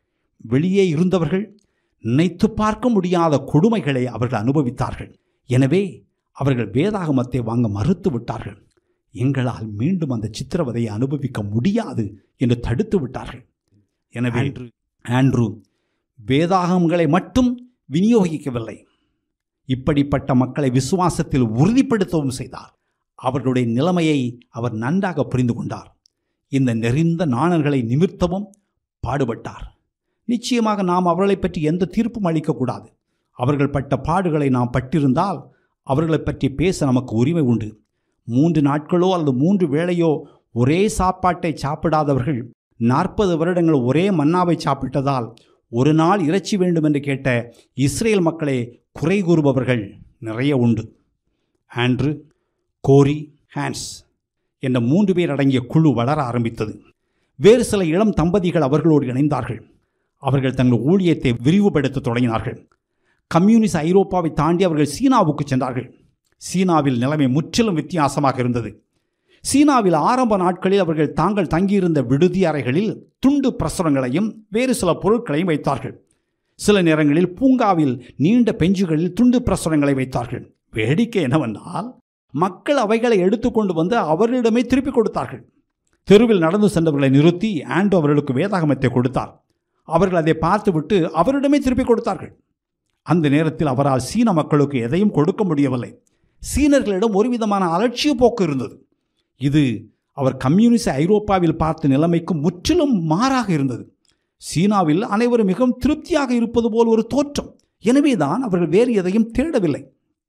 [SPEAKER 1] வெளியே இருந்தவர்கள் நினைத்து பார்க்க முடியாத கொடுமைகளை அவர்கள் அனுபவித்தார்கள் எனவே அவர்கள் வேதாகமத்தை வாங்க மறுத்து விட்டார்கள் எங்களால் மீண்டும் அந்த சித்திரவதையை அனுபவிக்க முடியாது என்று தடுத்து விட்டார்கள் எனவே ஆண்ட்ரூ வேதாகமங்களை மட்டும் விநியோகிக்கவில்லை இப்படிப்பட்ட மக்களை விசுவாசத்தில் உறுதிப்படுத்தவும் செய்தார் அவர்களுடைய நிலைமையை அவர் நன்றாக புரிந்து கொண்டார் இந்த நெறிந்த நாணல்களை நிமிர்த்தவும் பாடுபட்டார் நிச்சயமாக நாம் அவர்களை பற்றி எந்த தீர்ப்பும் அளிக்கக்கூடாது அவர்கள் பட்ட பாடுகளை நாம் பட்டிருந்தால் அவர்களை பற்றி பேச நமக்கு உரிமை உண்டு மூன்று நாட்களோ அல்லது மூன்று வேளையோ ஒரே சாப்பாட்டை சாப்பிடாதவர்கள் நாற்பது வருடங்கள் ஒரே மன்னாவை சாப்பிட்டதால் ஒரு நாள் இறைச்சி வேண்டும் என்று கேட்ட இஸ்ரேல் மக்களை குறை கூறுபவர்கள் நிறைய உண்டு ஆண்ட்ரு கோரி ஹான்ஸ் என்ற மூன்று பேர் அடங்கிய குழு வளர ஆரம்பித்தது வேறு சில இளம் தம்பதிகள் அவர்களோடு இணைந்தார்கள் அவர்கள் தங்கள் ஊழியத்தை விரிவுபடுத்த தொடங்கினார்கள் கம்யூனிஸ்ட் ஐரோப்பாவை தாண்டி அவர்கள் சீனாவுக்கு சென்றார்கள் சீனாவில் நிலைமை முற்றிலும் வித்தியாசமாக இருந்தது சீனாவில் ஆரம்ப நாட்களில் அவர்கள் தாங்கள் தங்கியிருந்த விடுதி அறைகளில் துண்டு பிரசுரங்களையும் வேறு சில பொருட்களையும் வைத்தார்கள் சில நேரங்களில் பூங்காவில் நீண்ட பெஞ்சுகளில் துண்டு பிரசுரங்களை வைத்தார்கள் வேடிக்கை என்னவென்றால் மக்கள் அவைகளை எடுத்துக்கொண்டு வந்து அவர்களிடமே திருப்பி கொடுத்தார்கள் தெருவில் நடந்து சென்றவர்களை நிறுத்தி ஆண்டோ அவர்களுக்கு வேதாகமத்தை கொடுத்தார் அவர்கள் அதை பார்த்துவிட்டு அவரிடமே திருப்பி கொடுத்தார்கள் அந்த நேரத்தில் அவரால் சீன மக்களுக்கு எதையும் கொடுக்க முடியவில்லை சீனர்களிடம் ஒரு விதமான அலட்சிய போக்கு இருந்தது இது அவர் கம்யூனிஸ்ட் ஐரோப்பாவில் பார்த்த நிலைமைக்கு முற்றிலும் மாறாக இருந்தது சீனாவில் அனைவரும் மிகவும் திருப்தியாக இருப்பது போல் ஒரு தோற்றம் எனவேதான் அவர்கள் வேறு எதையும் தேடவில்லை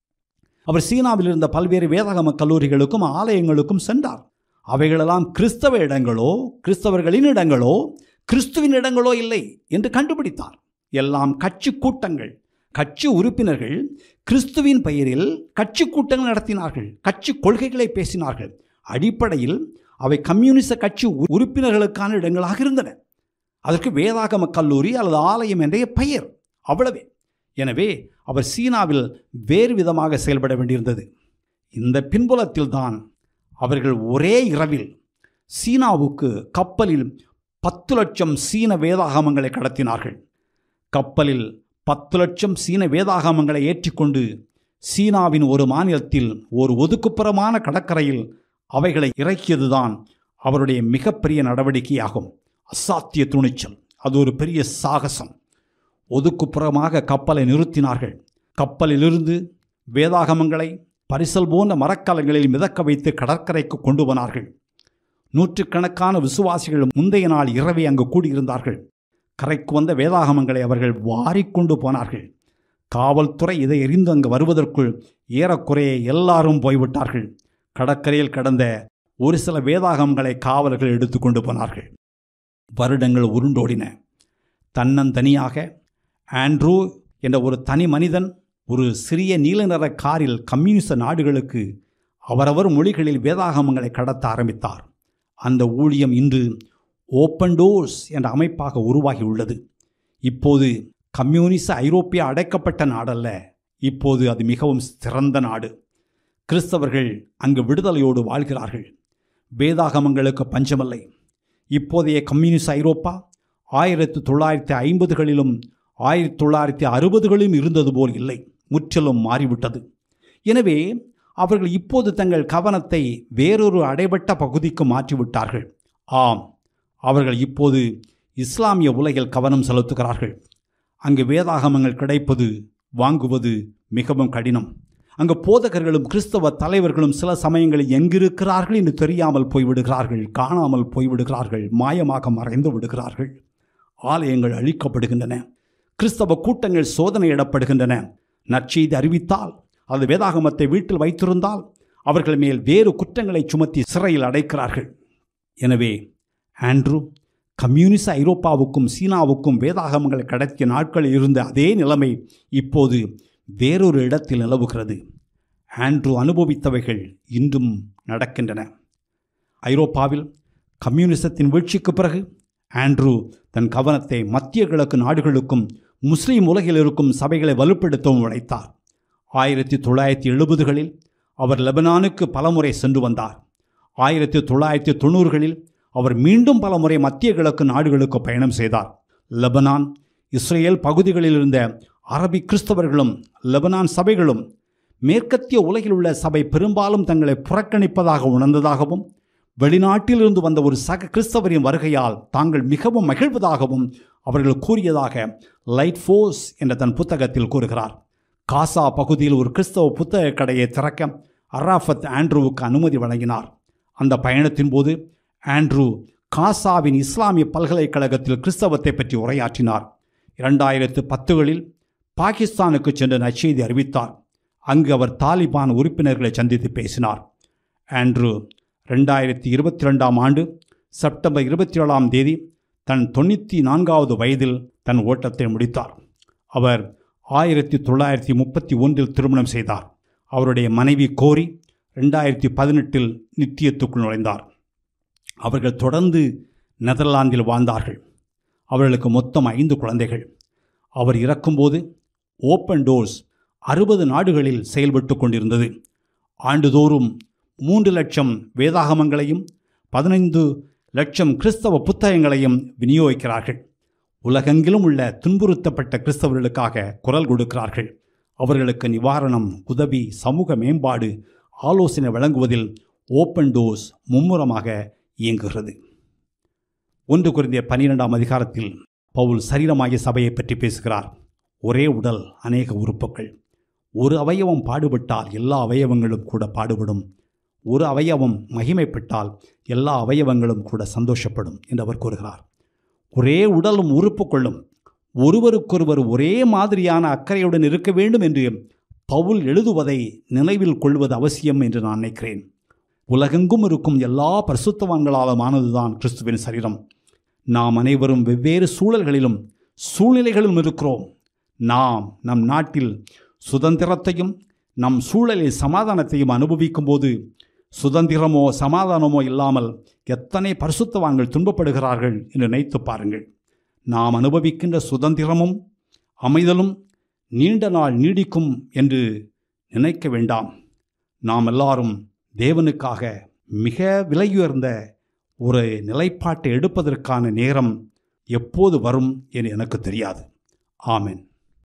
[SPEAKER 1] அவர் சீனாவில் இருந்த பல்வேறு வேதாகம கல்லூரிகளுக்கும் ஆலயங்களுக்கும் சென்றார் அவைகளெல்லாம் கிறிஸ்தவ இடங்களோ கிறிஸ்தவர்களின் இடங்களோ கிறிஸ்துவின் இடங்களோ இல்லை என்று கண்டுபிடித்தார் எல்லாம் கட்சி கூட்டங்கள் கட்சி உறுப்பினர்கள் கிறிஸ்துவின் பெயரில் கட்சி கூட்டங்கள் நடத்தினார்கள் கட்சி கொள்கைகளை பேசினார்கள் அடிப்படையில் அவை கம்யூனிச கட்சி உறுப்பினர்களுக்கான இடங்களாக இருந்தன அதற்கு வேதாகம கல்லூரி அல்லது ஆலயம் என்ற பெயர் அவ்வளவே எனவே அவர் சீனாவில் வேறு விதமாக செயல்பட வேண்டியிருந்தது இந்த பின்புலத்தில்தான் அவர்கள் ஒரே இரவில் சீனாவுக்கு கப்பலில் பத்து லட்சம் சீன வேதாகமங்களை கடத்தினார்கள் கப்பலில் பத்து லட்சம் சீன வேதாகமங்களை ஏற்றிக்கொண்டு சீனாவின் ஒரு மாநிலத்தில் ஒரு ஒதுக்குப்புறமான கடற்கரையில் அவைகளை இறக்கியதுதான் அவருடைய மிகப்பெரிய நடவடிக்கையாகும் அசாத்திய துணிச்சல் அது ஒரு பெரிய சாகசம் ஒதுக்குப்புறமாக கப்பலை நிறுத்தினார்கள் கப்பலிலிருந்து வேதாகமங்களை பரிசல் போன்ற மரக்கலங்களில் மிதக்க வைத்து கடற்கரைக்கு கொண்டு போனார்கள் நூற்றுக்கணக்கான விசுவாசிகள் முந்தைய நாள் இரவே அங்கு கூடியிருந்தார்கள் கரைக்கு வந்த வேதாகமங்களை அவர்கள் வாரிக்கொண்டு போனார்கள் காவல்துறை இதை எரிந்து அங்கு வருவதற்குள் ஏறக்குறைய எல்லாரும் போய்விட்டார்கள் கடற்கரையில் கடந்த ஒரு சில வேதாகமங்களை காவலர்கள் எடுத்துக்கொண்டு போனார்கள் வருடங்கள் உருண்டோடின தன்னந்தனியாக ஆண்ட்ரூ என்ற ஒரு தனி மனிதன் ஒரு சிறிய நீல நிற காரில் கம்யூனிச நாடுகளுக்கு அவரவர் மொழிகளில் வேதாகமங்களை கடத்த ஆரம்பித்தார் அந்த ஊழியம் இன்று ஓப்பன் டோர்ஸ் என்ற அமைப்பாக உருவாகி உள்ளது இப்போது கம்யூனிச ஐரோப்பிய அடைக்கப்பட்ட நாடல்ல இப்போது அது மிகவும் சிறந்த நாடு கிறிஸ்தவர்கள் அங்கு விடுதலையோடு வாழ்கிறார்கள் வேதாகமங்களுக்கு பஞ்சமில்லை இப்போதைய கம்யூனிச ஐரோப்பா ஆயிரத்தி தொள்ளாயிரத்தி ஐம்பதுகளிலும் ஆயிரத்தி தொள்ளாயிரத்தி அறுபதுகளிலும் இருந்தது போல் இல்லை முற்றிலும் மாறிவிட்டது எனவே அவர்கள் இப்போது தங்கள் கவனத்தை வேறொரு அடைபட்ட பகுதிக்கு மாற்றிவிட்டார்கள் ஆம் அவர்கள் இப்போது இஸ்லாமிய உலகில் கவனம் செலுத்துகிறார்கள் அங்கு வேதாகமங்கள் கிடைப்பது வாங்குவது மிகவும் கடினம் அங்கு போதகர்களும் கிறிஸ்தவ தலைவர்களும் சில சமயங்களில் எங்கிருக்கிறார்கள் என்று தெரியாமல் போய்விடுகிறார்கள் காணாமல் போய்விடுகிறார்கள் மாயமாக மறைந்து விடுகிறார்கள் ஆலயங்கள் அழிக்கப்படுகின்றன கிறிஸ்தவ கூட்டங்கள் சோதனையிடப்படுகின்றன நற்செய்தி அறிவித்தால் அது வேதாகமத்தை வீட்டில் வைத்திருந்தால் அவர்கள் மேல் வேறு குற்றங்களை சுமத்தி சிறையில் அடைக்கிறார்கள் எனவே ஆண்ட்ரூ கம்யூனிச ஐரோப்பாவுக்கும் சீனாவுக்கும் வேதாகமங்களை கடத்திய நாட்களில் இருந்த அதே நிலைமை இப்போது வேறொரு இடத்தில் நிலவுகிறது ஆண்ட்ரூ அனுபவித்தவைகள் இன்றும் நடக்கின்றன ஐரோப்பாவில் கம்யூனிசத்தின் வீழ்ச்சிக்கு பிறகு ஆண்ட்ரூ தன் கவனத்தை மத்திய கிழக்கு நாடுகளுக்கும் முஸ்லீம் உலகில் இருக்கும் சபைகளை வலுப்படுத்தவும் உழைத்தார் ஆயிரத்தி தொள்ளாயிரத்தி எழுபதுகளில் அவர் லெபனானுக்கு பலமுறை சென்று வந்தார் ஆயிரத்தி தொள்ளாயிரத்தி தொண்ணூறுகளில் அவர் மீண்டும் பலமுறை மத்திய கிழக்கு நாடுகளுக்கு பயணம் செய்தார் லெபனான் இஸ்ரேல் பகுதிகளில் இருந்த அரபி கிறிஸ்தவர்களும் லெபனான் சபைகளும் மேற்கத்திய உலகில் உள்ள சபை பெரும்பாலும் தங்களை புறக்கணிப்பதாக உணர்ந்ததாகவும் வெளிநாட்டிலிருந்து வந்த ஒரு சக கிறிஸ்தவரின் வருகையால் தாங்கள் மிகவும் மகிழ்வதாகவும் அவர்கள் கூறியதாக லைட் ஃபோர்ஸ் என்ற தன் புத்தகத்தில் கூறுகிறார் காசா பகுதியில் ஒரு கிறிஸ்தவ புத்தக கடையை திறக்க அராஃபத் ஆண்ட்ரூவுக்கு அனுமதி வழங்கினார் அந்த பயணத்தின் போது ஆண்ட்ரூ காசாவின் இஸ்லாமிய பல்கலைக்கழகத்தில் கிறிஸ்தவத்தை பற்றி உரையாற்றினார் இரண்டாயிரத்து பத்துகளில் பாகிஸ்தானுக்கு சென்று நற்செய்தி அறிவித்தார் அங்கு அவர் தாலிபான் உறுப்பினர்களை சந்தித்து பேசினார் ஆண்ட்ரூ ரெண்டாயிரத்தி இருபத்தி ரெண்டாம் ஆண்டு செப்டம்பர் இருபத்தி ஏழாம் தேதி தன் தொண்ணூற்றி நான்காவது வயதில் தன் ஓட்டத்தை முடித்தார் அவர் ஆயிரத்தி தொள்ளாயிரத்தி முப்பத்தி ஒன்றில் திருமணம் செய்தார் அவருடைய மனைவி கோரி ரெண்டாயிரத்தி பதினெட்டில் நித்தியத்துக்குள் நுழைந்தார் அவர்கள் தொடர்ந்து நெதர்லாந்தில் வாழ்ந்தார்கள் அவர்களுக்கு மொத்தம் ஐந்து குழந்தைகள் அவர் இறக்கும்போது ஓப்பன் டோர்ஸ் அறுபது நாடுகளில் செயல்பட்டு கொண்டிருந்தது ஆண்டுதோறும் மூன்று லட்சம் வேதாகமங்களையும் பதினைந்து லட்சம் கிறிஸ்தவ புத்தகங்களையும் விநியோகிக்கிறார்கள் உலகெங்கிலும் உள்ள துன்புறுத்தப்பட்ட கிறிஸ்தவர்களுக்காக குரல் கொடுக்கிறார்கள் அவர்களுக்கு நிவாரணம் உதவி சமூக மேம்பாடு ஆலோசனை வழங்குவதில் ஓப்பன் டோர்ஸ் மும்முரமாக இயங்குகிறது ஒன்று குறைந்த பன்னிரெண்டாம் அதிகாரத்தில் பவுல் சரீரமாகிய சபையை பற்றி பேசுகிறார் ஒரே உடல் அநேக உறுப்புகள் ஒரு அவயவம் பாடுபட்டால் எல்லா அவயவங்களும் கூட பாடுபடும் ஒரு அவயவம் மகிமைப்பட்டால் எல்லா அவயவங்களும் கூட சந்தோஷப்படும் என்று அவர் கூறுகிறார் ஒரே உடலும் உறுப்புகளும் ஒருவருக்கொருவர் ஒரே மாதிரியான அக்கறையுடன் இருக்க வேண்டும் என்று பவுல் எழுதுவதை நினைவில் கொள்வது அவசியம் என்று நான் நினைக்கிறேன் உலகெங்கும் இருக்கும் எல்லா பரிசுத்தவான்களாலும் ஆனதுதான் கிறிஸ்துவின் சரீரம் நாம் அனைவரும் வெவ்வேறு சூழல்களிலும் சூழ்நிலைகளிலும் இருக்கிறோம் நாம் நம் நாட்டில் சுதந்திரத்தையும் நம் சூழலில் சமாதானத்தையும் அனுபவிக்கும் போது சுதந்திரமோ சமாதானமோ இல்லாமல் எத்தனை பரிசுத்தவான்கள் துன்பப்படுகிறார்கள் என்று நினைத்து பாருங்கள் நாம் அனுபவிக்கின்ற சுதந்திரமும் அமைதலும் நீண்ட நாள் நீடிக்கும் என்று நினைக்க வேண்டாம் நாம் எல்லாரும் தேவனுக்காக மிக விலையுயர்ந்த ஒரு நிலைப்பாட்டை எடுப்பதற்கான நேரம் எப்போது வரும் என்று எனக்கு தெரியாது ஆமென்